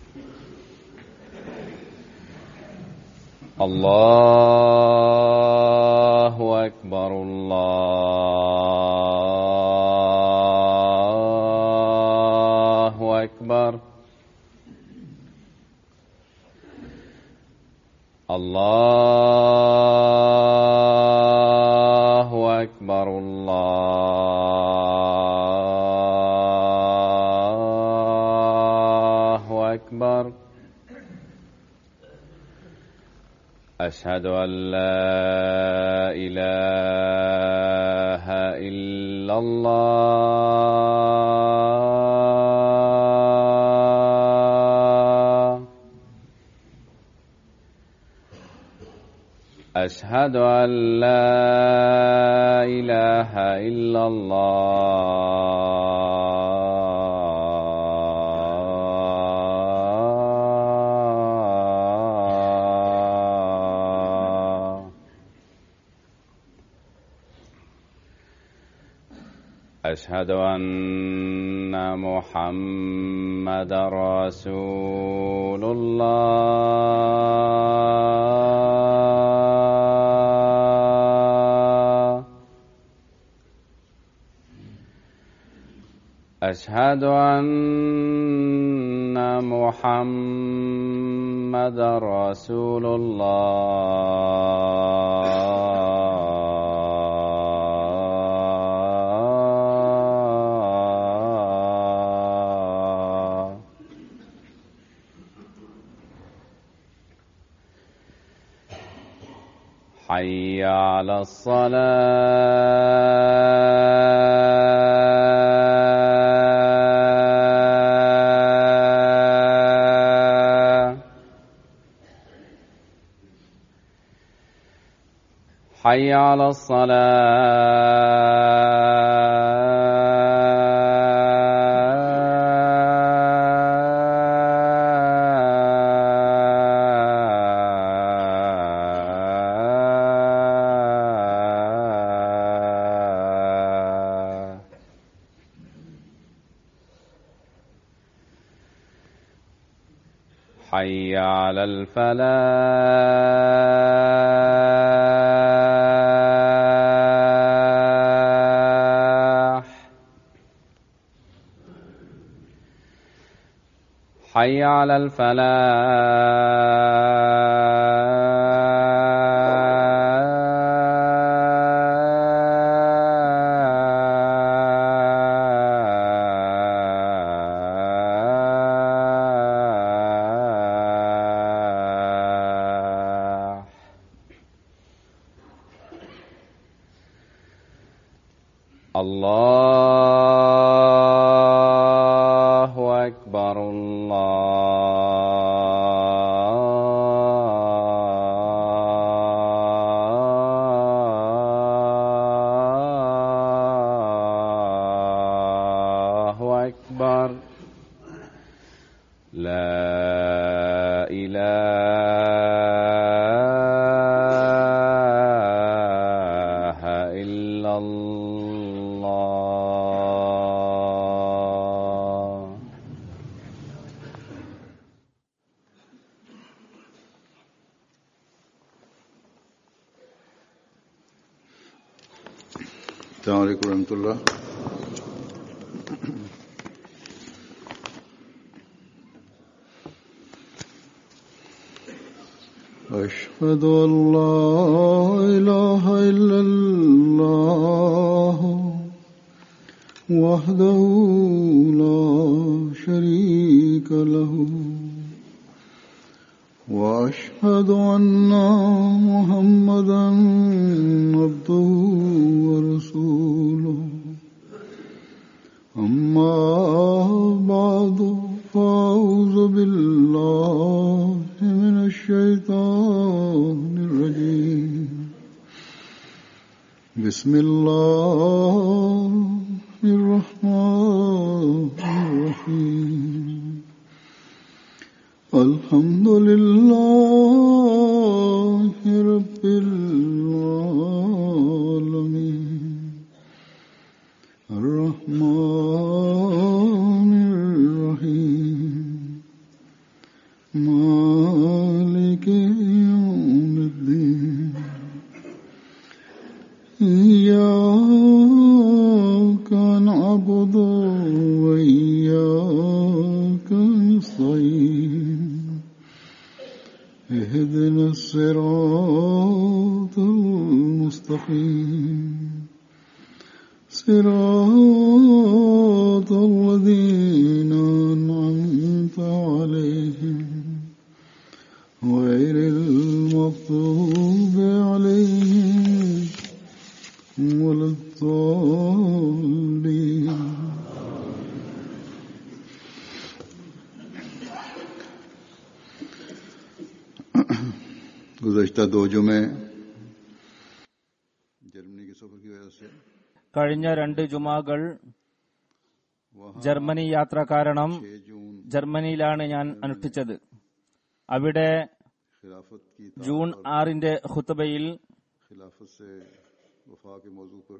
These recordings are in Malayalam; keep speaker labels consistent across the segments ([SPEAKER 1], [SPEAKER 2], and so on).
[SPEAKER 1] الله أكبر الله أكبر الله أكبر الله أكبر أشهد أن لا إله إلا الله أشهد أن لا إله إلا الله أشهد أن محمد رسول الله أشهد أن محمد رسول الله حي على الصلاة حي على الصلاة حي على الفلاح حي على الفلاح الله أكبر الله أكبر لا إله إلا الله
[SPEAKER 2] السلام عليكم ورحمة الله أشهد أن لا إله إلا الله وحده لا شريك له وأشهد أن محمدا عبده ورسوله أما بعد فأعوذ بالله من الشيطان الرجيم بسم الله الرحمن الرحيم الحمد لله رب العالمين الرحمن الرحيم مالك يوم الدين إياك نعبد وإياك نستعين اهدنا الصراط المستقيم صراط الذين أنعمت عليهم غير المغضوب عليهم ولا الضالين गुजश्ता दो जुमे जर्मनी के सफर की वजह से
[SPEAKER 3] കഴിഞ്ഞ രണ്ട് ജുമാകൾ
[SPEAKER 2] वहाँ
[SPEAKER 3] ജർമ്മനി യാത്ര കാരണം
[SPEAKER 2] छह जून
[SPEAKER 3] ജർമ്മനിയിലാണ് ഞാൻ അനുഷ്ഠിച്ചത് അവിടെ
[SPEAKER 2] खिलाफत की
[SPEAKER 3] ജൂൺ ആറിന്റെ ഖുത്തബയിൽ
[SPEAKER 2] खिलाफत से वफा के मौजू पर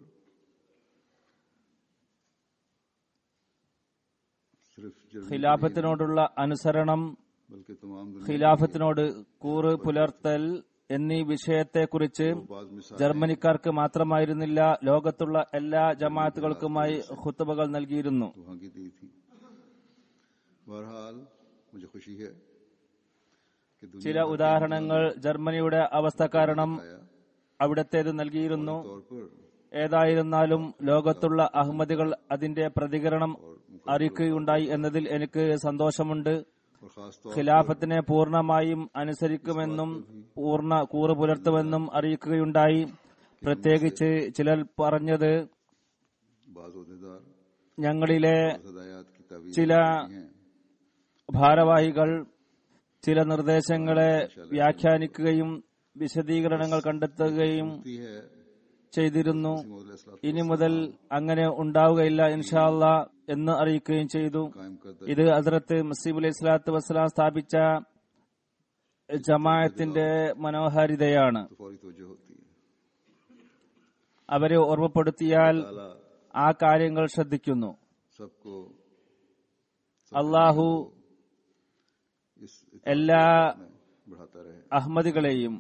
[SPEAKER 2] सिर्फ जर्मनी
[SPEAKER 3] ഖിലാഫത്തിനോടുള്ള അനുസരണം
[SPEAKER 2] बल्कि तमाम दुनिया
[SPEAKER 3] ഖിലാഫത്തിനോട് കൂറ് പുലർത്തൽ എന്നീ വിഷയത്തെക്കുറിച്ച്
[SPEAKER 2] बाद मिसाल
[SPEAKER 3] ജർമ്മനിക്കാർക്ക് മാത്രമായിരുന്നില്ല ലോകത്തുള്ള എല്ലാ ജമാഅത്തുകൾക്കുമായി ഖുത്തബകൾ നൽകിയിരുന്നു
[SPEAKER 2] वहाँ की दी थी बहरहाल मुझे खुशी है कि
[SPEAKER 3] ചില
[SPEAKER 2] दुनिया
[SPEAKER 3] ഉദാഹരണങ്ങൾ ജർമ്മനിയുടെ അവസ്ഥ കാരണം
[SPEAKER 2] आया
[SPEAKER 3] അവിടത്തേത് നൽകിയിരുന്നു
[SPEAKER 2] तौर पर
[SPEAKER 3] ഏതായിരുന്നാലും ലോകത്തുള്ള അഹമ്മദികൾ അതിന്റെ പ്രതികരണം അറിയിക്കുകയുണ്ടായി എന്നതിൽ എനിക്ക് സന്തോഷമുണ്ട്
[SPEAKER 2] और खास तौर
[SPEAKER 3] ഖിലാഫത്തിനെ പൂർണ്ണമായും അനുസരിക്കുമെന്നും പൂർണ്ണ കൂറ് പുലർത്തുമെന്നും അറിയിക്കുകയുണ്ടായി പ്രത്യേകിച്ച് ചിലർ പറഞ്ഞത്
[SPEAKER 2] बाज अहदेदार
[SPEAKER 3] ഞങ്ങളിലെ
[SPEAKER 2] हदायत की तावीज
[SPEAKER 3] ചില
[SPEAKER 2] हैं
[SPEAKER 3] ഭാരവാഹികൾ ചില നിർദ്ദേശങ്ങളെ വ്യാഖ്യാനിക്കുകയും വിശദീകരണങ്ങൾ കണ്ടെത്തുകയും
[SPEAKER 2] होती है
[SPEAKER 3] ചെയ്തിരുന്നു
[SPEAKER 2] मौल
[SPEAKER 3] ഇനി മുതൽ അങ്ങനെ ഉണ്ടാവുകയില്ല ഇൻഷാല്ല എന്ന് അറിയിക്കുകയും ചെയ്തു
[SPEAKER 2] कायम करता
[SPEAKER 3] ഇത് ഹസ്രത്ത് മസീബ് അലൈഹി സ്വലാത്തു വസ്സലാം സ്ഥാപിച്ച ജമാഅത്തിന്റെ മനോഹാരിതയാണ്
[SPEAKER 2] तो फौरी तवज्जो होती है
[SPEAKER 3] അവരെ ഓർമ്മപ്പെടുത്തിയാൽ
[SPEAKER 2] ताला
[SPEAKER 3] ആ കാര്യങ്ങൾ ശ്രദ്ധിക്കുന്നു
[SPEAKER 2] सबको
[SPEAKER 3] അള്ളാഹു
[SPEAKER 2] इस
[SPEAKER 3] എല്ലാ
[SPEAKER 2] में बढ़ाता रहे
[SPEAKER 3] അഹമ്മദികളെയും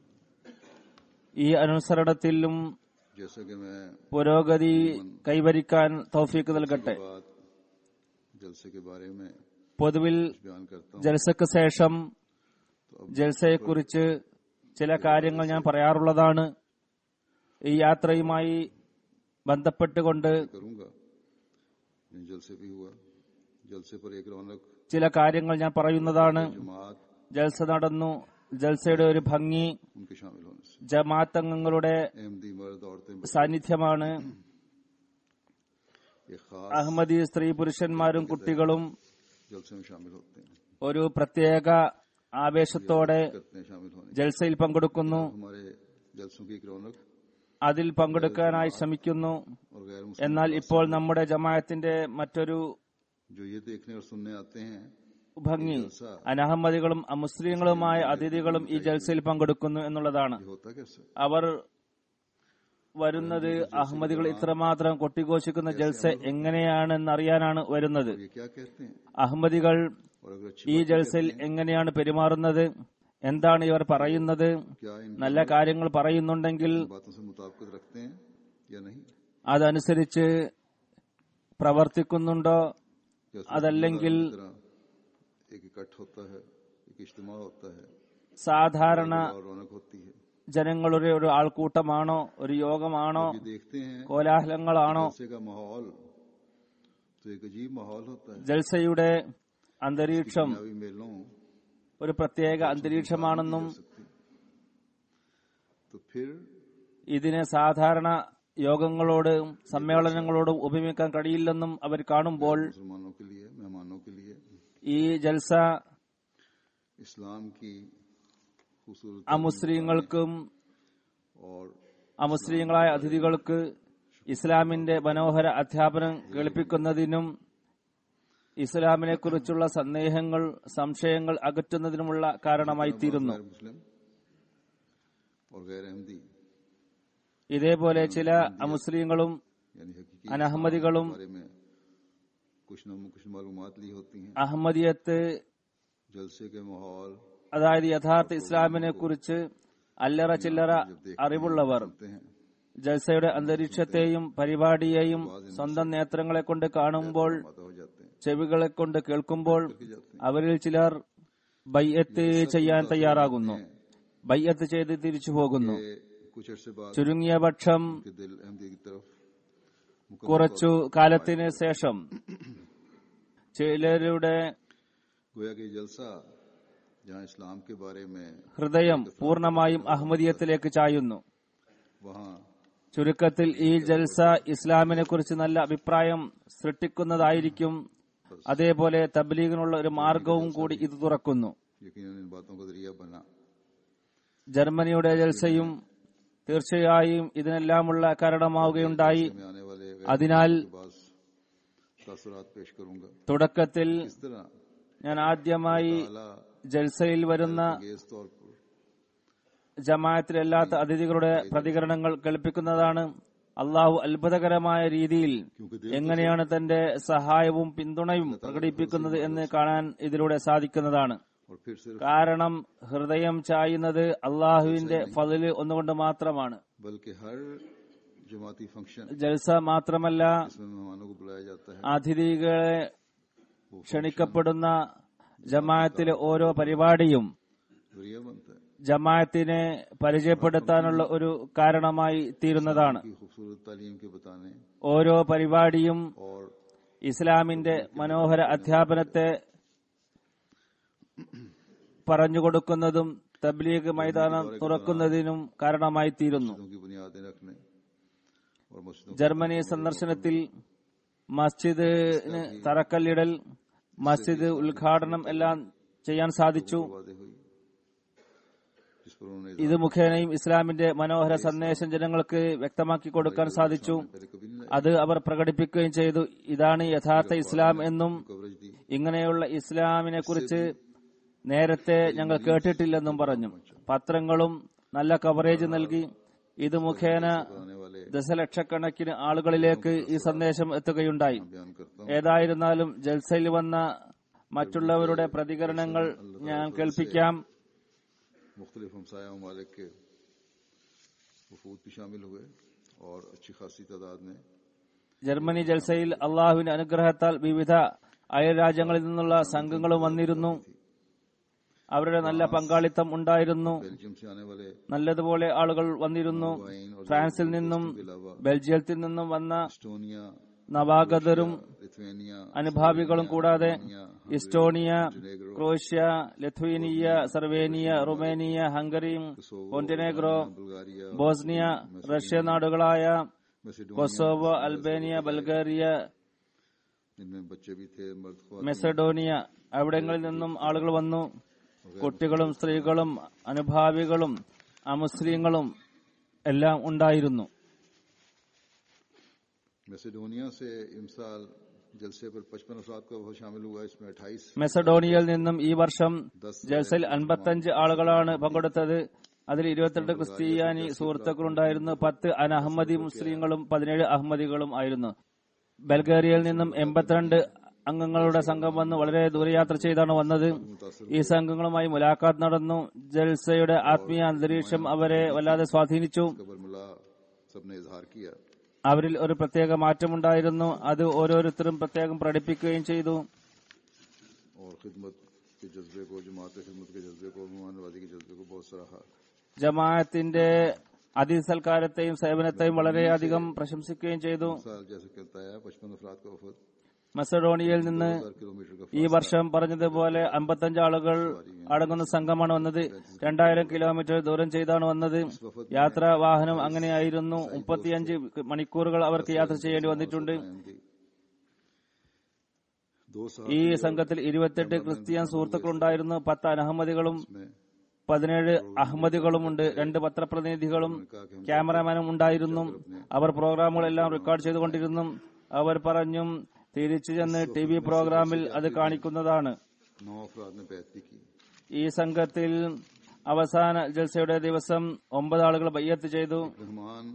[SPEAKER 3] ഈ അനുസരണത്തിലും
[SPEAKER 2] जैसा कि मैं
[SPEAKER 3] പുരോഗതി കൈവരിക്കാൻ തൗഫീക്ക് നൽകട്ടെ
[SPEAKER 2] बात जलसे के बारे में
[SPEAKER 3] പൊതുവിൽ
[SPEAKER 2] बयान करता हूँ
[SPEAKER 3] ജൽസക്ക് ശേഷം ജൽസയെക്കുറിച്ച് ചില കാര്യങ്ങൾ ഞാൻ പറയാറുള്ളതാണ് ഈ യാത്രയുമായി ബന്ധപ്പെട്ടുകൊണ്ട്
[SPEAKER 2] करूंगा इन जलसे भी हुआ जलसे पर एक रौनक
[SPEAKER 3] ചില കാര്യങ്ങൾ ഞാൻ പറയുന്നതാണ്
[SPEAKER 2] जमात
[SPEAKER 3] ജൽസ നടന്നു ജൽസയുടെ ഒരു ഭംഗി
[SPEAKER 2] उनके शामिल होने से
[SPEAKER 3] ജമാഅത്ത് അംഗങ്ങളുടെ
[SPEAKER 2] अहमदी मर्द औरतें
[SPEAKER 3] സാന്നിധ്യമാണ്
[SPEAKER 2] एक खास
[SPEAKER 3] അഹമ്മദി സ്ത്രീ പുരുഷന്മാരും കുട്ടികളും
[SPEAKER 2] जलसे में शामिल होते हैं
[SPEAKER 3] ഒരു പ്രത്യേക ആവേശത്തോടെ
[SPEAKER 2] करते हैं शामिल होने
[SPEAKER 3] ജൽസയിൽ പങ്കെടുക്കുന്നു
[SPEAKER 2] हमारे जलसों की एक रौनक
[SPEAKER 3] അതിൽ പങ്കെടുക്കാനായി ശ്രമിക്കുന്നു
[SPEAKER 2] और गैर मुस्लिम
[SPEAKER 3] എന്നാൽ ഇപ്പോൾ നമ്മുടെ ജമാഅത്തിന്റെ മറ്റൊരു
[SPEAKER 2] जो ये देखने और सुनने आते हैं
[SPEAKER 3] ഭംഗി അനഹമ്മദികളും അമുസ്ലിങ്ങളുമായ അതിഥികളും ഈ ജൽസയിൽ പങ്കെടുക്കുന്നു എന്നുള്ളതാണ്
[SPEAKER 2] ये होता कैसे
[SPEAKER 3] അവർ വരുന്നത് അഹമ്മദികൾ ഇത്രമാത്രം കൊട്ടിഘോഷിക്കുന്ന ജൽസ എങ്ങനെയാണെന്ന് അറിയാനാണ് വരുന്നത്
[SPEAKER 2] ये क्या कहते हैं
[SPEAKER 3] അഹമ്മദികൾ
[SPEAKER 2] और अगर अच्छी
[SPEAKER 3] ഈ ജൽസയിൽ എങ്ങനെയാണ് പെരുമാറുന്നത് എന്താണ് ഇവർ പറയുന്നത്
[SPEAKER 2] क्या इन
[SPEAKER 3] നല്ല കാര്യങ്ങൾ പറയുന്നുണ്ടെങ്കിൽ
[SPEAKER 2] बातों से मुताबिकत रखते हैं या नहीं
[SPEAKER 3] അതനുസരിച്ച് പ്രവർത്തിക്കുന്നുണ്ടോ
[SPEAKER 2] क्या
[SPEAKER 3] അതല്ലെങ്കിൽ
[SPEAKER 2] इस तरह एक इकट्ठ होता है एक इज्तिमा होता है
[SPEAKER 3] സാധാരണ
[SPEAKER 2] और रौनक होती है
[SPEAKER 3] ജനങ്ങളുടെ ഒരു ആൾക്കൂട്ടമാണോ ഒരു യോഗമാണോ
[SPEAKER 2] ये देखते हैं
[SPEAKER 3] കോലാഹലങ്ങളാണോ
[SPEAKER 2] जलसे का माहौल तो एक अजीब माहौल होता है
[SPEAKER 3] ജൽസയുടെ അന്തരീക്ഷം
[SPEAKER 2] दुनियावी मेलों
[SPEAKER 3] ഒരു പ്രത്യേക അന്തരീക്ഷമാണെന്നും
[SPEAKER 2] सकती तो फिर
[SPEAKER 3] ഇതിനെ സാധാരണ യോഗങ്ങളോടും സമ്മേളനങ്ങളോടും ഉപമിക്കാൻ കഴിയില്ലെന്നും അവർ കാണുമ്പോൾ
[SPEAKER 2] मुसलमानों के लिए मेहमानों के लिए
[SPEAKER 3] ഈ ജൽസ
[SPEAKER 2] इस्लाम की खूबसूरत
[SPEAKER 3] അമുസ്ലിങ്ങൾക്കും
[SPEAKER 2] और
[SPEAKER 3] അമുസ്ലിങ്ങളായ അതിഥികൾക്ക് ഇസ്ലാമിന്റെ മനോഹര അധ്യാപനം കേൾപ്പിക്കുന്നതിനും ഇസ്ലാമിനെ കുറിച്ചുള്ള സന്ദേഹങ്ങൾ സംശയങ്ങൾ അകറ്റുന്നതിനുമുള്ള കാരണമായി തീരുന്നു
[SPEAKER 2] गैर मुस्लिम और गैर अहमदी
[SPEAKER 3] ഇതേപോലെ ചില അമുസ്ലിങ്ങളും
[SPEAKER 2] यानी हकीकी
[SPEAKER 3] അനഹമ്മദികളും
[SPEAKER 2] बारे में कुछ न कुछ मालूमात ली होती हैं
[SPEAKER 3] അഹമ്മദിയത്ത്
[SPEAKER 2] जलसे के माहौल
[SPEAKER 3] അതായത് യഥാർത്ഥ ഇസ്ലാമിനെ കുറിച്ച് അല്ലറ ചില്ലറ അറിവുള്ളവർ
[SPEAKER 2] सुनते हैं
[SPEAKER 3] ജൽസയുടെ അന്തരീക്ഷത്തെയും പരിപാടിയെയും സ്വന്തം നേത്രങ്ങളെ കൊണ്ട് കാണുമ്പോൾ
[SPEAKER 2] माता हो जाते हैं
[SPEAKER 3] ചെവികളെ കൊണ്ട് കേൾക്കുമ്പോൾ അവരിൽ ചിലർ ബയ്യത്ത് ചെയ്യാൻ തയ്യാറാകുന്നു ബയ്യത്ത് ചെയ്ത് തിരിച്ചു പോകുന്നു
[SPEAKER 2] ये कुछ अरसे बाद
[SPEAKER 3] ചുരുങ്ങിയ പക്ഷം
[SPEAKER 2] के दिल अहमदी की तरफ मुकम्मल
[SPEAKER 3] കുറച്ചു കാലത്തിന് ശേഷം ചിലരുടെ
[SPEAKER 2] गोया कि जलसा जहाँ इस्लाम के बारे में
[SPEAKER 3] ഹൃദയം പൂർണ്ണമായും അഹമ്മദീയത്തിലേക്ക് ചായുന്നു
[SPEAKER 2] वहाँ
[SPEAKER 3] ചുരുക്കത്തിൽ ഈ ജൽസ ഇസ്ലാമിനെ കുറിച്ച് നല്ല അഭിപ്രായം സൃഷ്ടിക്കുന്നതായിരിക്കും അതേപോലെ തബ്ലീഗിനുള്ള ഒരു മാർഗവും കൂടി ഇത് തുറക്കുന്നു
[SPEAKER 2] यकीन इन बातों का जरिया बना
[SPEAKER 3] ജർമ്മനിയുടെ ജൽസയും തീർച്ചയായും ഇതിനെല്ലാമുള്ള കാരണമാവുകയുണ്ടായി
[SPEAKER 2] में आने वाले
[SPEAKER 3] അതിനാൽ
[SPEAKER 2] बाद तासुरात पेश करूंगा
[SPEAKER 3] തുടക്കത്തിൽ
[SPEAKER 2] इस तरह
[SPEAKER 3] ഞാൻ ആദ്യമായി
[SPEAKER 2] अला
[SPEAKER 3] ജൽസയിൽ വരുന്ന
[SPEAKER 2] गेज तौर पर
[SPEAKER 3] ജമാഅത്തിലല്ലാത്ത അതിഥികളുടെ പ്രതികരണങ്ങൾ കേൾപ്പിക്കുന്നതാണ് അള്ളാഹു അത്ഭുതകരമായ രീതിയിൽ എങ്ങനെയാണ് തന്റെ സഹായവും പിന്തുണയും പ്രകടിപ്പിക്കുന്നത് എന്ന് കാണാൻ ഇതിലൂടെ സാധിക്കുന്നതാണ്
[SPEAKER 2] और फिर सिर्फ
[SPEAKER 3] കാരണം ഹൃദയം ചായുന്നത് അള്ളാഹുവിന്റെ ഫതില് ഒന്നുകൊണ്ട് മാത്രമാണ്
[SPEAKER 2] बल्कि हर जमाती फंक्शन
[SPEAKER 3] ജൽസ മാത്രമല്ല
[SPEAKER 2] इसमें मेहमानों को बुलाया जाता है
[SPEAKER 3] അതിഥികളെ ക്ഷണിക്കപ്പെടുന്ന ജമാഅത്തിലെ ഓരോ പരിപാടിയും
[SPEAKER 2] जरिया बनता है
[SPEAKER 3] ജമാഅത്തിനെ പരിചയപ്പെടുത്താനുള്ള ഒരു കാരണമായി തീരുന്നതാണ്
[SPEAKER 2] की खूबसूरत तालीम के बताने
[SPEAKER 3] ഓരോ പരിപാടിയും
[SPEAKER 2] और
[SPEAKER 3] ഇസ്ലാമിന്റെ മനോഹര അധ്യാപനത്തെ പറഞ്ഞുകൊടുക്കുന്നതും തബ്ലീഗ് മൈതാനം തുറക്കുന്നതിനും കാരണമായി തീരുന്നു
[SPEAKER 2] मस्जिदों की बुनियादें रखने और मस्जिदों
[SPEAKER 3] ജർമ്മനി സന്ദർശനത്തിൽ മസ്ജിദിന് തറക്കല്ലിടൽ മസ്ജിദ് ഉദ്ഘാടനം എല്ലാം ചെയ്യാൻ സാധിച്ചു
[SPEAKER 2] की वादे हुई जिस पर उन्होंने
[SPEAKER 3] ഇത് മുഖേനയും ഇസ്ലാമിന്റെ മനോഹര സന്ദേശം ജനങ്ങൾക്ക് വ്യക്തമാക്കി കൊടുക്കാൻ സാധിച്ചു
[SPEAKER 2] पहले कभी नहीं
[SPEAKER 3] അത് അവർ പ്രകടിപ്പിക്കുകയും ചെയ്തു ഇതാണ് യഥാർത്ഥ ഇസ്ലാം എന്നും
[SPEAKER 2] कवरेज दी
[SPEAKER 3] ഇങ്ങനെയുള്ള ഇസ്ലാമിനെ കുറിച്ച് നേരത്തെ ഞങ്ങൾ കേട്ടിട്ടില്ലെന്നും പറഞ്ഞു പത്രങ്ങളും നല്ല കവറേജ് നൽകി ഇത് മുഖേന
[SPEAKER 2] आने वाले
[SPEAKER 3] ദശലക്ഷക്കണക്കിന് ആളുകളിലേക്ക് ഈ സന്ദേശം എത്തുകയുണ്ടായി
[SPEAKER 2] बयान करता हूँ
[SPEAKER 3] ഏതായിരുന്നാലും ജൽസയിൽ വന്ന മറ്റുള്ളവരുടെ പ്രതികരണങ്ങൾ ഞാൻ കേൾപ്പിക്കാം
[SPEAKER 2] मुख्तलिफ हमसाया ममालिक के वफूद भी शामिल हुए और अच्छी खासी तादाद में
[SPEAKER 3] ജർമ്മനി ജൽസയിൽ അള്ളാഹുവിന്റെ അനുഗ്രഹത്താൽ വിവിധ അയൽ രാജ്യങ്ങളിൽ നിന്നുള്ള സംഘങ്ങളും വന്നിരുന്നു അവരുടെ നല്ല പങ്കാളിത്തം ഉണ്ടായിരുന്നു
[SPEAKER 2] बेल्जियम से आने वाले
[SPEAKER 3] നല്ലതുപോലെ ആളുകൾ വന്നിരുന്നു
[SPEAKER 2] वाइन और
[SPEAKER 3] ഫ്രാൻസിൽ നിന്നും
[SPEAKER 2] के अलावा
[SPEAKER 3] ബെൽജിയത്തിൽ നിന്നും വന്ന
[SPEAKER 2] एस्टोनिया
[SPEAKER 3] നവാഗതരും
[SPEAKER 2] लिथुआनिया
[SPEAKER 3] അനുഭാവികളും കൂടാതെ ഇസ്റ്റോണിയ ക്രോഷ്യ ലെത്വീനിയ സർവേനിയ Romania Hungary Montenegro
[SPEAKER 2] Bulgaria
[SPEAKER 3] Bosnia Russia നാടുകളായ
[SPEAKER 2] मैसेडोनिया
[SPEAKER 3] കൊസോവോ അൽബേനിയ ബൾഗേറിയ
[SPEAKER 2] इनमें बच्चे भी थे मर्द ख्वातीन
[SPEAKER 3] മെസഡോണിയ അവിടങ്ങളിൽ നിന്നും ആളുകൾ വന്നു കുട്ടികളും സ്ത്രീകളും അനുഭാവികളും അമുസ്ലിങ്ങളും എല്ലാം ഉണ്ടായിരുന്നു
[SPEAKER 2] मैसेडोनिया से इमसाल जलसे पर पचपन अफराद का वह शामिल हुआ इसमें अट्ठाईस
[SPEAKER 3] മെസഡോണിയയിൽ നിന്നും ഈ വർഷം ജൽസയിൽ അൻപത്തഞ്ച് ആളുകളാണ് പങ്കെടുത്തത് അതിൽ ഇരുപത്തിരണ്ട് ക്രിസ്ത്യാനി സുഹൃത്തുക്കളുണ്ടായിരുന്നു പത്ത് അനഹമ്മദി മുസ്ലിങ്ങളും പതിനേഴ് അഹമ്മദികളും ആയിരുന്നു ബൽഗേറിയയിൽ നിന്നും എൺപത്തിരണ്ട് അംഗങ്ങളുടെ സംഘം വന്ന് വളരെ ദൂരയാത്ര ചെയ്താണ് വന്നത് ഈ സംഘങ്ങളുമായി മുലാഖാത്ത് നടന്നു ജൽസയുടെ ആത്മീയ അന്തരീക്ഷം അവരെ വല്ലാതെ സ്വാധീനിച്ചു
[SPEAKER 2] कबर मुला सबने इजहार किया
[SPEAKER 3] അവരിൽ ഒരു പ്രത്യേക മാറ്റമുണ്ടായിരുന്നു അത് ഓരോരുത്തരും പ്രത്യേകം പ്രകടിപ്പിക്കുകയും ചെയ്തു
[SPEAKER 2] और खिदमत के जज्बे को जमात खिदमत के जज्बे को मेहमान नवाजी के जज्बे को बहुत सराहा
[SPEAKER 3] ജമാഅത്തിന്റെ അതിസൽക്കാരത്തെയും സേവനത്തെയും വളരെയധികം പ്രശംസിക്കുകയും ചെയ്തു
[SPEAKER 2] साल जैसे कहता है पचपन अफराद का वफद
[SPEAKER 3] മസഡോണിയയിൽ നിന്ന്
[SPEAKER 2] हजार किलोमीटर का
[SPEAKER 3] ഈ വർഷം പറഞ്ഞതുപോലെ അമ്പത്തഞ്ച് ആളുകൾ അടങ്ങുന്ന സംഘമാണ് വന്നത് രണ്ടായിരം കിലോമീറ്റർ ദൂരം ചെയ്താണ് വന്നത് യാത്രാ വാഹനം അങ്ങനെയായിരുന്നു മുപ്പത്തിയഞ്ച് മണിക്കൂറുകൾ അവർക്ക് യാത്ര ചെയ്യേണ്ടി വന്നിട്ടുണ്ട്
[SPEAKER 2] उनकी दो साल
[SPEAKER 3] ഈ സംഘത്തിൽ ഇരുപത്തെട്ട് ക്രിസ്ത്യൻ സുഹൃത്തുക്കളുണ്ടായിരുന്നു പത്ത് അനഹമ്മദികളും
[SPEAKER 2] में
[SPEAKER 3] പതിനേഴ് അഹമ്മദികളുമുണ്ട് രണ്ട് പത്രപ്രതിനിധികളും ക്യാമറാമാനും ഉണ്ടായിരുന്നു അവർ പ്രോഗ്രാമുകളെല്ലാം റെക്കോർഡ് ചെയ്തുകൊണ്ടിരുന്നു അവർ പറഞ്ഞു തിരിച്ചു ചെന്ന് ടി വി പ്രോഗ്രാമിൽ അത് കാണിക്കുന്നതാണ്
[SPEAKER 2] नौ अफराद ने बैत भी की
[SPEAKER 3] ഈ സംഘത്തിൽ അവസാന ജൽസയുടെ ദിവസം ഒമ്പത് ആളുകൾ ബയ്യത്ത് ചെയ്തു
[SPEAKER 2] रहमान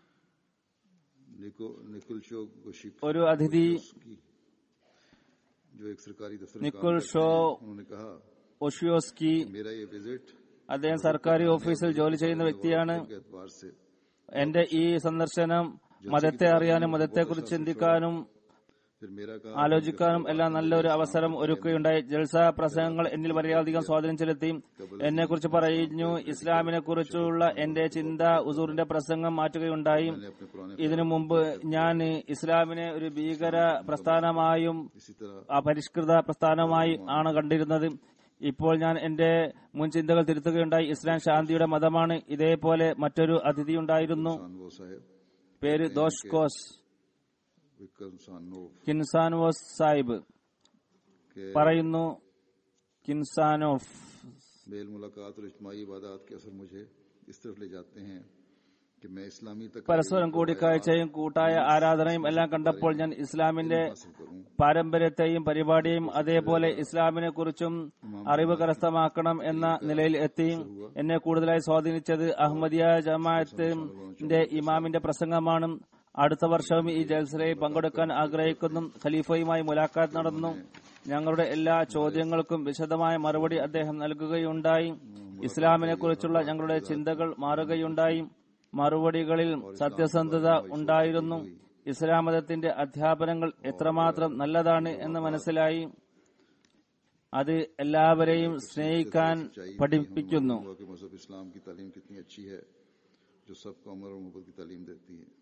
[SPEAKER 2] निको निकुलशो गोशिक
[SPEAKER 3] ഒരു അതിഥി
[SPEAKER 2] की जो एक सरकारी दफ्तर में काम
[SPEAKER 3] നിക്കുൽ
[SPEAKER 2] करते
[SPEAKER 3] ഷോ
[SPEAKER 2] हैं, उन्होंने कहा
[SPEAKER 3] ഒഷിയോസ്കി
[SPEAKER 2] मेरा ये विजिट
[SPEAKER 3] അദ്ദേഹം സർക്കാർ ഓഫീസിൽ ജോലി ചെയ്യുന്ന വ്യക്തിയാണ്
[SPEAKER 2] के एतबार से
[SPEAKER 3] എന്റെ ഈ സന്ദർശനം മതത്തെ അറിയാനും മതത്തെക്കുറിച്ച് ചിന്തിക്കാനും
[SPEAKER 2] फिर मेरा काम
[SPEAKER 3] ആലോചിക്കാനും എല്ലാം നല്ലൊരു അവസരം ഒരുക്കുകയുണ്ടായി ജൽസ പ്രസംഗങ്ങൾ എന്നിൽ വളരെയധികം സ്വാധീനം ചെലുത്തി എന്നെ കുറിച്ച് പറഞ്ഞു ഇസ്ലാമിനെ കുറിച്ചുള്ള എന്റെ ചിന്ത ഉസൂറിന്റെ പ്രസംഗം മാറ്റുകയുണ്ടായി
[SPEAKER 2] मैंने अपने पुराने
[SPEAKER 3] ഇതിനു മുമ്പ് ഞാൻ ഇസ്ലാമിനെ ഒരു ഭീകര പ്രസ്ഥാനമായും
[SPEAKER 2] इसी तरह
[SPEAKER 3] അപരിഷ്കൃത പ്രസ്ഥാനമായി ആണ് കണ്ടിരുന്നത് ഇപ്പോൾ ഞാൻ എന്റെ മുൻ ചിന്തകൾ തിരുത്തുകയുണ്ടായി ഇസ്ലാം ശാന്തിയുടെ മതമാണ് ഇതേപോലെ മറ്റൊരു അതിഥിയുണ്ടായിരുന്നു
[SPEAKER 2] सानवो साहेब
[SPEAKER 3] പേര് ദോഷ്കോസ്
[SPEAKER 2] विक्रम सानोव
[SPEAKER 3] കിൻസാനോസ് സാഹിബ്
[SPEAKER 2] के
[SPEAKER 3] പറയുന്നു കിൻസാനോഫ്
[SPEAKER 2] मेल मुलाकात और इज्तमाही इबादत के असर मुझे इस तरफ ले जाते हैं कि मैं इस्लामी तक
[SPEAKER 3] പരസ്പരം കൂടിക്കാഴ്ചയും കൂട്ടായ ആരാധനയും എല്ലാം കണ്ടപ്പോൾ ഞാൻ ഇസ്ലാമിന്റെ
[SPEAKER 2] हासिल करूं
[SPEAKER 3] പാരമ്പര്യത്തെയും പരിപാടിയും അതേപോലെ ഇസ്ലാമിനെ കുറിച്ചും അറിവ് കരസ്ഥമാക്കണം എന്ന നിലയിൽ എത്തി എന്നെ കൂടുതലായി സ്വാധീനിച്ചത് അഹമ്മദിയ ജമാഅത്തിന്റെ ഇമാമിന്റെ പ്രസംഗമാണ് അടുത്ത വർഷവും ഈ ജൽസയിൽ പങ്കെടുക്കാൻ ആഗ്രഹിക്കുന്നു ഖലീഫയുമായി മുലാഖാത്ത് നടന്നു ഞങ്ങളുടെ എല്ലാ ചോദ്യങ്ങൾക്കും വിശദമായ മറുപടി അദ്ദേഹം നൽകുകയുണ്ടായി ഇസ്ലാമിനെ കുറിച്ചുള്ള ഞങ്ങളുടെ ചിന്തകൾ മാറുകയുണ്ടായി മറുപടികളിൽ സത്യസന്ധത ഉണ്ടായിരുന്നു ഇസ്ലാം മതത്തിന്റെ അധ്യാപനങ്ങൾ എത്രമാത്രം നല്ലതാണ് എന്ന് മനസ്സിലായി അത് എല്ലാവരെയും സ്നേഹിക്കാൻ പഠിപ്പിക്കുന്നു
[SPEAKER 2] हुआ कि मजहब इस्लाम की तालीम कितनी अच्छी है जो सबको अमर और मोहब्बत की तालीम देती है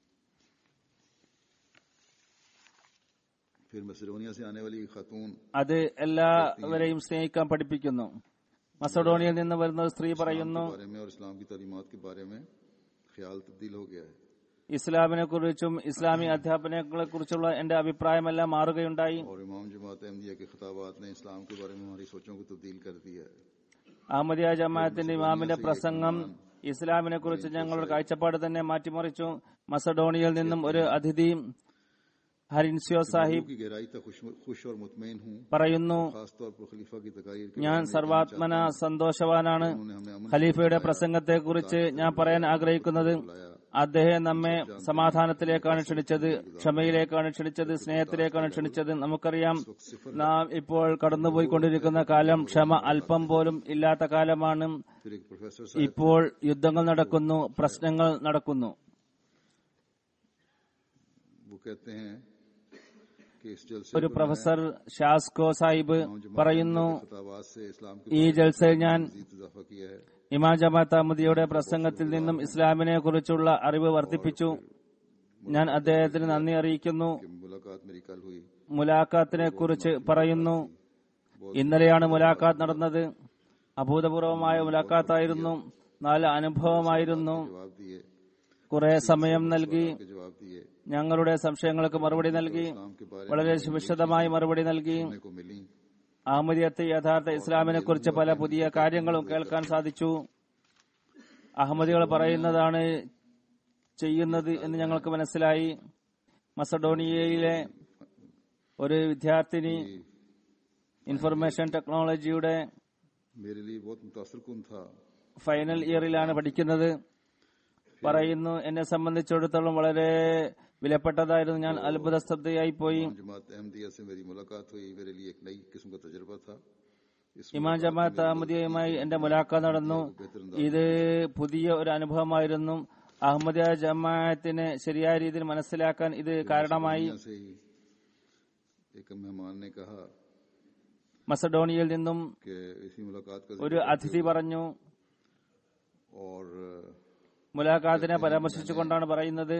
[SPEAKER 2] फिर मसरोनिया से आने वाली खातून
[SPEAKER 3] അത് എല്ലാവരെയും സ്നേഹിക്കാൻ പഠിപ്പിക്കുന്നു മസഡോണിയയിൽ നിന്ന് വരുന്ന ഒരു സ്ത്രീ
[SPEAKER 2] के
[SPEAKER 3] പറയുന്നു
[SPEAKER 2] बारे में और इस्लाम की तालीमत के बारे में ख्याल तब्दील हो गया है
[SPEAKER 3] ഇസ്ലാമിനെ കുറിച്ചും ഇസ്ലാമി അധ്യാപനങ്ങളെ കുറിച്ചുള്ള എന്റെ അഭിപ്രായമെല്ലാം മാറുകയുണ്ടായി
[SPEAKER 2] और इमाम जमात अहमदिया के खिताबात ने इस्लाम के बारे में हमारी सोचों को तब्दील कर दिया है
[SPEAKER 3] അഹമ്മദിയ ജമാഅത്തിന്റെ ഇമാമിന്റെ പ്രസംഗം ഇസ്ലാമിനെ കുറിച്ച് ഞങ്ങളുടെ കാഴ്ചപ്പാട് തന്നെ മാറ്റിമറിച്ചു മസഡോണിയയിൽ നിന്നും ഒരു അതിഥി ഹരിൻസിയോ സാഹിബ്
[SPEAKER 2] की गहराई तक खुश, खुश और मुतमईन हूँ
[SPEAKER 3] പറയുന്നു
[SPEAKER 2] खासतौर पर खलीफा की तकारीर के
[SPEAKER 3] ഞാൻ
[SPEAKER 2] बारे में
[SPEAKER 3] സർവാത്മന സന്തോഷവാനാണ്
[SPEAKER 2] उन्होंने हमें अमन
[SPEAKER 3] ഖലീഫയുടെ പ്രസംഗത്തെക്കുറിച്ച് ഞാൻ പറയാൻ ആഗ്രഹിക്കുന്നത് അദ്ദേഹം നമ്മെ സമാധാനത്തിലേക്കാണ് ക്ഷണിച്ചത് ക്ഷമയിലേക്കാണ് ക്ഷണിച്ചത് സ്നേഹത്തിലേക്കാണ് ക്ഷണിച്ചത് നമുക്കറിയാം നാം ഇപ്പോൾ കടന്നുപോയിക്കൊണ്ടിരിക്കുന്ന കാലം ക്ഷമ അല്പം പോലും ഇല്ലാത്ത കാലമാണ്
[SPEAKER 2] फिर एक प्रोफेसर साहब
[SPEAKER 3] ഇപ്പോൾ യുദ്ധങ്ങൾ നടക്കുന്നു പ്രശ്നങ്ങൾ നടക്കുന്നു
[SPEAKER 2] वो कहते हैं कि इस जलसे
[SPEAKER 3] ഒരു
[SPEAKER 2] पर
[SPEAKER 3] പ്രൊഫസർ ഷാസ്കോ സാഹിബ്
[SPEAKER 2] इमाम जमात
[SPEAKER 3] പറയുന്നു
[SPEAKER 2] के खिताबात से इस्लाम के
[SPEAKER 3] ഈ ജൽസയിൽ ഞാൻ
[SPEAKER 2] मजीद इजाफा किया है
[SPEAKER 3] ഇമാം ജമാഅത്ത് അഹമ്മദിയുടെ പ്രസംഗത്തിൽ നിന്നും ഇസ്ലാമിനെ കുറിച്ചുള്ള അറിവ് വർദ്ധിപ്പിച്ചു ഞാൻ അദ്ദേഹത്തിന് നന്ദി അറിയിക്കുന്നു
[SPEAKER 2] कि मुलाकात मेरी कल हुई
[SPEAKER 3] മുലാഖാത്തിനെ കുറിച്ച് പറയുന്നു ഇന്നലെയാണ് മുലാഖാത്ത് നടന്നത് അഭൂതപൂർവമായ മുലാഖാത്തായിരുന്നു നല്ല അനുഭവമായിരുന്നു
[SPEAKER 2] जवाब दिए
[SPEAKER 3] കുറെ സമയം നൽകി
[SPEAKER 2] के जवाब दिए
[SPEAKER 3] ഞങ്ങളുടെ സംശയങ്ങൾക്ക് മറുപടി നൽകി
[SPEAKER 2] इस्लाम के बारे
[SPEAKER 3] വളരെ വിശദമായി മറുപടി നൽകി
[SPEAKER 2] में को मिली
[SPEAKER 3] അഹമ്മദിയത്ത് യഥാർത്ഥ ഇസ്ലാമിനെ കുറിച്ച് പല പുതിയ കാര്യങ്ങളും കേൾക്കാൻ സാധിച്ചു അഹമ്മദികൾ പറയുന്നതാണ് ചെയ്യുന്നത് എന്ന് ഞങ്ങൾക്ക് മനസ്സിലായി മസഡോണിയയിലെ ഒരു വിദ്യാർത്ഥിനി ഇൻഫർമേഷൻ ടെക്നോളജിയുടെ
[SPEAKER 2] मेरे लिए बहुत मुतासर कन था
[SPEAKER 3] ഫൈനൽ ഇയറിലാണ് പഠിക്കുന്നത് പറയുന്നു എന്നെ സംബന്ധിച്ചിടത്തോളം വളരെ വിലപ്പെട്ടതായിരുന്നു ഞാൻ അത്ഭുത സ്തബ്ധയായി പോയി
[SPEAKER 2] जमात अहमदिया से मेरी मुलाकात हुई मेरे लिए एक नई किस्म का तजर्बा था इस
[SPEAKER 3] ഇമാം ജമാഅത്ത് അഹമ്മദിയയുമായി എന്റെ മുലാഖാത്ത് നടന്നു ഇത് പുതിയ ഒരു അനുഭവമായിരുന്നു അഹമ്മദിയ ജമാഅത്തിനെ ശരിയായ രീതിയിൽ മനസ്സിലാക്കാൻ ഇത് കാരണമായി
[SPEAKER 2] दुनिया से ही एक मेहमान ने कहा
[SPEAKER 3] മസഡോണിയയിൽ നിന്നും
[SPEAKER 2] कि इसी मुलाकात का
[SPEAKER 3] ഒരു അതിഥി പറഞ്ഞു
[SPEAKER 2] और
[SPEAKER 3] മുലാഖാത്തിനെ പരാമർശിച്ചുകൊണ്ടാണ് പറയുന്നത്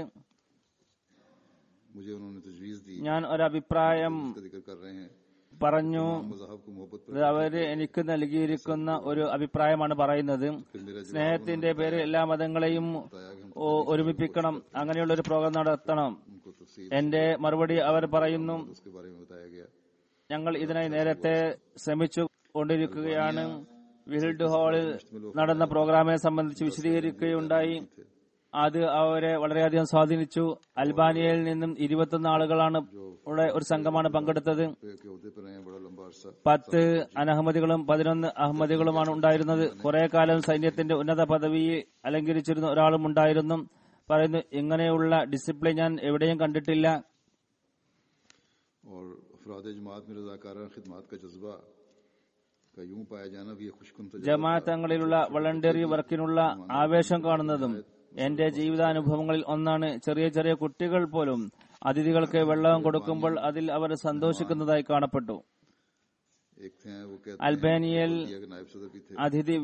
[SPEAKER 2] मुझे उन्होंने तजवीज दी
[SPEAKER 3] ഞാൻ ഒരഭിപ്രായം
[SPEAKER 2] का जिक्र कर रहे हैं
[SPEAKER 3] പറഞ്ഞു
[SPEAKER 2] मजहब को मोहब्बत
[SPEAKER 3] ഇത് അവര് എനിക്ക് നൽകിയിരിക്കുന്ന ഒരു അഭിപ്രായമാണ് പറയുന്നത്
[SPEAKER 2] फिर मेरा जवाब
[SPEAKER 3] സ്നേഹത്തിന്റെ പേരിൽ എല്ലാ മതങ്ങളെയും
[SPEAKER 2] बताया कि हम
[SPEAKER 3] ഒ- ഒരുമിപ്പിക്കണം അങ്ങനെയുള്ള ഒരു പ്രോഗ്രാം നടത്തണം
[SPEAKER 2] उनको तफसील
[SPEAKER 3] എന്റെ മറുപടി അവർ പറയുന്നു
[SPEAKER 2] उसके बारे में बताया गया
[SPEAKER 3] ഞങ്ങൾ ഇതിനായി നേരത്തെ ശ്രമിച്ചു കൊണ്ടിരിക്കുകയാണ് വിൽഡ് ഹാളിൽ നടന്ന പ്രോഗ്രാമിനെ സംബന്ധിച്ച് വിശദീകരിക്കുകയുണ്ടായി അത് അവരെ വളരെയധികം സ്വാധീനിച്ചു അൽബാനിയയിൽ നിന്നും ഇരുപത്തൊന്ന് ആളുകളാണ് ഇവിടെ ഒരു സംഘമാണ് പങ്കെടുത്തത്
[SPEAKER 2] पे के उहदे पर रहे हैं बड़ा लंबा अरसा
[SPEAKER 3] പത്ത് അനഹമ്മദികളും പതിനൊന്ന് അഹമ്മദികളുമാണ് ഉണ്ടായിരുന്നത് കുറെ കാലം സൈന്യത്തിന്റെ ഉന്നത പദവി അലങ്കരിച്ചിരുന്ന ഒരാളും ഉണ്ടായിരുന്നു പറയുന്നു ഇങ്ങനെയുള്ള ഡിസിപ്ലിൻ ഞാൻ എവിടെയും കണ്ടിട്ടില്ല
[SPEAKER 2] और अफराद जमात में रजाकारान खिदमात का जज्बा का यूं पाया जाना भी एक खुशकुन तजुर्बा
[SPEAKER 3] ജമാഅത്തങ്ങളിലുള്ള വളണ്ടറി വർക്കിനുള്ള ആവേശം കാണുന്നതും എന്റെ ജീവിതാനുഭവങ്ങളിൽ ഒന്നാണ് ചെറിയ ചെറിയ കുട്ടികൾ പോലും അതിഥികൾക്ക് വെള്ളം കൊടുക്കുമ്പോൾ അതിൽ അവർ സന്തോഷിക്കുന്നതായി കാണപ്പെട്ടു
[SPEAKER 2] एक थे वो कहते
[SPEAKER 3] അൽബേനിയയിൽ
[SPEAKER 2] हैं कि नायब सदर भी थे
[SPEAKER 3] അതിഥി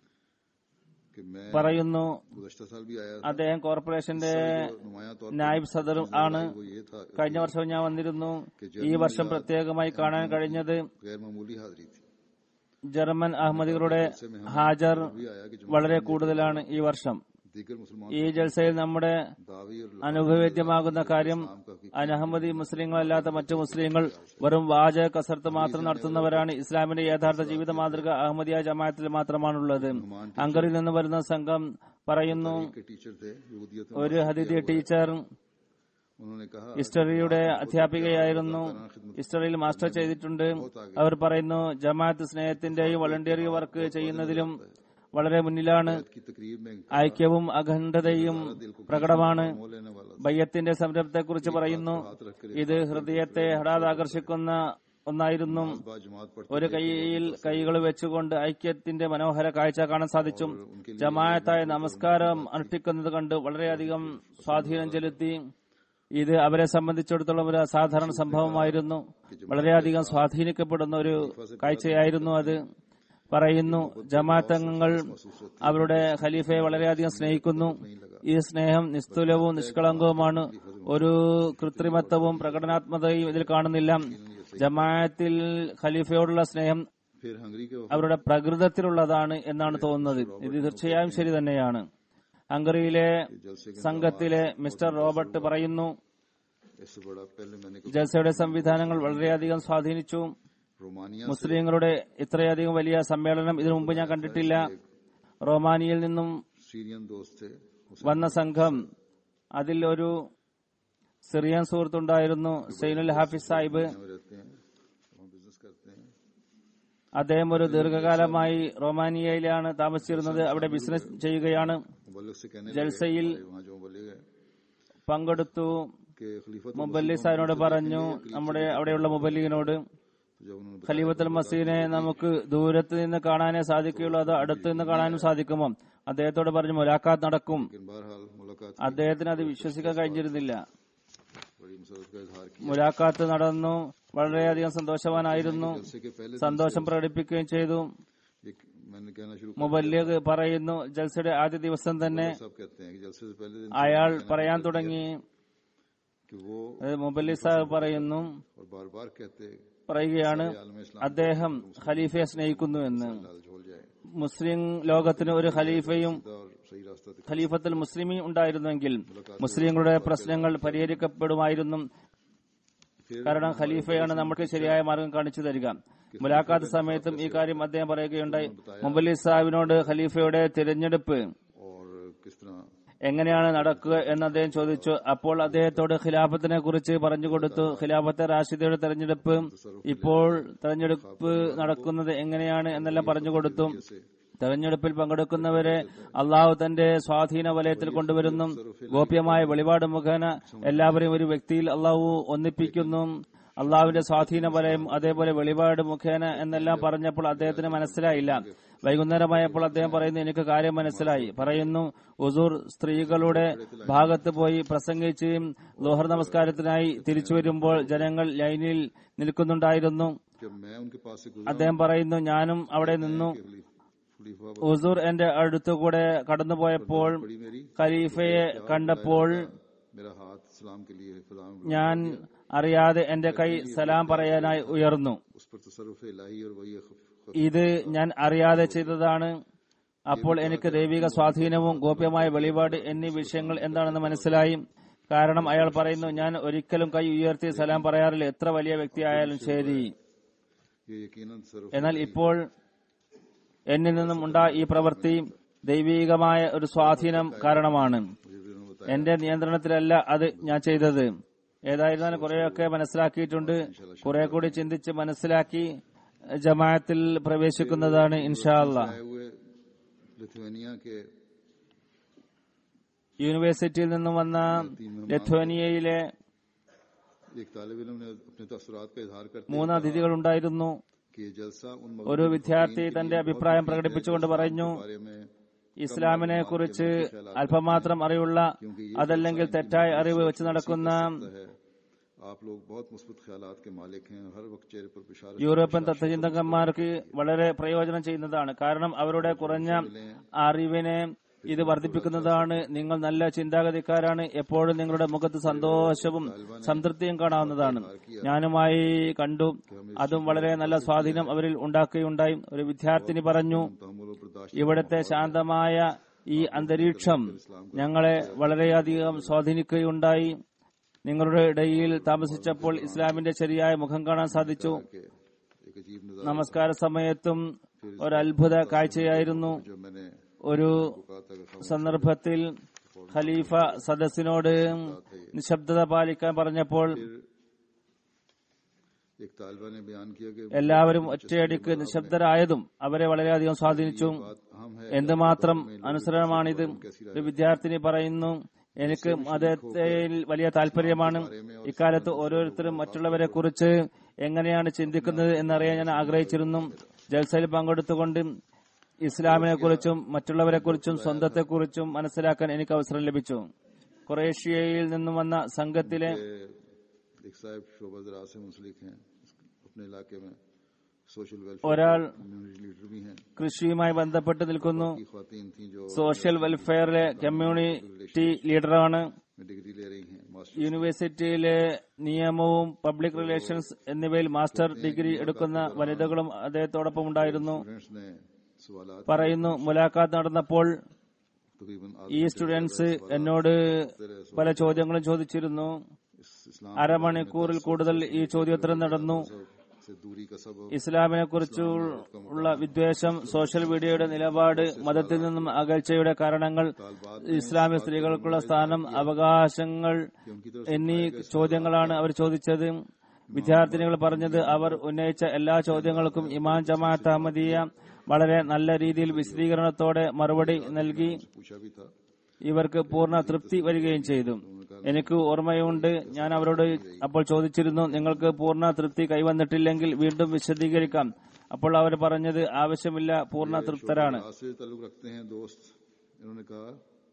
[SPEAKER 2] कि मैं
[SPEAKER 3] പറയുന്നു
[SPEAKER 2] गुजश्ता साल भी आया था
[SPEAKER 3] അദ്ദേഹം കോർപ്പറേഷന്റെ
[SPEAKER 2] नुमाया तौर
[SPEAKER 3] നായിബ് സദർ ആണ്
[SPEAKER 2] वो ये था
[SPEAKER 3] കഴിഞ്ഞ വർഷം ഞാൻ വന്നിരുന്നു ഈ വർഷം പ്രത്യേകമായി കാണാൻ കഴിഞ്ഞത്
[SPEAKER 2] गैर मामूली हाजिरी थी
[SPEAKER 3] ജർമ്മൻ അഹമ്മദികളുടെ ഹാജർ
[SPEAKER 2] भी आया कि
[SPEAKER 3] വളരെ കൂടുതലാണ് ഈ വർഷം
[SPEAKER 2] दीगर मुसलमान
[SPEAKER 3] ഈ ജൽസയിൽ നമ്മുടെ
[SPEAKER 2] दावी और
[SPEAKER 3] അനുഭവേദ്യമാകുന്ന കാര്യം അനഹമ്മദി മുസ്ലിങ്ങളല്ലാത്ത മറ്റു മുസ്ലിങ്ങൾ വെറും വാചക കസർത്ത് മാത്രം നടത്തുന്നവരാണ് ഇസ്ലാമിന്റെ യഥാർത്ഥ ജീവിത മാതൃക അഹമ്മദിയ ജമാഅത്തിൽ മാത്രമാണുള്ളത് അങ്കറിൽ നിന്ന് വരുന്ന സംഘം പറയുന്നു
[SPEAKER 2] के टीचर थे यहूदियत में
[SPEAKER 3] ഒരു ഹദീദി ടീച്ചർ
[SPEAKER 2] उन्होंने कहा
[SPEAKER 3] ഹിസ്റ്ററിയുടെ അധ്യാപികയായിരുന്നു ഹിസ്റ്ററിയിൽ മാസ്റ്റർ ചെയ്തിട്ടുണ്ട് അവർ പറയുന്നു ജമാഅത്ത് സ്നേഹത്തിന്റെയും വളണ്ടിയറി വർക്ക് ചെയ്യുന്നതിലും വളരെ മുന്നിലാണ്
[SPEAKER 2] की तकरीब में
[SPEAKER 3] ഐക്യവും അഖണ്ഡതയും പ്രകടമാണ്
[SPEAKER 2] मोह लेने वाला
[SPEAKER 3] ബയ്യത്തിന്റെ സംരംഭത്തെക്കുറിച്ച് പറയുന്നു ഇത് ഹൃദയത്തെ ഹഠാത് ആകർഷിക്കുന്ന ഒന്നായിരുന്നു
[SPEAKER 2] बा जमात पढ़ते
[SPEAKER 3] ഒരു കൈയിൽ കൈകൾ വെച്ചുകൊണ്ട് ഐക്യത്തിന്റെ മനോഹര കാഴ്ച കാണാൻ സാധിച്ചു ജമായത്തായ നമസ്കാരം അനുഷ്ഠിക്കുന്നത് കണ്ട് വളരെയധികം സ്വാധീനം ചെലുത്തി ഇത് അവരെ സംബന്ധിച്ചിടത്തോളം ഒരു അസാധാരണ സംഭവമായിരുന്നു വളരെയധികം സ്വാധീനിക്കപ്പെടുന്ന ഒരു കാഴ്ചയായിരുന്നു അത് പറയുന്നു ജമാഅത്ത് അംഗങ്ങൾ അവരുടെ ഖലീഫയെ വളരെയധികം സ്നേഹിക്കുന്നു ഈ സ്നേഹം നിസ്തുലവും നിഷ്കളങ്കവുമാണ് ഒരു കൃത്രിമത്വവും പ്രകടനാത്മകതയും ഇതിൽ കാണുന്നില്ല ജമാഅത്തിൽ ഖലീഫയോടുള്ള സ്നേഹം
[SPEAKER 2] फिर हंगरी के
[SPEAKER 3] അവരുടെ പ്രകൃതത്തിലുള്ളതാണ് എന്നാണ് തോന്നുന്നത് ഇത് തീർച്ചയായും ശരി തന്നെയാണ് ഹംഗറിയിലെ
[SPEAKER 2] जलसे के
[SPEAKER 3] സംഘത്തിലെ മിസ്റ്റർ റോബർട്ട് പറയുന്നു
[SPEAKER 2] इससे बड़ा पहले मैंने कहा,
[SPEAKER 3] ജൽസയുടെ സംവിധാനങ്ങൾ വളരെയധികം സ്വാധീനിച്ചു
[SPEAKER 2] रोमानिया
[SPEAKER 3] മുസ്ലിങ്ങളുടെ ഇത്രയധികം വലിയ സമ്മേളനം ഇതിനു മുമ്പ് ഞാൻ കണ്ടിട്ടില്ല റൊമാനിയയിൽ നിന്നും
[SPEAKER 2] सीरियन दोस्त थे
[SPEAKER 3] വന്ന സംഘം അതിൽ ഒരു സിറിയൻ സുഹൃത്തുണ്ടായിരുന്നു സൈനുൽ ഹാഫിസ് സാഹിബ്
[SPEAKER 2] में रहते हैं वहाँ बिजनेस करते हैं
[SPEAKER 3] അദ്ദേഹം ഒരു ദീർഘകാലമായി റൊമാനിയയിലാണ് താമസിച്ചിരുന്നത് അവിടെ ബിസിനസ് ചെയ്യുകയാണ്
[SPEAKER 2] मुबल्लिग से कहने
[SPEAKER 3] ജൽസയിൽ
[SPEAKER 2] लगे, वहाँ जो मुबल्लिग है
[SPEAKER 3] പങ്കെടുത്തു
[SPEAKER 2] कि खलीफत
[SPEAKER 3] മുബല്ലി സാഹിബിനോട് പറഞ്ഞു നമ്മുടെ അവിടെയുള്ള മുബല്ലിഗിനോട്
[SPEAKER 2] जब उन्होंने बताया
[SPEAKER 3] ഖലീഫത്തുൽ മസീനെ നമുക്ക് ദൂരത്ത് നിന്ന് കാണാനേ സാധിക്കുകയുള്ളൂ അത് അടുത്ത് നിന്ന് കാണാനും സാധിക്കുമോ അദ്ദേഹത്തോട് പറഞ്ഞു മുലാഖാത്ത് നടക്കും
[SPEAKER 2] लेकिन बहरहाल मुलाकात
[SPEAKER 3] അദ്ദേഹത്തിന് അത് വിശ്വസിക്കാൻ കഴിഞ്ഞിരുന്നില്ല
[SPEAKER 2] बड़ी मसरत का इजहार किया
[SPEAKER 3] മുലാഖാത്ത് നടന്നു വളരെയധികം സന്തോഷവാനായിരുന്നു
[SPEAKER 2] जलसे के पहले
[SPEAKER 3] സന്തോഷം പ്രകടിപ്പിക്കുകയും ചെയ്തു
[SPEAKER 2] एक मैंने कहना शुरू
[SPEAKER 3] മുബല്ലിഗ് പറയുന്നു ജൽസയുടെ ആദ്യ ദിവസം തന്നെ
[SPEAKER 2] सब कहते हैं कि जलसे से पहले दिन
[SPEAKER 3] അയാൾ പറയാൻ തുടങ്ങി
[SPEAKER 2] कि वो
[SPEAKER 3] അത് മുബല്ലി സാഹിബ് പറയുന്നു
[SPEAKER 2] और बार बार कहते
[SPEAKER 3] പറയുകയാണ്
[SPEAKER 2] आलम इस्लाम
[SPEAKER 3] അദ്ദേഹം ഖലീഫയെ സ്നേഹിക്കുന്നു എന്ന്
[SPEAKER 2] लाल झोल जाए
[SPEAKER 3] മുസ്ലിം ലോകത്തിന് ഒരു ഖലീഫയും
[SPEAKER 2] और सही रास्ता दिखा
[SPEAKER 3] ഖലീഫത്തുൽ മുസ്ലിമീൻ ഉണ്ടായിരുന്നെങ്കിൽ മുസ്ലിങ്ങളുടെ പ്രശ്നങ്ങൾ പരിഹരിക്കപ്പെടുമായിരുന്നു കാരണം ഖലീഫയാണ് നമുക്ക് ശരിയായ മാർഗം കാണിച്ചു തരിക മുലാഖാത്ത് സമയത്തും ഈ കാര്യം അദ്ദേഹം പറയുകയുണ്ടായി മുബല്ലി സാഹിബിനോട് ഖലീഫയുടെ തിരഞ്ഞെടുപ്പ്
[SPEAKER 2] और किस तरह
[SPEAKER 3] എങ്ങനെയാണ് നടക്കുക എന്ന് അദ്ദേഹം ചോദിച്ചു അപ്പോൾ അദ്ദേഹത്തോട് ഖിലാഫത്തിനെ കുറിച്ച് പറഞ്ഞു കൊടുത്തു ഖിലാഫത്തെ റാഷിദയുടെ തെരഞ്ഞെടുപ്പ് ഇപ്പോൾ തെരഞ്ഞെടുപ്പ് നടക്കുന്നത് എങ്ങനെയാണ് എന്നെല്ലാം പറഞ്ഞു കൊടുത്തു തെരഞ്ഞെടുപ്പിൽ പങ്കെടുക്കുന്നവരെ അള്ളാഹു തന്റെ സ്വാധീന വലയത്തിൽ കൊണ്ടുവരുന്നു ഗോപ്യമായ വെളിപാട് മുഖേന എല്ലാവരെയും ഒരു വ്യക്തിയിൽ അള്ളാഹു ഒന്നിപ്പിക്കുന്നു അള്ളാഹുവിന്റെ സ്വാധീന വലയം അതേപോലെ വെളിപാട് മുഖേന എന്നെല്ലാം പറഞ്ഞപ്പോൾ അദ്ദേഹത്തിന് മനസ്സിലായില്ല വൈകുന്നേരമായപ്പോൾ അദ്ദേഹം പറയുന്നു എനിക്ക് കാര്യം മനസ്സിലായി പറയുന്നു ഉസൂർ സ്ത്രീകളുടെ ഭാഗത്ത് പോയി പ്രസംഗിച്ച് ലോഹർ നമസ്കാരത്തിനായി തിരിച്ചു വരുമ്പോൾ ജനങ്ങൾ ലൈനിൽ നിൽക്കുന്നുണ്ടായിരുന്നു
[SPEAKER 2] जब मैं उनके पास से गुजरा
[SPEAKER 3] അദ്ദേഹം പറയുന്നു ഞാനും അവിടെ നിന്നു
[SPEAKER 2] खलीफा
[SPEAKER 3] ഉസൂർ എന്റെ അടുത്തുകൂടെ കടന്നുപോയപ്പോൾ
[SPEAKER 2] बड़ी मेरी
[SPEAKER 3] ഖലീഫയെ കണ്ടപ്പോൾ
[SPEAKER 2] मेरा हाथ सलाम के लिए फलाम
[SPEAKER 3] ഞാൻ അറിയാതെ എന്റെ കൈ സലാം പറയാനായി ഉയർന്നു
[SPEAKER 2] उस पर तसरुफ इलाही और वही खफ-
[SPEAKER 3] ഇത് ഞാൻ അറിയാതെ ചെയ്തതാണ് അപ്പോൾ എനിക്ക് ദൈവിക സ്വാധീനവും ഗോപ്യമായ വെളിപാട് എന്നീ വിഷയങ്ങൾ എന്താണെന്ന് മനസ്സിലായി കാരണം അയാൾ പറയുന്നു ഞാൻ ഒരിക്കലും കൈ ഉയർത്തി സലാം പറയാറില്ല എത്ര വലിയ വ്യക്തിയായാലും ശരി
[SPEAKER 2] ये यकीनन तसरुफ
[SPEAKER 3] എന്നാൽ ഇപ്പോൾ എന്നിൽ നിന്നും ഉണ്ടായ ഈ പ്രവൃത്തി ദൈവീകമായ ഒരു സ്വാധീനം കാരണമാണ്
[SPEAKER 2] मुझे भी उन्होंने बताया
[SPEAKER 3] എന്റെ നിയന്ത്രണത്തിലല്ല അത് ഞാൻ ചെയ്തത് ഏതായിരുന്നാലും കുറെയൊക്കെ മനസ്സിലാക്കിയിട്ടുണ്ട് കുറെ കൂടി ചിന്തിച്ച് മനസ്സിലാക്കി ജമാഅത്തിൽ പ്രവേശിക്കുന്നതാണ് ഇൻഷാ അല്ലാ
[SPEAKER 2] आए हुए लिथुआनिया के
[SPEAKER 3] യൂണിവേഴ്സിറ്റിയിൽ നിന്നും വന്ന ലെത്വേനിയയിലെ
[SPEAKER 2] एक तालब इलम ने अपने तसरात का इजहार करते
[SPEAKER 3] മൂന്ന് അതിഥികൾ ഉണ്ടായിരുന്നു
[SPEAKER 2] कि ये जलसा उन
[SPEAKER 3] ഒരു
[SPEAKER 2] मगरबी
[SPEAKER 3] വിദ്യാർത്ഥി
[SPEAKER 2] मुफक्कीरीन के
[SPEAKER 3] തന്റെ
[SPEAKER 2] लिए बहुत
[SPEAKER 3] അഭിപ്രായം
[SPEAKER 2] मुफीद है
[SPEAKER 3] പ്രകടിപ്പിച്ചുകൊണ്ട്
[SPEAKER 2] जो
[SPEAKER 3] പറഞ്ഞു
[SPEAKER 2] इस्लाम के बारे में
[SPEAKER 3] ഇസ്ലാമിനെ കുറിച്ച് അല്പമാത്രം അറിവുള്ള അതല്ലെങ്കിൽ തെറ്റായ അറിവ് വെച്ച് നടക്കുന്ന
[SPEAKER 2] लगता है आप लोग बहुत मुस्बत ख्यालात के मालिक हैं और हर वक्त चेहरे पर बिशारत
[SPEAKER 3] യൂറോപ്യൻ തത്വചിന്തകന്മാർക്ക് വളരെ പ്രയോജനം ചെയ്യുന്നതാണ് കാരണം അവരുടെ കുറഞ്ഞ അറിവിനെ ഇത് വർദ്ധിപ്പിക്കുന്നതാണ് നിങ്ങൾ നല്ല ചിന്താഗതിക്കാരാണ് എപ്പോഴും നിങ്ങളുടെ മുഖത്ത് സന്തോഷവും സംതൃപ്തിയും കാണാവുന്നതാണ് ഞാനുമായി കണ്ടു അതും വളരെ നല്ല സ്വാധീനം അവരിൽ ഉണ്ടാക്കുകയുണ്ടായി ഒരു വിദ്യാർത്ഥിനി പറഞ്ഞു
[SPEAKER 2] तहमुल और बर्दाश्त
[SPEAKER 3] ഇവിടുത്തെ ശാന്തമായ ഈ അന്തരീക്ഷം ഞങ്ങളെ വളരെയധികം സ്വാധീനിക്കുകയുണ്ടായി നിങ്ങളുടെ ഇടയിൽ താമസിച്ചപ്പോൾ ഇസ്ലാമിന്റെ ശരിയായ മുഖം കാണാൻ സാധിച്ചു
[SPEAKER 2] के एक अजीब नजारा
[SPEAKER 3] നമസ്കാര സമയത്തും ഒരത്ഭുത കാഴ്ചയായിരുന്നു
[SPEAKER 2] जो मैंने
[SPEAKER 3] ഒരു
[SPEAKER 2] कहा था कि
[SPEAKER 3] സന്ദർഭത്തിൽ ഖലീഫ സദസ്സിനോട് നിശബ്ദത പാലിക്കാൻ പറഞ്ഞപ്പോൾ
[SPEAKER 2] एक तालिबा ने बयान किया कि
[SPEAKER 3] എല്ലാവരും ഒറ്റയടിക്ക് നിശബ്ദരായതും അവരെ വളരെയധികം സ്വാധീനിച്ചു
[SPEAKER 2] बात हम है
[SPEAKER 3] എന്തുമാത്രം അനുസരണമാണിത് ഒരു വിദ്യാർത്ഥിനി പറയുന്നു എനിക്ക് മതത്തിൽ വലിയ താല്പര്യമാണ് ഇക്കാലത്ത് ഓരോരുത്തരും മറ്റുള്ളവരെ കുറിച്ച് എങ്ങനെയാണ് ചിന്തിക്കുന്നത് എന്നറിയാൻ ഞാൻ ആഗ്രഹിച്ചിരുന്നു ജൽസയിൽ പങ്കെടുത്തുകൊണ്ട് ഇസ്ലാമിനെ കുറിച്ചും മറ്റുള്ളവരെ കുറിച്ചും സ്വന്തത്തെ കുറിച്ചും മനസ്സിലാക്കാൻ എനിക്ക് അവസരം ലഭിച്ചു കുറേഷ്യയിൽ നിന്നും വന്ന സംഘത്തിലെ
[SPEAKER 2] एक साहब शोभा जरा से मुंसलिक हैं अपने इलाके में सोशल वेलफेयर
[SPEAKER 3] ഒരാൾ
[SPEAKER 2] कम्युनिटी लीडर भी हैं
[SPEAKER 3] കൃഷിയുമായി ബന്ധപ്പെട്ട് നിൽക്കുന്നു
[SPEAKER 2] की खातन थी जो
[SPEAKER 3] സോഷ്യൽ വെൽഫെയറിലെ കമ്മ്യൂണിറ്റി ലീഡറാണ്
[SPEAKER 2] में डिग्री ले रही हैं मास्टर
[SPEAKER 3] യൂണിവേഴ്സിറ്റിയിലെ നിയമവും പബ്ലിക് റിലേഷൻസ് എന്നിവയിൽ മാസ്റ്റർ ഡിഗ്രി എടുക്കുന്ന വനിതകളും അദ്ദേഹത്തോടൊപ്പം ഉണ്ടായിരുന്നു
[SPEAKER 2] स्टूडेंट्स ने सवाल
[SPEAKER 3] പറയുന്നു മുലാഖാത്ത് നടന്നപ്പോൾ
[SPEAKER 2] तकरीबन
[SPEAKER 3] ഈ സ്റ്റുഡൻസ് എന്നോട് പല ചോദ്യങ്ങളും ചോദിച്ചിരുന്നു
[SPEAKER 2] इस्लाम
[SPEAKER 3] അരമണിക്കൂറിൽ കൂടുതൽ ഈ ചോദ്യോത്തരം നടന്നു
[SPEAKER 2] से दूरी का सबब
[SPEAKER 3] ഇസ്ലാമിനെ കുറിച്ചുള്ള വിദ്വേഷം സോഷ്യൽ മീഡിയയുടെ നിലപാട് മതത്തിൽ നിന്നും അകൽച്ചയുടെ കാരണങ്ങൾ ഇസ്ലാമിക സ്ത്രീകൾക്കുള്ള സ്ഥാനം അവകാശങ്ങൾ എന്നീ ചോദ്യങ്ങളാണ് അവർ ചോദിച്ചത് വിദ്യാർത്ഥിനികൾ പറഞ്ഞത് അവർ ഉന്നയിച്ച എല്ലാ ചോദ്യങ്ങൾക്കും ഇമാം ജമാഅത്ത് അഹമ്മദിയ വളരെ നല്ല രീതിയിൽ വിശദീകരണത്തോടെ മറുപടി നൽകി
[SPEAKER 2] पूछा भी था
[SPEAKER 3] ഇവർക്ക് പൂർണ്ണ തൃപ്തി വരികയും ചെയ്തു എനിക്ക് ഓർമ്മയുണ്ട് ഞാൻ അവരോട് അപ്പോൾ ചോദിച്ചിരുന്നു നിങ്ങൾക്ക് പൂർണ്ണ തൃപ്തി കൈവന്നിട്ടില്ലെങ്കിൽ വീണ്ടും വിശദീകരിക്കാം അപ്പോൾ അവർ പറഞ്ഞത് ആവശ്യമില്ല പൂർണ്ണ തൃപ്തരാണ്
[SPEAKER 2] आज से ताल्लुक रखते हैं दोस्त इन्होंने कहा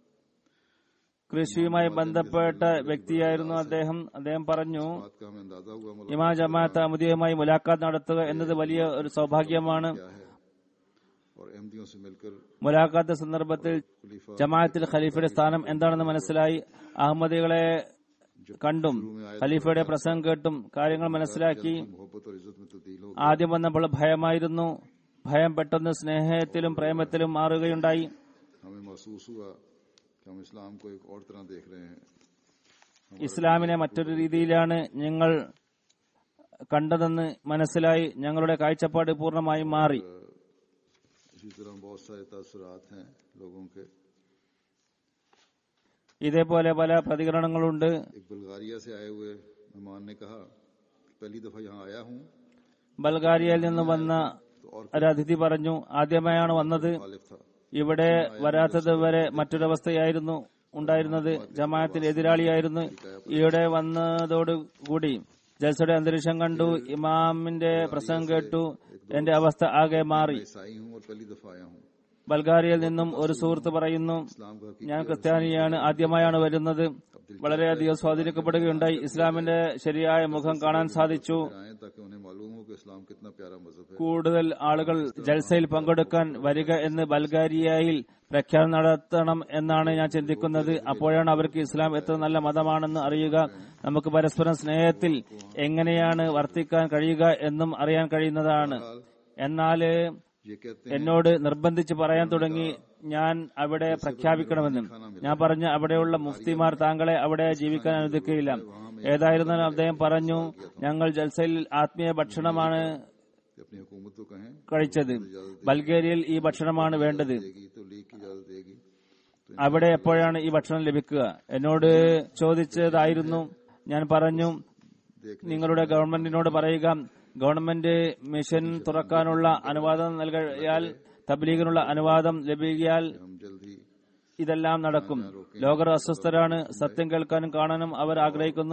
[SPEAKER 3] കൃഷിയുമായി ബന്ധപ്പെട്ട വ്യക്തിയായിരുന്നു അദ്ദേഹം അദ്ദേഹം പറഞ്ഞു
[SPEAKER 2] बात का हमें अंदाजा हुआ मुलाकात
[SPEAKER 3] ഇമാ ജമാഅത്ത് അമുദിയുമായി മുലാഖാത്ത് നടത്തുക എന്നത് വലിയ ഒരു സൗഭാഗ്യമാണ്
[SPEAKER 2] क्या है और अहमदियों से मिलकर
[SPEAKER 3] മുലാഖാത്ത് സന്ദർഭത്തിൽ
[SPEAKER 2] खलीफा
[SPEAKER 3] ജമാഅത്തിൽ ഖലീഫയുടെ സ്ഥാനം എന്താണെന്ന് മനസ്സിലായി അഹമ്മദികളെ കണ്ടും ഖലീഫയുടെ പ്രസംഗം കേട്ടും കാര്യങ്ങൾ മനസ്സിലാക്കി
[SPEAKER 2] मोहब्बत और इज्जत में तब्दील हो
[SPEAKER 3] ആദ്യം വന്നപ്പോൾ ഭയമായിരുന്നു ഭയം പെട്ടെന്ന് സ്നേഹത്തിലും പ്രേമത്തിലും മാറുകയുണ്ടായി
[SPEAKER 2] हमें महसूस हुआ कि हम इस्लाम को एक और तरह देख रहे हैं
[SPEAKER 3] ഇസ്ലാമിനെ മറ്റൊരു രീതിയിലാണ് ഞങ്ങൾ കണ്ടതെന്ന് മനസ്സിലായി ഞങ്ങളുടെ കാഴ്ചപ്പാട് പൂർണ്ണമായും മാറി
[SPEAKER 2] इसी तरह बहुत सारे तासरात हैं लोगों के
[SPEAKER 3] ഇതേപോലെ പല പ്രതികരണങ്ങളുണ്ട്
[SPEAKER 2] एक बल्गारिया से आए हुए मेहमान ने कहा कि पहली दफा यहाँ आया हूँ
[SPEAKER 3] ബൾഗാരിയയിൽ നിന്ന് വന്ന
[SPEAKER 2] तो और
[SPEAKER 3] ഒരു അതിഥി പറഞ്ഞു ആദ്യമായാണ് വന്നത്
[SPEAKER 2] मुखालिफ था
[SPEAKER 3] ഇവിടെ വരാത്തത് വരെ മറ്റൊരവസ്ഥയായിരുന്നു ഉണ്ടായിരുന്നത് ജമാഅത്തിന് എതിരാളിയായിരുന്നു ഇവിടെ വന്നതോടുകൂടി ജൽസയുടെ അന്തരീക്ഷം കണ്ടു ഇമാമിന്റെ പ്രസംഗം കേട്ടു എന്റെ അവസ്ഥ ആകെ മാറി
[SPEAKER 2] मैं ईसाई हूँ और पहली दफा आया हूँ
[SPEAKER 3] ബൾഗാരിയയിൽ നിന്നും ഒരു സുഹൃത്ത് പറയുന്നു
[SPEAKER 2] इस्लाम का
[SPEAKER 3] ഞാൻ ക്രിസ്ത്യാനിയാണ് ആദ്യമായാണ് വരുന്നത് വളരെയധികം സ്വാധീനിക്കപ്പെടുകയുണ്ടായി ഇസ്ലാമിന്റെ ശരിയായ മുഖം കാണാൻ സാധിച്ചു
[SPEAKER 2] आए ताकि उन्हें मालूम हो कि इस्लाम कितना प्यारा मजहब है
[SPEAKER 3] കൂടുതൽ ആളുകൾ ജൽസയിൽ പങ്കെടുക്കാൻ വരിക എന്ന് ബൾഗാരിയയിൽ പ്രഖ്യാപനം നടത്തണം എന്നാണ് ഞാൻ ചിന്തിക്കുന്നത് അപ്പോഴാണ് അവർക്ക് ഇസ്ലാം എത്ര നല്ല മതമാണെന്ന് അറിയുക നമുക്ക് പരസ്പരം സ്നേഹത്തിൽ എങ്ങനെയാണ് വർത്തിക്കാൻ കഴിയുക എന്നും അറിയാൻ കഴിയുന്നതാണ് എന്നാൽ
[SPEAKER 2] ये कहते
[SPEAKER 3] എന്നോട് നിർബന്ധിച്ച് പറയാൻ തുടങ്ങി ഞാൻ അവിടെ പ്രഖ്യാപിക്കണമെന്ന് ഞാൻ പറഞ്ഞു അവിടെയുള്ള മുഫ്തിമാർ താങ്കളെ അവിടെ ജീവിക്കാൻ അനുവദിക്കുകയില്ല ഏതായിരുന്നാലും അദ്ദേഹം പറഞ്ഞു ഞങ്ങൾ ജൽസയിൽ ആത്മീയ ഭക്ഷണമാണ്
[SPEAKER 2] कि अपनी हुकूमत को कहें
[SPEAKER 3] കഴിച്ചത് ബൾഗേറിയയിൽ ഈ ഭക്ഷണമാണ് വേണ്ടത്
[SPEAKER 2] देगी तो लीग की इजाजत देगी
[SPEAKER 3] അവിടെ എപ്പോഴാണ് ഈ ഭക്ഷണം ലഭിക്കുക എന്നോട് ചോദിച്ചതായിരുന്നു ഞാൻ പറഞ്ഞു നിങ്ങളുടെ ഗവൺമെന്റിനോട് പറയുക ഗവൺമെന്റ് മിഷൻ തുറക്കാനുള്ള അനുവാദം നൽകിയാൽ തബ്ലീഗിനുള്ള അനുവാദം ലഭിക്കിയാൽ
[SPEAKER 2] हम जल्द ही
[SPEAKER 3] ഇതെല്ലാം നടക്കും ലോകർ അസ്വസ്ഥരാണ് സത്യം കേൾക്കാനും കാണാനും അവർ ആഗ്രഹിക്കുന്നു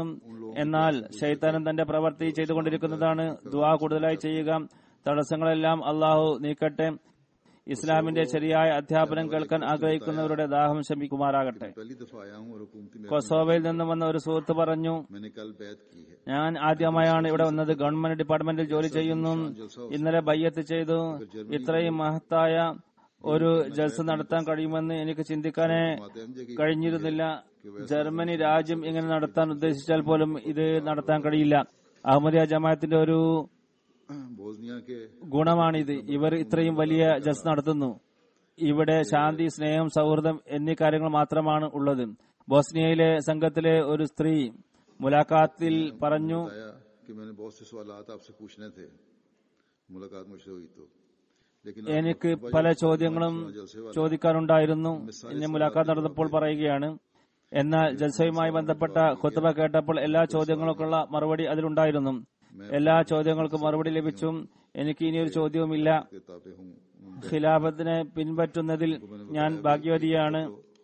[SPEAKER 3] എന്നാൽ ശൈത്താനും തന്റെ പ്രവൃത്തി ചെയ്തുകൊണ്ടിരിക്കുന്നതാണ് ദുആ കൂടുതലായി ചെയ്യുക തടസ്സങ്ങളെല്ലാം അള്ളാഹു നീക്കട്ടെ ഇസ്ലാമിന്റെ ശരിയായ അധ്യാപനം കേൾക്കാൻ ആഗ്രഹിക്കുന്നവരുടെ ദാഹം ശമിക്കുമാറാകട്ടെ
[SPEAKER 2] पहली दफा आया हूँ और हुकूमती महकमे
[SPEAKER 3] കൊസോവയിൽ നിന്നും വന്ന ഒരു സുഹൃത്ത് പറഞ്ഞു
[SPEAKER 2] मैंने कल बैत की है
[SPEAKER 3] ഞാൻ ആദ്യമായാണ് ഇവിടെ വന്നത് ഗവൺമെന്റ് ഡിപ്പാർട്ട്മെന്റിൽ ജോലി ചെയ്യുന്നു ഇന്നലെ ബയ്യത്ത് ചെയ്തു ഇത്രയും മഹത്തായ ഒരു ജൽസ നടത്താൻ കഴിയുമെന്ന് എനിക്ക് ചിന്തിക്കാനേ
[SPEAKER 2] मातेमजे की
[SPEAKER 3] കഴിഞ്ഞിരുന്നില്ല ജർമ്മനി രാജ്യം ഇങ്ങനെ നടത്താൻ ഉദ്ദേശിച്ചാൽ പോലും ഇത് നടത്താൻ കഴിയില്ല അഹമ്മദിയ ജമാഅത്തിന്റെ ഒരു
[SPEAKER 2] बोजनिया के
[SPEAKER 3] ഗുണമാണിത് ഇവർ ഇത്രയും വലിയ ജൽസ നടത്തുന്നു ഇവിടെ ശാന്തി സ്നേഹം സൗഹൃദം എന്നീ കാര്യങ്ങൾ മാത്രമാണ് ഉള്ളത് ബോസ്നിയയിലെ സംഘത്തിലെ ഒരു സ്ത്രീ മുലാഖാത്തിൽ പറഞ്ഞു
[SPEAKER 2] बताया कि मैंने बहुत से सवाल आपसे पूछने थे मुलाकात मुझसे हुई तो लेकिन आप
[SPEAKER 3] എനിക്ക് പല ചോദ്യങ്ങളും ചോദിക്കാനുണ്ടായിരുന്നു ഇനി മുലാഖാത്ത് നടന്നപ്പോൾ പറയുകയാണ് എന്നാൽ ജൽസയുമായി ബന്ധപ്പെട്ട ഖുത്തുബ കേട്ടപ്പോൾ എല്ലാ ചോദ്യങ്ങൾക്കുള്ള മറുപടി അതിലുണ്ടായിരുന്നു എല്ലാ ചോദ്യങ്ങൾക്കും മറുപടി ലഭിച്ചു എനിക്ക് ഇനിയൊരു ചോദ്യവുമില്ല
[SPEAKER 2] किताबें हूँ
[SPEAKER 3] ഖിലാഫത്തിനെ പിൻപറ്റുന്നതിൽ ഞാൻ ഭാഗ്യവതിയാണ്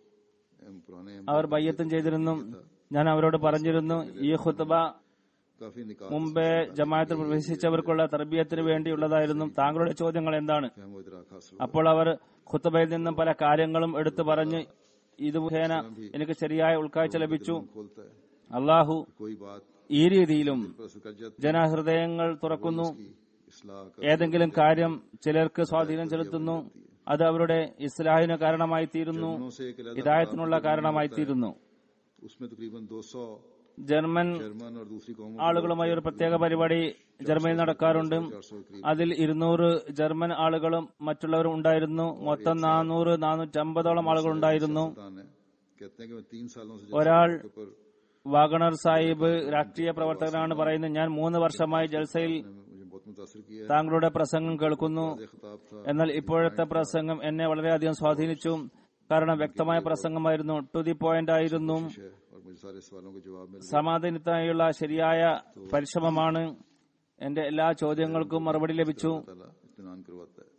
[SPEAKER 2] हम पुराने
[SPEAKER 3] അവർ ബയ്യത്തും ചെയ്തിരുന്നു ഞാൻ അവരോട് പറഞ്ഞിരുന്നു ഈ ഖുത്തുബ
[SPEAKER 2] काफी निकाल
[SPEAKER 3] മുമ്പേ ജമാഅത്തിൽ പ്രവേശിച്ചവർക്കുള്ള തർബീയത്തിന് വേണ്ടിയുള്ളതായിരുന്നു താങ്കളുടെ ചോദ്യങ്ങൾ എന്താണ്
[SPEAKER 2] हम वो इदराक हासिल
[SPEAKER 3] അപ്പോൾ അവർ ഖുത്തബയിൽ നിന്നും പല കാര്യങ്ങളും എടുത്തു പറഞ്ഞ് ഇത് മുഖേന എനിക്ക് ശരിയായ ഉൾക്കാഴ്ച ലഭിച്ചു
[SPEAKER 2] खोलता है
[SPEAKER 3] അള്ളാഹു
[SPEAKER 2] कोई बात
[SPEAKER 3] ഈ രീതിയിലും
[SPEAKER 2] पर असर कर जाती
[SPEAKER 3] ജനഹൃദയങ്ങൾ തുറക്കുന്നു
[SPEAKER 2] है इसलाह का
[SPEAKER 3] ഏതെങ്കിലും കാര്യം ചിലർക്ക് സ്വാധീനം ചെലുത്തുന്നു അത് അവരുടെ ഇസ്ലാഹിന് കാരണമായി തീരുന്നു
[SPEAKER 2] जर्मनों से एक अलग
[SPEAKER 3] ഹിദായത്തിനുള്ള കാരണമായി തീരുന്നു
[SPEAKER 2] उसमें तकरीबन 200
[SPEAKER 3] ജർമ്മൻ
[SPEAKER 2] जर्मन और दूसरी कौमों
[SPEAKER 3] ആളുകളുമായി ഒരു പ്രത്യേക പരിപാടി ജർമ്മനിയിൽ നടക്കാറുണ്ട് അതിൽ ഇരുന്നൂറ് ജർമ്മൻ ആളുകളും മറ്റുള്ളവരും ഉണ്ടായിരുന്നു മൊത്തം നാനൂറ് നാനൂറ്റമ്പതോളം ആളുകൾ ഉണ്ടായിരുന്നു
[SPEAKER 2] सुल्तान है कहते हैं कि मैं तीन सालों से
[SPEAKER 3] ഒരാൾ
[SPEAKER 2] के ऊपर
[SPEAKER 3] വാഗണർ സാഹിബ് രാഷ്ട്രീയ പ്രവർത്തകനാണ് പറയുന്നത് ഞാൻ മൂന്ന് വർഷമായി ജൽസയിൽ
[SPEAKER 2] मुझे बहुत मुतासर किया है
[SPEAKER 3] താങ്കളുടെ പ്രസംഗം കേൾക്കുന്നു
[SPEAKER 2] ये खिताब था
[SPEAKER 3] എന്നാൽ ഇപ്പോഴത്തെ പ്രസംഗം എന്നെ വളരെയധികം സ്വാധീനിച്ചു കാരണം വ്യക്തമായ പ്രസംഗമായിരുന്നു ടു ദി പോയിന്റ് ആയിരുന്നു
[SPEAKER 2] है और मुझे सारे सवालों के जवाब मिल
[SPEAKER 3] സമാധാനത്തിനായുള്ള ശരിയായ പരിശ്രമമാണ് എന്റെ എല്ലാ ചോദ്യങ്ങൾക്കും മറുപടി ലഭിച്ചു
[SPEAKER 2] ताला इत्मीनान करवाता है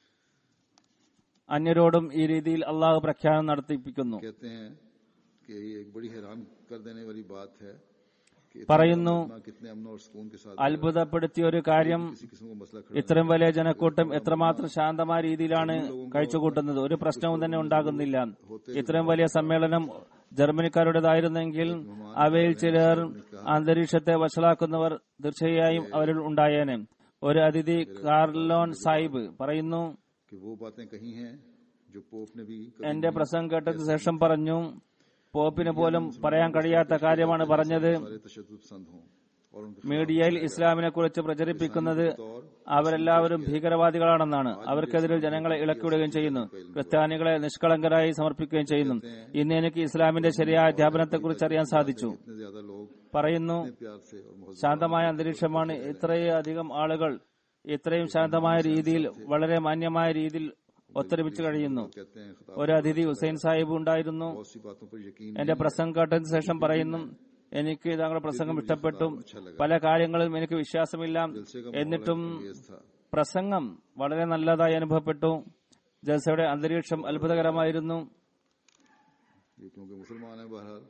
[SPEAKER 3] അന്യരോടും ഈ രീതിയിൽ അള്ളാഹു പ്രഖ്യാപനം നടത്തിപ്പിക്കുന്നു
[SPEAKER 2] कहते हैं कि ये एक बड़ी हैरान कर देने वाली बात है कि इतना
[SPEAKER 3] പറയുന്നു
[SPEAKER 2] इतना कितने अमन और सुकून के साथ
[SPEAKER 3] അത്ഭുതപ്പെടുത്തിയ ഒരു കാര്യം
[SPEAKER 2] किसी किस्म को मसला खड़ा
[SPEAKER 3] ഇത്രയും വലിയ ജനക്കൂട്ടം എത്രമാത്രം ശാന്തമായ രീതിയിലാണ് കഴിച്ചുകൂട്ടുന്നത് ഒരു പ്രശ്നവും തന്നെ ഉണ്ടാകുന്നില്ല ഇത്രയും വലിയ സമ്മേളനം ജർമ്മനിക്കാരുടേതായിരുന്നെങ്കിൽ അവയിൽ ചിലർ അന്തരീക്ഷത്തെ വഷളാക്കുന്നവർ തീർച്ചയായും അവരിൽ ഉണ്ടായേനെ ഒരു അതിഥി കാർലോൺ സാഹിബ് പറയുന്നു
[SPEAKER 2] कि वो बातें कही हैं जो पोप ने भी कभी
[SPEAKER 3] എന്റെ പ്രസംഗം കേട്ടതിന് ശേഷം പറഞ്ഞു പോപ്പിന് പോലും പറയാൻ കഴിയാത്ത കാര്യമാണ് പറഞ്ഞത്
[SPEAKER 2] सारे तशद्दुद पसंद हों और उनके
[SPEAKER 3] മീഡിയയിൽ ഇസ്ലാമിനെ കുറിച്ച് പ്രചരിപ്പിക്കുന്നത് അവരെല്ലാവരും ഭീകരവാദികളാണെന്നാണ് അവർക്കെതിരെ ജനങ്ങളെ ഇളക്കിവിടുകയും ചെയ്യുന്നു ക്രിസ്ത്യാനികളെ നിഷ്കളങ്കരായി സമർപ്പിക്കുകയും ചെയ്യുന്നു ഇന്ന് എനിക്ക് ഇസ്ലാമിന്റെ ശരിയായ അധ്യാപനത്തെക്കുറിച്ച് അറിയാൻ സാധിച്ചു
[SPEAKER 2] इतने ज्यादा लोग
[SPEAKER 3] പറയുന്നു
[SPEAKER 2] इतने प्यार से और मोहब्बत
[SPEAKER 3] ശാന്തമായ അന്തരീക്ഷമാണ് ഇത്രയധികം ആളുകൾ ഇത്രയും ശാന്തമായ രീതിയിൽ വളരെ മാന്യമായ രീതിയിൽ ഒത്തൊരുമിച്ച് കഴിയുന്നു
[SPEAKER 2] से कहते हैं खिताब
[SPEAKER 3] ഒരു അതിഥി ഹുസൈൻ സാഹിബ് ഉണ്ടായിരുന്നു
[SPEAKER 2] बहुत सी बातों पर यकीन
[SPEAKER 3] എന്റെ പ്രസംഗം കേട്ടതിന് ശേഷം പറയുന്നു എനിക്ക് താങ്കളുടെ പ്രസംഗം ഇഷ്ടപ്പെട്ടു പല കാര്യങ്ങളിലും എനിക്ക് വിശ്വാസമില്ല എന്നിട്ടും
[SPEAKER 2] तेज था
[SPEAKER 3] പ്രസംഗം വളരെ നല്ലതായി അനുഭവപ്പെട്ടു ജൽസയുടെ അന്തരീക്ഷം അത്ഭുതകരമായിരുന്നു
[SPEAKER 2] ये क्योंकि मुसलमान है बहरहाल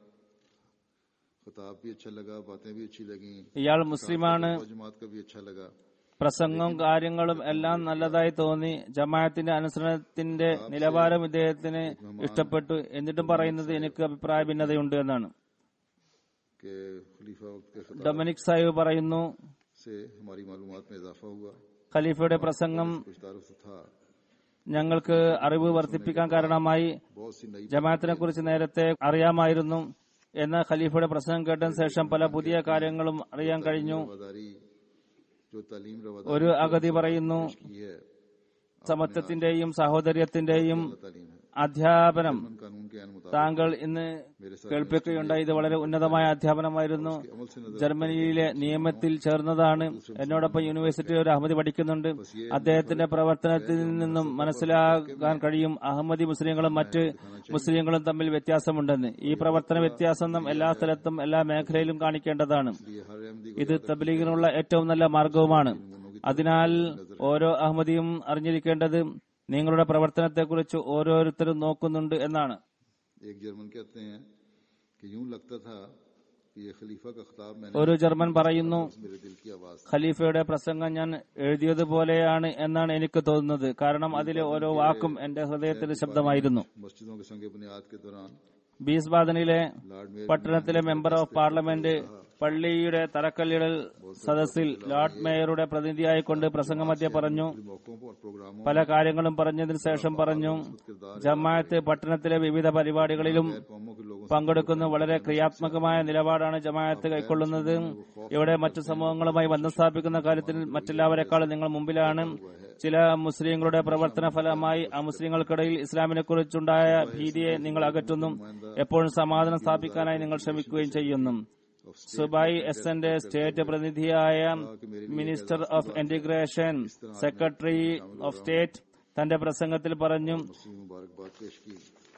[SPEAKER 2] खिताब भी अच्छा लगा बातें भी अच्छी लगी
[SPEAKER 3] ഇയാൾ മുസ്ലിമാണ്
[SPEAKER 2] और जमात का भी अच्छा लगा
[SPEAKER 3] പ്രസംഗവും കാര്യങ്ങളും എല്ലാം നല്ലതായി തോന്നി ജമാഅത്തിന്റെ അനുസരണത്തിന്റെ നിലവാരം ഇദ്ദേഹത്തിന് ഇഷ്ടപ്പെട്ടു എന്നിട്ടും പറയുന്നത് എനിക്ക് അഭിപ്രായ ഭിന്നതയുണ്ട് എന്നാണ്
[SPEAKER 2] कि खलीफा वक्त के खिताब
[SPEAKER 3] ഡൊമിനിക് സാഹിബ് പറയുന്നു
[SPEAKER 2] से हमारी मालूमात में इजाफा हुआ
[SPEAKER 3] ഖലീഫയുടെ പ്രസംഗം
[SPEAKER 2] कुछ तारुफ तो था
[SPEAKER 3] ഞങ്ങൾക്ക് അറിവ് വർദ്ധിപ്പിക്കാൻ കാരണമായി
[SPEAKER 2] बहुत सी नई
[SPEAKER 3] ജമാഅത്തിനെ കുറിച്ച് നേരത്തെ അറിയാമായിരുന്നു എന്നാൽ ഖലീഫയുടെ പ്രസംഗം കേട്ടതിന് ശേഷം പല പുതിയ കാര്യങ്ങളും അറിയാൻ കഴിഞ്ഞു
[SPEAKER 2] रवादारी जो तालीम रवादारी
[SPEAKER 3] ഒരു അഗതി പറയുന്നു
[SPEAKER 2] की है
[SPEAKER 3] സമത്വത്തിന്റെയും സാഹോദര്യത്തിന്റെയും
[SPEAKER 2] तालीम है
[SPEAKER 3] അധ്യാപനം
[SPEAKER 2] कानून के अन मुताबिक
[SPEAKER 3] താങ്കൾ ഇന്ന് കേൾപ്പിക്കുകയുണ്ടായി ഇത് വളരെ ഉന്നതമായ അധ്യാപനമായിരുന്നു
[SPEAKER 2] अमल से नजर
[SPEAKER 3] ജർമ്മനിയിലെ നിയമത്തിൽ ചേർന്നതാണ് എന്നോടൊപ്പം യൂണിവേഴ്സിറ്റിയിൽ ഒരു അഹമ്മദി പഠിക്കുന്നുണ്ട് അദ്ദേഹത്തിന്റെ പ്രവർത്തനത്തിൽ നിന്നും മനസ്സിലാക്കാൻ കഴിയും അഹമ്മദി മുസ്ലിങ്ങളും മറ്റ് മുസ്ലിങ്ങളും തമ്മിൽ വ്യത്യാസമുണ്ടെന്ന് ഈ പ്രവർത്തന വ്യത്യാസം നാം എല്ലാ സ്ഥലത്തും എല്ലാ മേഖലയിലും കാണിക്കേണ്ടതാണ്
[SPEAKER 2] ये हर अहमदी
[SPEAKER 3] ഇത് തബ്ലീഗിനുള്ള ഏറ്റവും നല്ല മാർഗവുമാണ് അതിനാൽ ഓരോ അഹമ്മദിയും അറിഞ്ഞിരിക്കേണ്ടത് നിങ്ങളുടെ പ്രവർത്തനത്തെക്കുറിച്ച് ഓരോരുത്തരും നോക്കുന്നുണ്ട് എന്നാണ്
[SPEAKER 2] एक जर्मन कहते हैं कि यूं लगता था कि ये खलीफा का खिताब मैंने
[SPEAKER 3] ഒരു ജർമ്മൻ പറയുന്നു
[SPEAKER 2] मेरे दिल की आवाज
[SPEAKER 3] ഖലീഫയുടെ പ്രസംഗം ഞാൻ എഴുതിയതുപോലെയാണ് എന്നാണ് എനിക്ക് തോന്നുന്നത് കാരണം അതിലെ ഓരോ വാക്കും എന്റെ ഹൃദയത്തിന്റെ ശബ്ദമായിരുന്നു
[SPEAKER 2] मस्जिदों के संग बुनियाद के दौरान
[SPEAKER 3] ബീസ്ബാദനിലെ
[SPEAKER 2] लॉर्ड मेयर
[SPEAKER 3] പട്ടണത്തിലെ മെമ്പർ ഓഫ് പാർലമെന്റ് പള്ളിയുടെ തറക്കല്ലിടൽ സദസ്സിൽ ലോർഡ് മേയറുടെ പ്രതിനിധിയായിക്കൊണ്ട് പ്രസംഗമധ്യ പറഞ്ഞു
[SPEAKER 2] के मौकों पर और प्रोग्रामों
[SPEAKER 3] പല കാര്യങ്ങളും പറഞ്ഞതിന് ശേഷം പറഞ്ഞു ജമാഅത്ത് പട്ടണത്തിലെ വിവിധ പരിപാടികളിലും
[SPEAKER 2] में कौमों के लोगों
[SPEAKER 3] പങ്കെടുക്കുന്ന വളരെ ക്രിയാത്മകമായ നിലപാടാണ് ജമാഅത്ത് കൈക്കൊള്ളുന്നത് ഇവിടെ മറ്റു സമൂഹങ്ങളുമായി ബന്ധം സ്ഥാപിക്കുന്ന കാര്യത്തിൽ മറ്റെല്ലാവരെക്കാളും നിങ്ങൾ മുമ്പിലാണ് ചില മുസ്ലിങ്ങളുടെ പ്രവർത്തന ഫലമായി അമുസ്ലിങ്ങൾക്കിടയിൽ ഇസ്ലാമിനെ കുറിച്ചുണ്ടായ ഭീതിയെ നിങ്ങൾ അകറ്റുന്നു എപ്പോഴും സമാധാനം സ്ഥാപിക്കാനായി നിങ്ങൾ ശ്രമിക്കുകയും ചെയ്യുന്നു സുബായി എസ് എന്റെ സ്റ്റേറ്റ് പ്രതിനിധിയായ minister of integration secretary of state തന്റെ പ്രസംഗത്തിൽ പറഞ്ഞു
[SPEAKER 2] से मुबारकबाद पेश की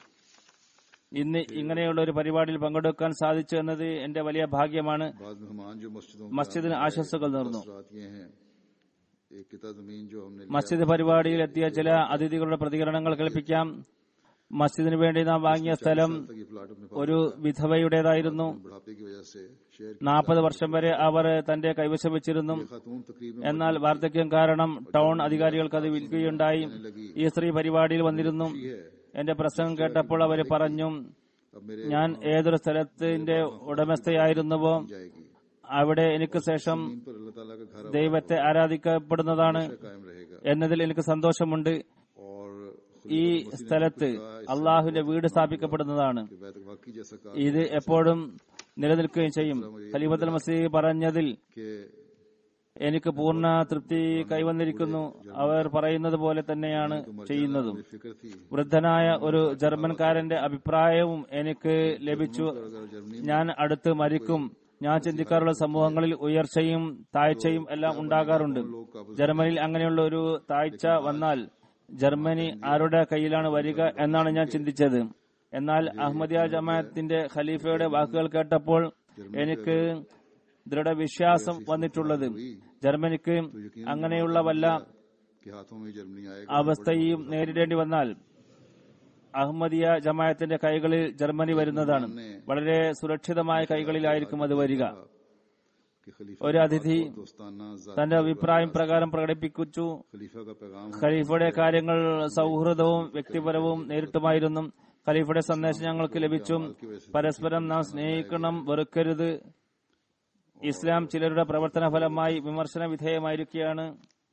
[SPEAKER 3] ഇന്ന് ഇങ്ങനെയുള്ള ഒരു പരിപാടിയിൽ പങ്കെടുക്കാൻ സാധിച്ചു എന്നത് എന്റെ വലിയ ഭാഗ്യമാണ്
[SPEAKER 2] बाद मेहमान जो मस्जिदों
[SPEAKER 3] മസ്ജിദിന് ആശംസകൾ നേർന്നു
[SPEAKER 2] रात ये हैं एक किता जमीन जो हमने लिया,
[SPEAKER 3] മസ്ജിദ് പരിപാടിയിൽ എത്തിയ ചില അതിഥികളുടെ പ്രതികരണങ്ങൾ കേൾപ്പിക്കാം മസ്ജിദിന് വേണ്ടി നാം വാങ്ങിയ സ്ഥലം
[SPEAKER 2] तक ये प्लाट अपने
[SPEAKER 3] ഒരു വിധവയുടേതായിരുന്നു
[SPEAKER 2] पास बुढ़ापे की वजह से शेयर
[SPEAKER 3] നാൽപ്പത് വർഷം വരെ അവർ തന്റെ കൈവശം വെച്ചിരുന്നു
[SPEAKER 2] खातून तकरीबन
[SPEAKER 3] എന്നാൽ വാർദ്ധക്യം കാരണം ടൗൺ അധികാരികൾക്ക് അത് വിൽക്കുകയുണ്ടായി ഈ സ്ത്രീ പരിപാടിയിൽ വന്നിരുന്നു എന്റെ പ്രസംഗം കേട്ടപ്പോൾ അവർ പറഞ്ഞു
[SPEAKER 2] अब मेरे
[SPEAKER 3] ഞാൻ ഏതൊരു സ്ഥലത്തിന്റെ ഉടമസ്ഥയായിരുന്നുവോ
[SPEAKER 2] जाएगी
[SPEAKER 3] അവിടെ എനിക്ക് ശേഷം
[SPEAKER 2] इन पर अल्लाह ताला का घर
[SPEAKER 3] ദൈവത്തെ ആരാധിക്കപ്പെടുന്നതാണ്
[SPEAKER 2] कायम रहेगा
[SPEAKER 3] എന്നതിൽ എനിക്ക് സന്തോഷമുണ്ട്
[SPEAKER 2] और
[SPEAKER 3] ഈ സ്ഥലത്ത് അള്ളാഹുവിന്റെ വീട് സ്ഥാപിക്കപ്പെടുന്നതാണ്
[SPEAKER 2] कि बैत वाकई जैसा कहा
[SPEAKER 3] ഇത് എപ്പോഴും നിലനിൽക്കുകയും ചെയ്യും ഖലീഫത്തുൽ മസീഹ് പറഞ്ഞതിൽ
[SPEAKER 2] कि
[SPEAKER 3] എനിക്ക് പൂർണ്ണ തൃപ്തി കൈവന്നിരിക്കുന്നു അവർ പറയുന്നത് പോലെ തന്നെയാണ് ചെയ്യുന്നതും
[SPEAKER 2] मेरी फिक्र थी
[SPEAKER 3] വൃദ്ധനായ ഒരു ജർമ്മൻകാരന്റെ അഭിപ്രായവും എനിക്ക് ലഭിച്ചു
[SPEAKER 2] अगर जर्मनी
[SPEAKER 3] ഞാൻ അടുത്ത് മരിക്കും ഞാൻ ചിന്തിക്കാറുള്ള സമൂഹങ്ങളിൽ ഉയർച്ചയും താഴ്ചയും എല്ലാം ഉണ്ടാകാറുണ്ട് ജർമ്മനിയിൽ അങ്ങനെയുള്ള ഒരു താഴ്ച വന്നാൽ ജർമ്മനി ആരുടെ കയ്യിലാണ് വരിക എന്നാണ് ഞാൻ ചിന്തിച്ചത് എന്നാൽ അഹമ്മദിയ ജമാഅത്തിന്റെ ഖലീഫയുടെ വാക്കുകൾ കേട്ടപ്പോൾ എനിക്ക് ദൃഢവിശ്വാസം വന്നിട്ടുള്ളത് ജർമ്മനിക്ക് അങ്ങനെയുള്ള വല്ല
[SPEAKER 2] के हाथों में जर्मनी आएगा
[SPEAKER 3] അവസ്ഥയും നേരിടേണ്ടി വന്നാൽ അഹമ്മദിയ ജമായത്തിന്റെ കൈകളിൽ ജർമ്മനി വരുന്നതാണ് വളരെ സുരക്ഷിതമായ കൈകളിലായിരിക്കും അത് വരിക
[SPEAKER 2] कि खलीफा
[SPEAKER 3] ഒരു അതിഥി
[SPEAKER 2] दोस्ताना ज़ात
[SPEAKER 3] തന്റെ അഭിപ്രായം പ്രകാരം പ്രകടിപ്പിച്ചു
[SPEAKER 2] खलीफा का पैगाम
[SPEAKER 3] ഖലീഫയുടെ കാര്യങ്ങൾ സൗഹൃദവും വ്യക്തിപരവും നേരിട്ടുമായിരുന്നു ഖലീഫയുടെ സന്ദേശം ഞങ്ങൾക്ക് ലഭിച്ചു പരസ്പരം നാം സ്നേഹിക്കണം വെറുക്കരുത് ഇസ്ലാം ചിലരുടെ പ്രവർത്തന ഫലമായി വിമർശന വിധേയമായിരിക്കുകയാണ്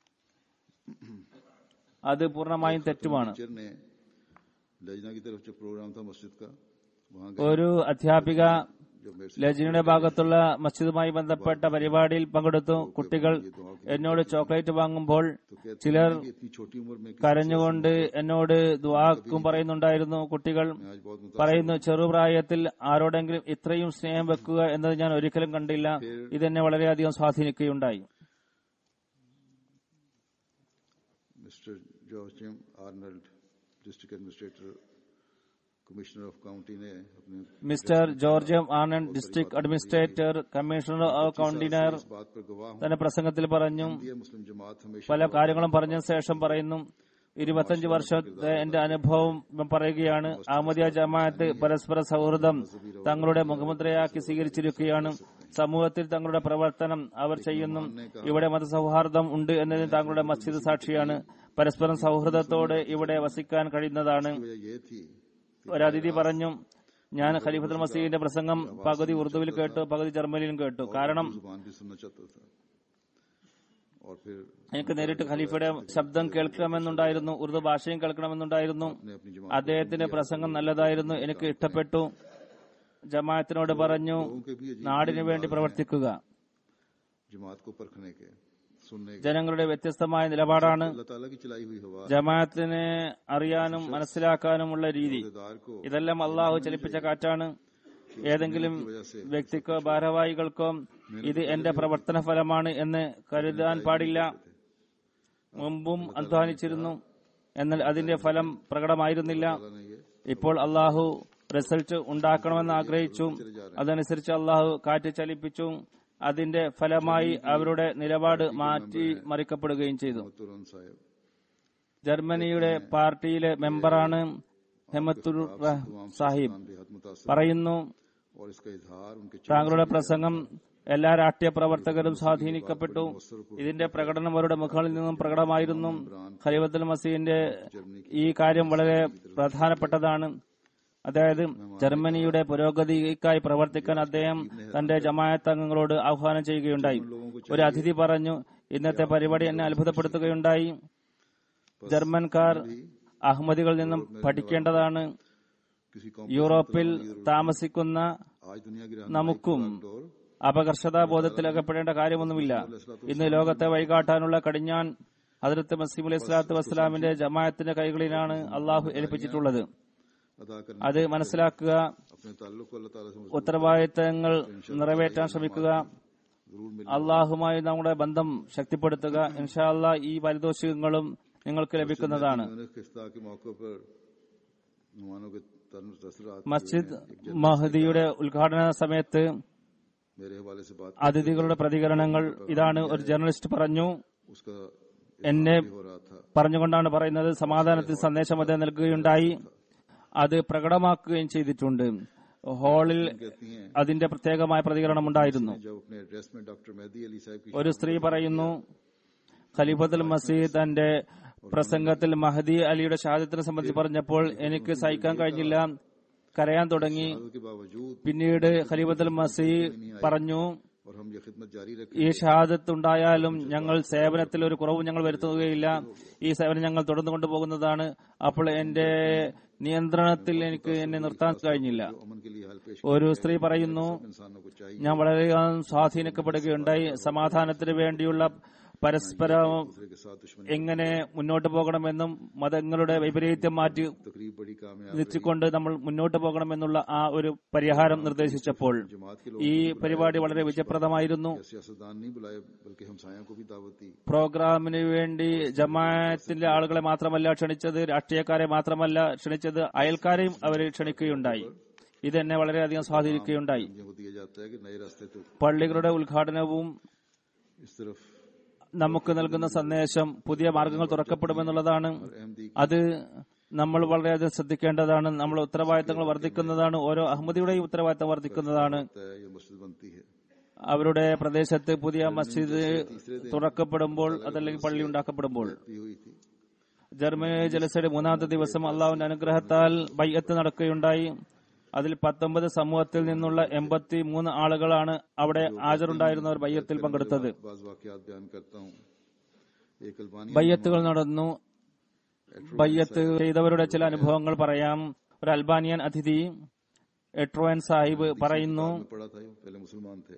[SPEAKER 3] അത് പൂർണ്ണമായും തെറ്റുമാണ്
[SPEAKER 2] टीचर ने लजना की तरफ जो प्रोग्राम था मस्जिद का वहाँ
[SPEAKER 3] ഒരു അധ്യാപിക
[SPEAKER 2] जो मेरे से
[SPEAKER 3] ലജിനയുടെ ഭാഗത്തുള്ള മസ്ജിദുമായി ബന്ധപ്പെട്ട പരിപാടിയിൽ പങ്കെടുത്തു കുട്ടികൾ എന്നോട് ചോക്ലേറ്റ് വാങ്ങുമ്പോൾ ചിലർ
[SPEAKER 2] कि इतनी छोटी उम्र में कि
[SPEAKER 3] കരഞ്ഞുകൊണ്ട് എന്നോട് ദ്വാക്കും പറയുന്നുണ്ടായിരുന്നു കുട്ടികൾ
[SPEAKER 2] मैं आज बहुत मुतासिर
[SPEAKER 3] പറയുന്നു ചെറുപ്രായത്തിൽ ആരോടെങ്കിലും ഇത്രയും സ്നേഹം വെക്കുക എന്നത് ഞാൻ ഒരിക്കലും കണ്ടില്ല ഇതെന്നെ വളരെയധികം സ്വാധീനിക്കുകയുണ്ടായി
[SPEAKER 2] mister George M Arnold district administrator commissioner of county ने अपने
[SPEAKER 3] mister George M Anand district administrator commissioner of കൌണ്ടിനർ
[SPEAKER 2] इस बात पर गवाह हूँ
[SPEAKER 3] തന്റെ പ്രസംഗത്തിൽ പറഞ്ഞു
[SPEAKER 2] ये मुस्लिम जमात हमेशा
[SPEAKER 3] പല കാര്യങ്ങളും പറഞ്ഞ ശേഷം പറയുന്നു ഇരുപത്തഞ്ച് വർഷത്തെ എന്റെ അനുഭവം ഞാൻ പറയുകയാണ് അഹമ്മദിയ ജമാഅത്ത് പരസ്പര സൗഹൃദം തങ്ങളുടെ മുഖമുദ്രയാക്കി സ്വീകരിച്ചിരിക്കുകയാണ് സമൂഹത്തിൽ തങ്ങളുടെ പ്രവർത്തനം അവർ ചെയ്യുന്നു ഇവിടെ മതസൗഹാർദ്ദം ഉണ്ട് എന്നതിന് താങ്കളുടെ മസ്ജിദ് സാക്ഷിയാണ് പരസ്പരം സൗഹൃദത്തോടെ ഇവിടെ വസിക്കാൻ കഴിയുന്നതാണ്
[SPEAKER 2] वजह ये थी
[SPEAKER 3] ഒരതിഥി പറഞ്ഞു ഞാൻ ഖലീഫത്തുൽ മസീദിന്റെ പ്രസംഗം പകുതി ഉറുദുവിൽ കേട്ടു പകുതി ജർമ്മനിയിലും കേട്ടു കാരണം
[SPEAKER 2] जुबान भी सुनना चाहता था और फिर
[SPEAKER 3] എനിക്ക് നേരിട്ട് ഖലീഫയുടെ ശബ്ദം കേൾക്കണമെന്നുണ്ടായിരുന്നു ഉറുദു ഭാഷയും കേൾക്കണമെന്നുണ്ടായിരുന്നു
[SPEAKER 2] ने अपनी जमात
[SPEAKER 3] അദ്ദേഹത്തിന്റെ പ്രസംഗം നല്ലതായിരുന്നു എനിക്ക് ഇഷ്ടപ്പെട്ടു ജമാഅത്തിനോട് പറഞ്ഞു
[SPEAKER 2] के भी अजीब
[SPEAKER 3] നാടിനു വേണ്ടി പ്രവർത്തിക്കുക
[SPEAKER 2] जमात को परखने के सुनने के
[SPEAKER 3] ജനങ്ങളുടെ വ്യത്യസ്തമായ നിലപാടാണ്
[SPEAKER 2] अल्लाह ताला की चलाई हुई हवा
[SPEAKER 3] ജമാഅത്തിനെ അറിയാനും മനസ്സിലാക്കാനുമുള്ള രീതി
[SPEAKER 2] दार को
[SPEAKER 3] ഇതെല്ലാം അള്ളാഹു ചലിപ്പിച്ച കാറ്റാണ് ഏതെങ്കിലും വ്യക്തിക്കോ ഭാരവാഹികൾക്കോ ഇത് എന്റെ പ്രവർത്തന ഫലമാണ് എന്ന് കരുതാൻ പാടില്ല മുമ്പും അധ്വാനിച്ചിരുന്നു എന്നാൽ അതിന്റെ ഫലം പ്രകടമായിരുന്നില്ല
[SPEAKER 2] ने ये
[SPEAKER 3] ഇപ്പോൾ അള്ളാഹു റിസൾട്ട് ഉണ്ടാക്കണമെന്ന് ആഗ്രഹിച്ചു അതനുസരിച്ച് അള്ളാഹു കാറ്റ് ചലിപ്പിച്ചു അതിന്റെ ഫലമായി അവരുടെ നിലപാട് മാറ്റി മറിക്കപ്പെടുകയും ചെയ്തു
[SPEAKER 2] तुरंत साहब
[SPEAKER 3] ജർമ്മനിയുടെ പാർട്ടിയിലെ മെമ്പറാണ് ഹെമത്തുർ സാഹിബ്
[SPEAKER 2] बेहद मुतासर
[SPEAKER 3] പറയുന്നു
[SPEAKER 2] और इसका इजहार उनके
[SPEAKER 3] താങ്കളുടെ പ്രസംഗം എല്ലാ രാഷ്ട്രീയ പ്രവർത്തകരും സ്വാധീനിക്കപ്പെട്ടു ഇതിന്റെ പ്രകടനം അവരുടെ മുഖങ്ങളിൽ നിന്നും പ്രകടമായിരുന്നു ഖലീഫത്തുൽ മസീന്റെ ഈ കാര്യം വളരെ പ്രധാനപ്പെട്ടതാണ് അതായത് ജർമ്മനിയുടെ പുരോഗതിക്കായി പ്രവർത്തിക്കാൻ അദ്ദേഹം തന്റെ ജമായത്ത് അംഗങ്ങളോട് ആഹ്വാനം ചെയ്യുകയുണ്ടായി ഒരു അതിഥി പറഞ്ഞു ഇന്നത്തെ പരിപാടി എന്നെ അത്ഭുതപ്പെടുത്തുകയുണ്ടായി ജർമ്മൻകാർ അഹമ്മദികളിൽ നിന്നും പഠിക്കേണ്ടതാണ്
[SPEAKER 2] किसी कौम
[SPEAKER 3] യൂറോപ്പിൽ താമസിക്കുന്ന
[SPEAKER 2] आज दुनिया की
[SPEAKER 3] നമുക്കും
[SPEAKER 2] और
[SPEAKER 3] അപകർഷതാ ബോധത്തിലകപ്പെടേണ്ട കാര്യമൊന്നുമില്ല ഇന്ന് ലോകത്തെ വൈകാട്ടാനുള്ള കടിഞ്ഞാൻ ഹജരത്ത് മസീം അലൈഹി സ്വലാത്തു വസ്സലാമിന്റെ ജമാഅത്തിന്റെ കൈകളിലാണ് അള്ളാഹു ഏൽപ്പിച്ചിട്ടുള്ളത്
[SPEAKER 2] अदा करने
[SPEAKER 3] അത് മനസ്സിലാക്കുക
[SPEAKER 2] अपने ताल्लुक को अल्लाह ताला से मजबूत
[SPEAKER 3] ഉത്തരവാദിത്തങ്ങൾ നിറവേറ്റാൻ ശ്രമിക്കുക
[SPEAKER 2] जरूर मिले
[SPEAKER 3] അള്ളാഹുമായി നമ്മുടെ ബന്ധം ശക്തിപ്പെടുത്തുക ഇൻഷാ അള്ളാഹ് ഈ പാരിതോഷികങ്ങളും നിങ്ങൾക്ക് ലഭിക്കുന്നതാണ്
[SPEAKER 2] मैंने किस्ता के मौके पर मेहमानों के तन- तसरात
[SPEAKER 3] മസ്ജിദ് മഹദിയുടെ ഉദ്ഘാടന സമയത്ത്
[SPEAKER 2] मेरे हवाले से बात
[SPEAKER 3] അതിഥികളുടെ പ്രതികരണങ്ങൾ ഇതാണ് ഒരു ജേർണലിസ്റ്റ് പറഞ്ഞു
[SPEAKER 2] उसका
[SPEAKER 3] എന്നെ
[SPEAKER 2] हो रहा था
[SPEAKER 3] പറഞ്ഞുകൊണ്ടാണ് പറയുന്നത് സമാധാനത്തിന് സന്ദേശം അദ്ദേഹം നൽകുകയുണ്ടായി അത് പ്രകടമാക്കുകയും ചെയ്തിട്ടുണ്ട് ഹാളിൽ
[SPEAKER 2] कहती हैं
[SPEAKER 3] അതിന്റെ പ്രത്യേകമായ പ്രതികരണം ഉണ്ടായിരുന്നു
[SPEAKER 2] जब अपने एड्रेस में डॉक्टर मेहदी अली साहब की
[SPEAKER 3] ഒരു സ്ത്രീ പറയുന്നു ഖലീഫത്തുൽ മസീദ് തന്റെ പ്രസംഗത്തിൽ മഹദി അലിയുടെ ഷഹാദത്തിനെ സംബന്ധിച്ച് പറഞ്ഞപ്പോൾ എനിക്ക് സഹിക്കാൻ കഴിഞ്ഞില്ല കരയാൻ തുടങ്ങി
[SPEAKER 2] शहादत के बावजूद
[SPEAKER 3] പിന്നീട് ഖലീഫത്തുൽ മസീദ് പറഞ്ഞു
[SPEAKER 2] और हम ये खिदमत जारी रखें
[SPEAKER 3] ഈ ഷഹാദത്ത് ഉണ്ടായാലും ഞങ്ങൾ സേവനത്തിൽ ഒരു കുറവും ഞങ്ങൾ വരുത്തുകയില്ല ഈ സേവനം ഞങ്ങൾ തുടർന്നു കൊണ്ടുപോകുന്നതാണ് അപ്പോൾ എന്റെ നിയന്ത്രണത്തിൽ എനിക്ക് എന്നെ നിർത്താൻ കഴിഞ്ഞില്ല
[SPEAKER 2] जो अमन के लिए हाल पेश
[SPEAKER 3] ഒരു സ്ത്രീ പറയുന്നു
[SPEAKER 2] इंसानों को चाहिए
[SPEAKER 3] ഞാൻ വളരെയധികം സ്വാധീനിക്കപ്പെടുകയുണ്ടായി സമാധാനത്തിന് വേണ്ടിയുള്ള പരസ്പരം
[SPEAKER 2] दूसरे के साथ दुश्मनी
[SPEAKER 3] എങ്ങനെ മുന്നോട്ട് പോകണമെന്നും മതങ്ങളുടെ വൈപരീത്യം മാറ്റി
[SPEAKER 2] तकरीब बड़ी कामयाब
[SPEAKER 3] വെച്ചുകൊണ്ട് നമ്മൾ മുന്നോട്ട് പോകണമെന്നുള്ള ആ ഒരു പരിഹാരം നിർദ്ദേശിച്ചപ്പോൾ
[SPEAKER 2] जमात के
[SPEAKER 3] ഈ പരിപാടി വളരെ വിജയപ്രദമായിരുന്നു
[SPEAKER 2] लोग सियासतदान नहीं बुलाए बल्कि हमसायों को भी दावत दी
[SPEAKER 3] പ്രോഗ്രാമിന് വേണ്ടി ജമാഅത്തിന്റെ ആളുകളെ മാത്രമല്ല ക്ഷണിച്ചത് രാഷ്ട്രീയക്കാരെ മാത്രമല്ല ക്ഷണിച്ചത് അയൽക്കാരെയും അവർ ക്ഷണിക്കുകയുണ്ടായി ഇത് എന്നെ വളരെയധികം സ്വാധീനിക്കുകയുണ്ടായി
[SPEAKER 2] मुझे को दिया जाता है कि नए रास्ते तो
[SPEAKER 3] പള്ളികളുടെ ഉദ്ഘാടനവും
[SPEAKER 2] इस तरफ
[SPEAKER 3] നമുക്ക് നൽകുന്ന സന്ദേശം പുതിയ മാർഗങ്ങൾ തുറക്കപ്പെടുമെന്നുള്ളതാണ്
[SPEAKER 2] अहमदी
[SPEAKER 3] അത് നമ്മൾ വളരെയധികം ശ്രദ്ധിക്കേണ്ടതാണ് നമ്മൾ ഉത്തരവാദിത്തങ്ങൾ വർദ്ധിക്കുന്നതാണ് ഓരോ അഹമ്മദിയുടെയും ഉത്തരവാദിത്തം വർദ്ധിക്കുന്നതാണ്
[SPEAKER 2] है ये मस्जिद बनती है
[SPEAKER 3] അവരുടെ പ്രദേശത്ത് പുതിയ മസ്ജിദ് തുറക്കപ്പെടുമ്പോൾ അതല്ലെങ്കിൽ പള്ളി ഉണ്ടാക്കപ്പെടുമ്പോൾ
[SPEAKER 2] भी हुई थी
[SPEAKER 3] ജർമ്മനി ജലസയുടെ മൂന്നാമത്തെ ദിവസം അള്ളാഹുവിന്റെ അനുഗ്രഹത്താൽ ബയ്യത്ത് നടക്കുകയുണ്ടായി അതിൽ പത്തൊമ്പത് സമൂഹത്തിൽ നിന്നുള്ള എൺപത്തി മൂന്ന് ആളുകളാണ് അവിടെ ഹാജരുണ്ടായിരുന്നവർ ബയ്യത്തിൽ പങ്കെടുത്തത്
[SPEAKER 2] बाज वाकयात बयान करता हूँ एक अल्बानी
[SPEAKER 3] ബയ്യത്തുകൾ നടന്നു ബയ്യത്ത് ചെയ്തവരുടെ ചില അനുഭവങ്ങൾ പറയാം ഒരു അൽബാനിയൻ അതിഥി എട്രോയൻ സാഹിബ് പറയുന്നു
[SPEAKER 2] में पढ़ा था ये पहले मुसलमान थे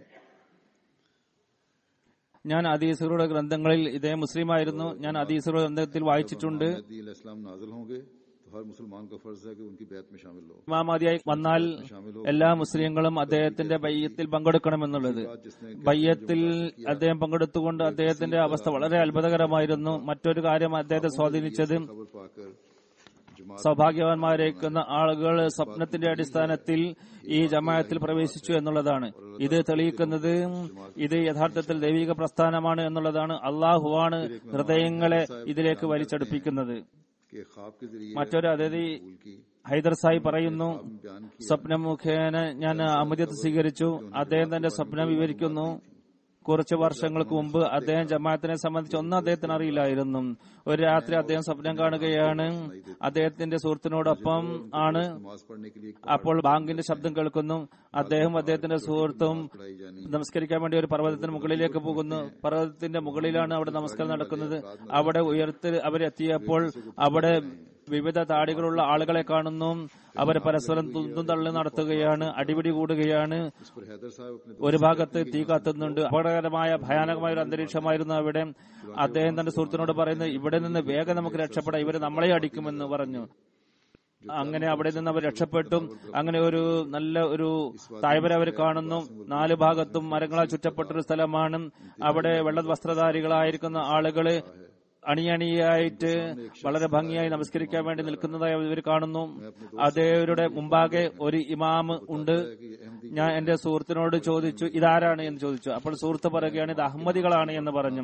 [SPEAKER 3] ഞാൻ അദീസുകളുടെ ഗ്രന്ഥങ്ങളിൽ ഇതേ മുസ്ലിമായിരുന്നു ഞാൻ അദീസുകളുടെ ഗ്രന്ഥത്തിൽ വായിച്ചിട്ടുണ്ട്
[SPEAKER 2] मेहदी इस्लाम नाजल होंगे तो हर मुसलमान का फर्ज है कि उनकी बैत में शामिल हो
[SPEAKER 3] ഇമാമാദിയായി വന്നാൽ എല്ലാ മുസ്ലിങ്ങളും അദ്ദേഹത്തിന്റെ ബയ്യത്തിൽ പങ്കെടുക്കണമെന്നുള്ളത് ബയ്യത്തിൽ അദ്ദേഹം പങ്കെടുത്തുകൊണ്ട് അദ്ദേഹത്തിന്റെ അവസ്ഥ വളരെ അത്ഭുതകരമായിരുന്നു മറ്റൊരു കാര്യം അദ്ദേഹത്തെ സ്വാധീനിച്ചത്
[SPEAKER 2] खबर पाकर जमात
[SPEAKER 3] സൗഭാഗ്യവാന്മാരേക്കുന്ന ആളുകൾ സ്വപ്നത്തിന്റെ അടിസ്ഥാനത്തിൽ ഈ ജമാഅത്തിൽ പ്രവേശിച്ചു എന്നുള്ളതാണ് ഇത് തെളിയിക്കുന്നത് ഇത് യഥാർത്ഥത്തിൽ ദൈവിക പ്രസ്ഥാനമാണ് എന്നുള്ളതാണ് അള്ളാഹുവാണ് ഹൃദയങ്ങളെ ഇതിലേക്ക് വലിച്ചടുപ്പിക്കുന്നത്
[SPEAKER 2] के ख्वाब के जरिए
[SPEAKER 3] മറ്റൊരു അതിഥി
[SPEAKER 2] फूल की
[SPEAKER 3] ഹൈദർ സായി പറയുന്നു
[SPEAKER 2] बयान किया
[SPEAKER 3] സ്വപ്നം മുഖേന ഞാൻ അമദ്യത്ത് സ്വീകരിച്ചു അദ്ദേഹം തന്റെ സ്വപ്നം വിവരിക്കുന്നു കുറച്ച് വർഷങ്ങൾക്ക് മുമ്പ് അദ്ദേഹം ജമാഅത്തിനെ സംബന്ധിച്ച് ഒന്നും അദ്ദേഹത്തിന് അറിയില്ലായിരുന്നു ഒരു രാത്രി അദ്ദേഹം സ്വപ്നം കാണുകയാണ് അദ്ദേഹത്തിന്റെ സുഹൃത്തിനോടൊപ്പം ആണ്
[SPEAKER 2] नमाज पढ़ने के लिए
[SPEAKER 3] അപ്പോൾ ബാങ്കിന്റെ ശബ്ദം കേൾക്കുന്നു അദ്ദേഹം അദ്ദേഹത്തിന്റെ സുഹൃത്തും
[SPEAKER 2] पढ़ाई जानी
[SPEAKER 3] നമസ്കരിക്കാൻ വേണ്ടി ഒരു പർവ്വതത്തിന് മുകളിലേക്ക് പോകുന്നു പർവ്വതത്തിന്റെ മുകളിലാണ് അവിടെ നമസ്കാരം നടക്കുന്നത് അവിടെ ഉയർത്ത് അവരെത്തിയപ്പോൾ അവിടെ വിവിധ താടികളുള്ള ആളുകളെ കാണുന്നു അവർ പരസ്പരം തുന്തും തള്ളി നടത്തുകയാണ് അടിപിടി കൂടുകയാണ്
[SPEAKER 2] इस पर हैदर साहब अपने
[SPEAKER 3] ഒരു ഭാഗത്ത് തീ കത്തുന്നുണ്ട് അപകടകരമായ ഭയാനകമായ ഒരു അന്തരീക്ഷമായിരുന്നു അവിടെ അദ്ദേഹം തന്റെ സുഹൃത്തിനോട് പറയുന്നത് ഇവിടെ നിന്ന് വേഗം നമുക്ക് രക്ഷപ്പെടാം ഇവര് നമ്മളെ അടിക്കുമെന്ന് പറഞ്ഞു അങ്ങനെ അവിടെ നിന്ന് അവർ രക്ഷപ്പെട്ടു അങ്ങനെ ഒരു നല്ല ഒരു തായ്വര അവർ കാണുന്നു നാല് ഭാഗത്തും മരങ്ങളാൽ ചുറ്റപ്പെട്ടൊരു സ്ഥലമാണ് അവിടെ വെള്ള വസ്ത്രധാരികളായിരിക്കുന്ന ആളുകള് അണിയണിയായിട്ട് വളരെ ഭംഗിയായി നമസ്കരിക്കാൻ വേണ്ടി നിൽക്കുന്നതായി ഇവർ കാണുന്നു അതേവരുടെ മുമ്പാകെ ഒരു ഇമാമ് ഉണ്ട് ഞാൻ എന്റെ സുഹൃത്തിനോട് ചോദിച്ചു ഇതാരാണ് എന്ന് ചോദിച്ചു അപ്പോൾ സുഹൃത്ത് പറയുകയാണ് ഇത് അഹമ്മദികളാണ് എന്ന് പറഞ്ഞു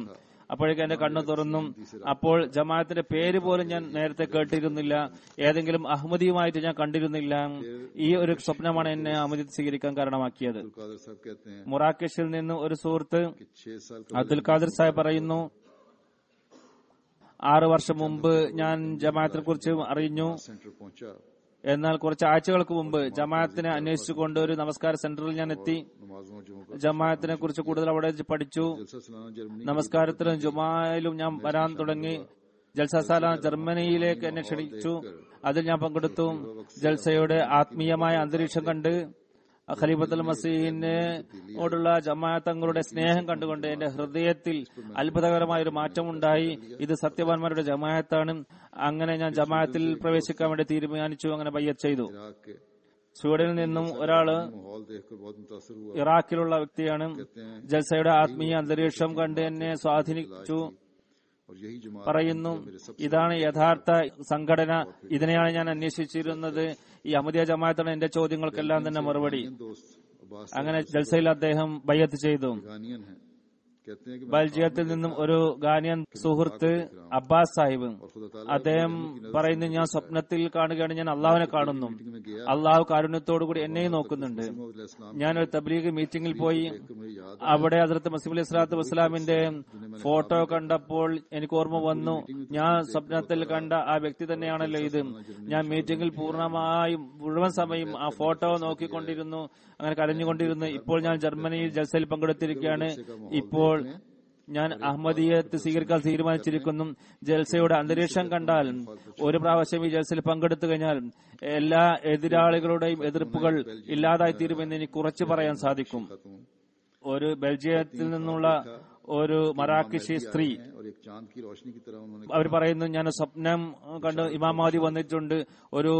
[SPEAKER 3] അപ്പോഴേക്കും എന്റെ കണ്ണു തുറന്നു അപ്പോൾ ജമാഅത്തിന്റെ പേര് പോലും ഞാൻ നേരത്തെ കേട്ടിരുന്നില്ല ഏതെങ്കിലും അഹമ്മദിയുമായിട്ട് ഞാൻ കണ്ടിരുന്നില്ല ഈ ഒരു സ്വപ്നമാണ് എന്നെ അഹമ്മദി സ്വീകരിക്കാൻ കാരണമാക്കിയത്
[SPEAKER 2] अब्दुल कादर साहब कहते हैं
[SPEAKER 3] മൊറാക്കഷിൽ നിന്ന് ഒരു സുഹൃത്ത്
[SPEAKER 2] कि छह साल
[SPEAKER 3] അബ്ദുൽ ഖാദിർ സാഹിബ് പറയുന്നു ആറ് വർഷം മുമ്പ് ഞാൻ ജമാഅത്തിനെ കുറിച്ച് അറിഞ്ഞു
[SPEAKER 2] सेंटर पहुंचा
[SPEAKER 3] എന്നാൽ കുറച്ച് ആഴ്ചകൾക്ക് മുമ്പ് ജമാഅത്തിനെ അന്വേഷിച്ചുകൊണ്ട് ഒരു നമസ്കാര സെന്ററിൽ ഞാൻ എത്തി
[SPEAKER 2] नमाजों जुमों का
[SPEAKER 3] ജമാഅത്തിനെ കുറിച്ച് കൂടുതൽ അവിടെ പഠിച്ചു
[SPEAKER 2] जलसा सालाना जर्मनी
[SPEAKER 3] നമസ്കാരത്തിലും ജുമായിലും ഞാൻ വരാൻ തുടങ്ങി ജൽസസാല ജർമ്മനിയിലേക്ക് എന്നെ ക്ഷണിച്ചു അതിൽ ഞാൻ പങ്കെടുത്തു ജൽസയുടെ ആത്മീയമായ അന്തരീക്ഷം കണ്ട് ഖലീഫത്തുൽ മസീഹിനോടുള്ള ജമാഅത്തങ്ങളുടെ സ്നേഹം കണ്ടുകൊണ്ട് എന്റെ ഹൃദയത്തിൽ അത്ഭുതകരമായ ഒരു മാറ്റമുണ്ടായി ഇത് സത്യവാന്മാരുടെ ജമാഅത്താണ് അങ്ങനെ ഞാൻ ജമാഅത്തിൽ പ്രവേശിക്കാൻ വേണ്ടി തീരുമാനിച്ചു അങ്ങനെ ബയ്യത്ത് ചെയ്തു
[SPEAKER 2] इराक के
[SPEAKER 3] സ്വീഡനിൽ നിന്നും ഒരാള്
[SPEAKER 2] माहौल देखकर बहुत मुतासर हुआ
[SPEAKER 3] ഇറാഖിലുള്ള വ്യക്തിയാണ് ജൽസയുടെ ആത്മീയ അന്തരീക്ഷം കണ്ട് എന്നെ സ്വാധീനിച്ചു
[SPEAKER 2] और यही जमात
[SPEAKER 3] പറയുന്നു ഇതാണ് യഥാർത്ഥ സംഘടന ഇതിനെയാണ് ഞാൻ അന്വേഷിച്ചിരുന്നത് ഈ അഹമ്മദിയ ജമാഅത്താണ് എന്റെ ചോദ്യങ്ങൾക്കെല്ലാം തന്നെ മറുപടി
[SPEAKER 2] दोस्त अब्बास
[SPEAKER 3] അങ്ങനെ ജൽസയിൽ അദ്ദേഹം ബയ്യത്ത് ചെയ്തു
[SPEAKER 2] गानियन है कहते हैं कि मैं
[SPEAKER 3] ബൽജിയത്തിൽ നിന്നും ഒരു ഗാനിയൻ സുഹൃത്ത് അബ്ബാസ് സാഹിബ്
[SPEAKER 2] और खुदा ताला
[SPEAKER 3] അദ്ദേഹം പറയുന്നു ഞാൻ സ്വപ്നത്തിൽ കാണുകയാണ് ഞാൻ അള്ളാഹുവിനെ കാണുന്നു അള്ളാഹു കാരുണ്യത്തോടുകൂടി എന്നെയും നോക്കുന്നുണ്ട്
[SPEAKER 2] इस्लाम
[SPEAKER 3] ഞാൻ ഒരു തബ്ലീഗ് മീറ്റിംഗിൽ പോയി
[SPEAKER 2] को मुझे याद
[SPEAKER 3] അവിടെ ഹസ്രത്ത് മസീം അലി സ്വലാത്തു വസ്സലാമിന്റെ ഫോട്ടോ കണ്ടപ്പോൾ എനിക്ക് ഓർമ്മ വന്നു ഞാൻ സ്വപ്നത്തിൽ കണ്ട ആ വ്യക്തി തന്നെയാണല്ലോ ഇത് ഞാൻ മീറ്റിംഗിൽ പൂർണ്ണമായും മുഴുവൻ സമയം ആ ഫോട്ടോ നോക്കിക്കൊണ്ടിരുന്നു അങ്ങനെ കരഞ്ഞുകൊണ്ടിരുന്നു ഇപ്പോൾ ഞാൻ ജർമ്മനിയിൽ ജൽസയിൽ പങ്കെടുത്തിരിക്കുകയാണ് ഇപ്പോൾ ഞാൻ അഹമ്മദീയത്ത് സ്വീകരിക്കാൻ തീരുമാനിച്ചിരിക്കുന്നു ജൽസയുടെ അന്തരീക്ഷം കണ്ടാൽ ഒരു പ്രാവശ്യം ഈ ജൽസയിൽ പങ്കെടുത്തു കഴിഞ്ഞാൽ എല്ലാ എതിരാളികളുടെയും എതിർപ്പുകൾ ഇല്ലാതായി തീരുമെന്ന് എനിക്ക് ഉറച്ചു പറയാൻ സാധിക്കും
[SPEAKER 2] खाता हूँ
[SPEAKER 3] ഒരു ബെൽജിയത്തിൽ നിന്നുള്ള ഒരു മറാക്കിഷി സ്ത്രീ
[SPEAKER 2] और एक चांद की रोशनी की तरह उन्होंने
[SPEAKER 3] അവർ പറയുന്നു ഞാൻ സ്വപ്നം കണ്ട് ഇമാമാദി വന്നിട്ടുണ്ട് ഒരു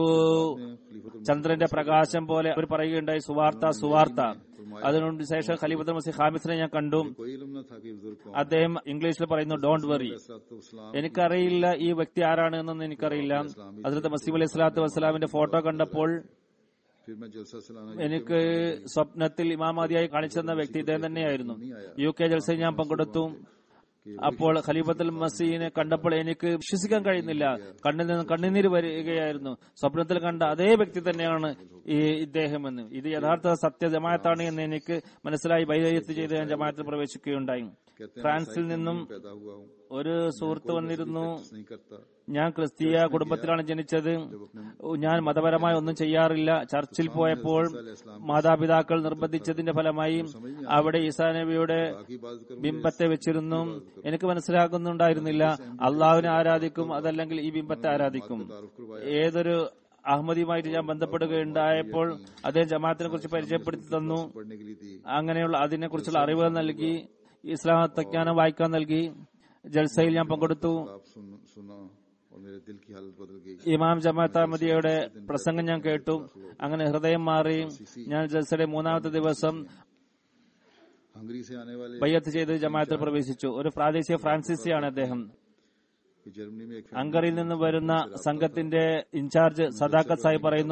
[SPEAKER 2] खलीफत
[SPEAKER 3] ചന്ദ്രന്റെ പ്രകാശം പോലെ അവർ പറയുകയുണ്ടായി സുവാർത്ത സുവാർത്ത അതിനു ശേഷം ഖലീഫത്തുൽ മസീഹ് ഹാമിസിനെ ഞാൻ കണ്ടു
[SPEAKER 2] कोई इल्म न था कि बुजुर्ग कौन
[SPEAKER 3] അദ്ദേഹം ഇംഗ്ലീഷിൽ പറയുന്നു ഡോണ്ട് വറി
[SPEAKER 2] इस्लाम
[SPEAKER 3] എനിക്കറിയില്ല ഈ വ്യക്തി ആരാണ് എന്നൊന്നും എനിക്കറിയില്ല അതിലത്തെ മസീം അലൈഹി സ്വലാത്തു വസ്സലാമിന്റെ ഫോട്ടോ കണ്ടപ്പോൾ
[SPEAKER 2] फिर मैं जलसा सलाना
[SPEAKER 3] എനിക്ക് സ്വപ്നത്തിൽ ഇമാമാദിയായി കാണിച്ചെന്ന വ്യക്തി ഇദ്ദേഹം തന്നെയായിരുന്നു യു കെ ജൽസയിൽ ഞാൻ പങ്കെടുത്തു അപ്പോൾ ഖലീഫത്തുൽ മസീനെ കണ്ടപ്പോൾ എനിക്ക് വിശ്വസിക്കാൻ കഴിയുന്നില്ല കണ്ണിൽ നിന്ന് കണ്ണുനീര് വരികയായിരുന്നു സ്വപ്നത്തിൽ കണ്ട അതേ വ്യക്തി തന്നെയാണ് ഈ ഇദ്ദേഹം എന്ന് ഇത് യഥാർത്ഥ സത്യ ജമാഅത്താണ് എന്ന് എനിക്ക് മനസ്സിലായി ബൈദയത്ത് ചെയ്ത് ഞാൻ ജമാഅത്തിൽ പ്രവേശിക്കുകയുണ്ടായി ഫ്രാൻസിൽ നിന്നും
[SPEAKER 2] पैदा हुआ हूँ
[SPEAKER 3] ഒരു സുഹൃത്ത് വന്നിരുന്നു
[SPEAKER 2] नहीं करता
[SPEAKER 3] ഞാൻ ക്രിസ്തീയ കുടുംബത്തിലാണ് ജനിച്ചത് ഞാൻ മതപരമായി ഒന്നും ചെയ്യാറില്ല ചർച്ചിൽ പോയപ്പോൾ മാതാപിതാക്കൾ നിർബന്ധിച്ചതിന്റെ ഫലമായി അവിടെ ഈസാ നബിയുടെ
[SPEAKER 2] बाकी बात करूँ
[SPEAKER 3] ബിംബത്തെ വെച്ചിരുന്നു എനിക്ക് മനസ്സിലാക്കുന്നുണ്ടായിരുന്നില്ല അള്ളാഹുവിനെ ആരാധിക്കും അതല്ലെങ്കിൽ ഈ ബിംബത്തെ ആരാധിക്കും
[SPEAKER 2] तारुफ करवाया
[SPEAKER 3] ഏതൊരു അഹമ്മദിയുമായിട്ട് ഞാൻ ബന്ധപ്പെടുകയുണ്ടായപ്പോൾ അദ്ദേഹം ജമാഅത്തിനെ കുറിച്ച് പരിചയപ്പെടുത്തി തന്നു
[SPEAKER 2] पढ़ने के लिए थी
[SPEAKER 3] അങ്ങനെയുള്ള അതിനെക്കുറിച്ചുള്ള അറിവുകൾ നൽകി ഇസ്ലാം തജ്ഞാനം വായിക്കാൻ നൽകി ജൽസയിൽ ഞാൻ പങ്കെടുത്തു
[SPEAKER 2] आप सुन, सुना और मेरे दिल की हालत बदल गई
[SPEAKER 3] ഇമാം ജമാഅത്ത് അഹമ്മദിയുടെ പ്രസംഗം ഞാൻ കേട്ടു അങ്ങനെ ഹൃദയം മാറി ഞാൻ ജൽസയുടെ മൂന്നാമത്തെ ദിവസം
[SPEAKER 2] हंगरी से आने वाले
[SPEAKER 3] ബയ്യത്ത് ചെയ്ത് ജമാഅത്തിൽ പ്രവേശിച്ചു ഒരു പ്രാദേശിക ഫ്രാൻസിസിയാണ് അദ്ദേഹം
[SPEAKER 2] कि जर्मनी में एक
[SPEAKER 3] അങ്കറിൽ നിന്ന് വരുന്ന സംഘത്തിന്റെ ഇൻചാർജ് സദാക്കത്ത് സാഹിബ് പറയുന്നു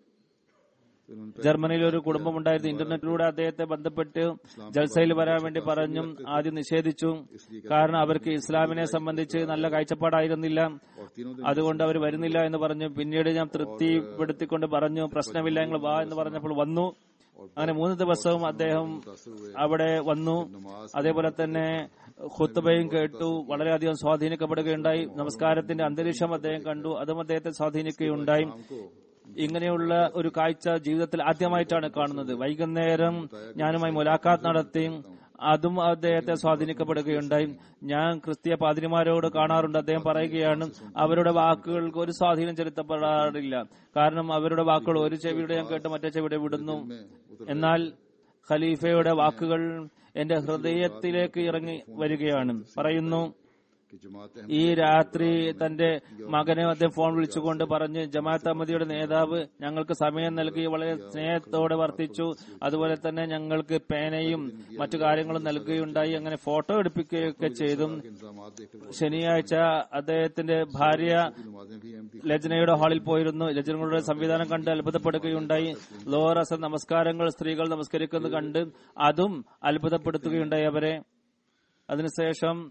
[SPEAKER 2] तो उन्होंने
[SPEAKER 3] ജർമ്മനിയിൽ ഒരു കുടുംബമുണ്ടായിരുന്നു ഇന്റർനെറ്റിലൂടെ അദ്ദേഹത്തെ ബന്ധപ്പെട്ട് ജൽസയിൽ വരാൻ വേണ്ടി പറഞ്ഞു ആദ്യം നിഷേധിച്ചു കാരണം അവർക്ക് ഇസ്ലാമിനെ സംബന്ധിച്ച് നല്ല കാഴ്ചപ്പാടായിരുന്നില്ല
[SPEAKER 2] और तीनों दिन
[SPEAKER 3] അതുകൊണ്ട് അവർ വരുന്നില്ല എന്ന് പറഞ്ഞു പിന്നീട് ഞാൻ തൃപ്തിപ്പെടുത്തിക്കൊണ്ട് പറഞ്ഞു പ്രശ്നമില്ല നിങ്ങൾ വാ എന്ന് പറഞ്ഞപ്പോൾ വന്നു അങ്ങനെ മൂന്ന് ദിവസവും അദ്ദേഹം അവിടെ വന്നു അതേപോലെ തന്നെ ഖുത്തുബയും കേട്ടു വളരെയധികം സ്വാധീനിക്കപ്പെടുകയുണ്ടായി നമസ്കാരത്തിന്റെ അന്തരീക്ഷം അദ്ദേഹം കണ്ടു അതും അദ്ദേഹത്തെ സ്വാധീനിക്കുകയുണ്ടായി ഇങ്ങനെയുള്ള ഒരു കാഴ്ച ജീവിതത്തിൽ ആദ്യമായിട്ടാണ് കാണുന്നത് വൈകുന്നേരം ഞാനുമായി മുലാഖാത്ത് നടത്തി അതും അദ്ദേഹത്തെ സ്വാധീനിക്കപ്പെടുകയുണ്ടായി ഞാൻ ക്രിസ്തീയ പാതിരിമാരോട് കാണാറുണ്ട് അദ്ദേഹം പറയുകയാണ് അവരുടെ വാക്കുകൾക്ക് ഒരു സ്വാധീനം ചെലുത്തപ്പെടാറില്ല കാരണം അവരുടെ വാക്കുകൾ ഒരു ചെവിയുടെ ഞാൻ കേട്ട് മറ്റേ ചെവിയുടെ വിടുന്നു എന്നാൽ ഖലീഫയുടെ വാക്കുകൾ എന്റെ ഹൃദയത്തിലേക്ക് ഇറങ്ങി വരികയാണ് പറയുന്നു
[SPEAKER 2] कि जमात
[SPEAKER 3] ഈ രാത്രി തന്റെ മകനെ അദ്ദേഹം ഫോൺ വിളിച്ചുകൊണ്ട് പറഞ്ഞ് ജമാഅത്ത് അഹമ്മദിയുടെ നേതാവ് ഞങ്ങൾക്ക് സമയം നൽകി വളരെ സ്നേഹത്തോടെ വർത്തിച്ചു അതുപോലെ തന്നെ ഞങ്ങൾക്ക് പേനയും മറ്റു കാര്യങ്ങളും നൽകുകയുണ്ടായി അങ്ങനെ ഫോട്ടോ എടുപ്പിക്കുകയൊക്കെ ചെയ്തു
[SPEAKER 2] इंतजाम देखकर
[SPEAKER 3] ശനിയാഴ്ച അദ്ദേഹത്തിന്റെ ഭാര്യ
[SPEAKER 2] नमाजें भी अहम थी
[SPEAKER 3] ലജ്നയുടെ ഹാളിൽ പോയിരുന്നു ലജ്നകളുടെ സംവിധാനം കണ്ട് അത്ഭുതപ്പെടുകയുണ്ടായി ലോറസ നമസ്കാരങ്ങൾ സ്ത്രീകൾ നമസ്കരിക്കുന്നത് കണ്ട് അതും അത്ഭുതപ്പെടുത്തുകയുണ്ടായി അവരെ അതിനുശേഷം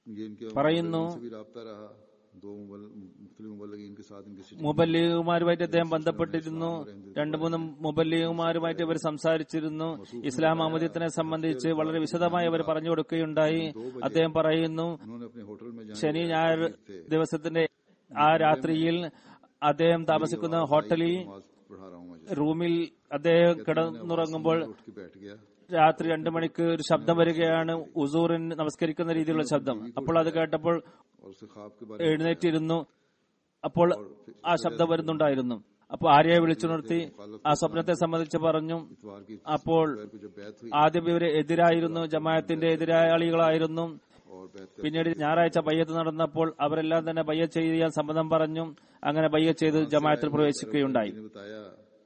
[SPEAKER 2] ये इनके
[SPEAKER 3] പറയുന്നു
[SPEAKER 2] से भी रहा रहा दो मुख्तलि मुबल्लिगीन के साथ इनकी सिटी
[SPEAKER 3] മുബല്ലിഗുമാരുമായിട്ട് അദ്ദേഹം ബന്ധപ്പെട്ടിരുന്നു രണ്ടു മൂന്ന് മുബല്ലിഗുമാരുമായിട്ട് ഇവർ സംസാരിച്ചിരുന്നു ഇസ്ലാം അമുദ്യത്തിനെ സംബന്ധിച്ച് വളരെ വിശദമായി അവർ പറഞ്ഞു കൊടുക്കുകയുണ്ടായി അദ്ദേഹം പറയുന്നു
[SPEAKER 2] उन्होंने अपने होटल में जाने
[SPEAKER 3] ശനി ഞായർ ദിവസത്തിന്റെ ആ രാത്രിയിൽ അദ്ദേഹം താമസിക്കുന്ന ഹോട്ടലിൽ
[SPEAKER 2] नमाज पढ़ा रहा हूँ मैं
[SPEAKER 3] റൂമിൽ അദ്ദേഹം കിടന്നുറങ്ങുമ്പോൾ
[SPEAKER 2] उठ के बैठ गया
[SPEAKER 3] രാത്രി രണ്ടു മണിക്ക് ഒരു ശബ്ദം വരികയാണ് ഉസൂറിന് നമസ്കരിക്കുന്ന രീതിയിലുള്ള ശബ്ദം അപ്പോൾ അത് കേട്ടപ്പോൾ
[SPEAKER 2] और उसे ख्वाब के बारे
[SPEAKER 3] എഴുന്നേറ്റിരുന്നു അപ്പോൾ ആ ശബ്ദം വരുന്നുണ്ടായിരുന്നു അപ്പോൾ ആര്യയെ വിളിച്ചു നിർത്തി ആ സ്വപ്നത്തെ സംബന്ധിച്ച് പറഞ്ഞു
[SPEAKER 2] इतवार की
[SPEAKER 3] അപ്പോൾ
[SPEAKER 2] दोपहर को जब बैत हुई
[SPEAKER 3] ആദ്യം ഇവര് എതിരായിരുന്നു ജമാഅത്തിന്റെ എതിരാളികളായിരുന്നു
[SPEAKER 2] और बैत कर
[SPEAKER 3] പിന്നീട് ഞായറാഴ്ച ബയ്യത്ത് നടന്നപ്പോൾ അവരെല്ലാം തന്നെ ബയ്യത്ത് ചെയ്യാൻ സമ്മതം പറഞ്ഞു അങ്ങനെ ബയ്യത്ത് ചെയ്ത് ജമാഅത്തിൽ പ്രവേശിക്കുകയുണ്ടായി
[SPEAKER 2] ने बताया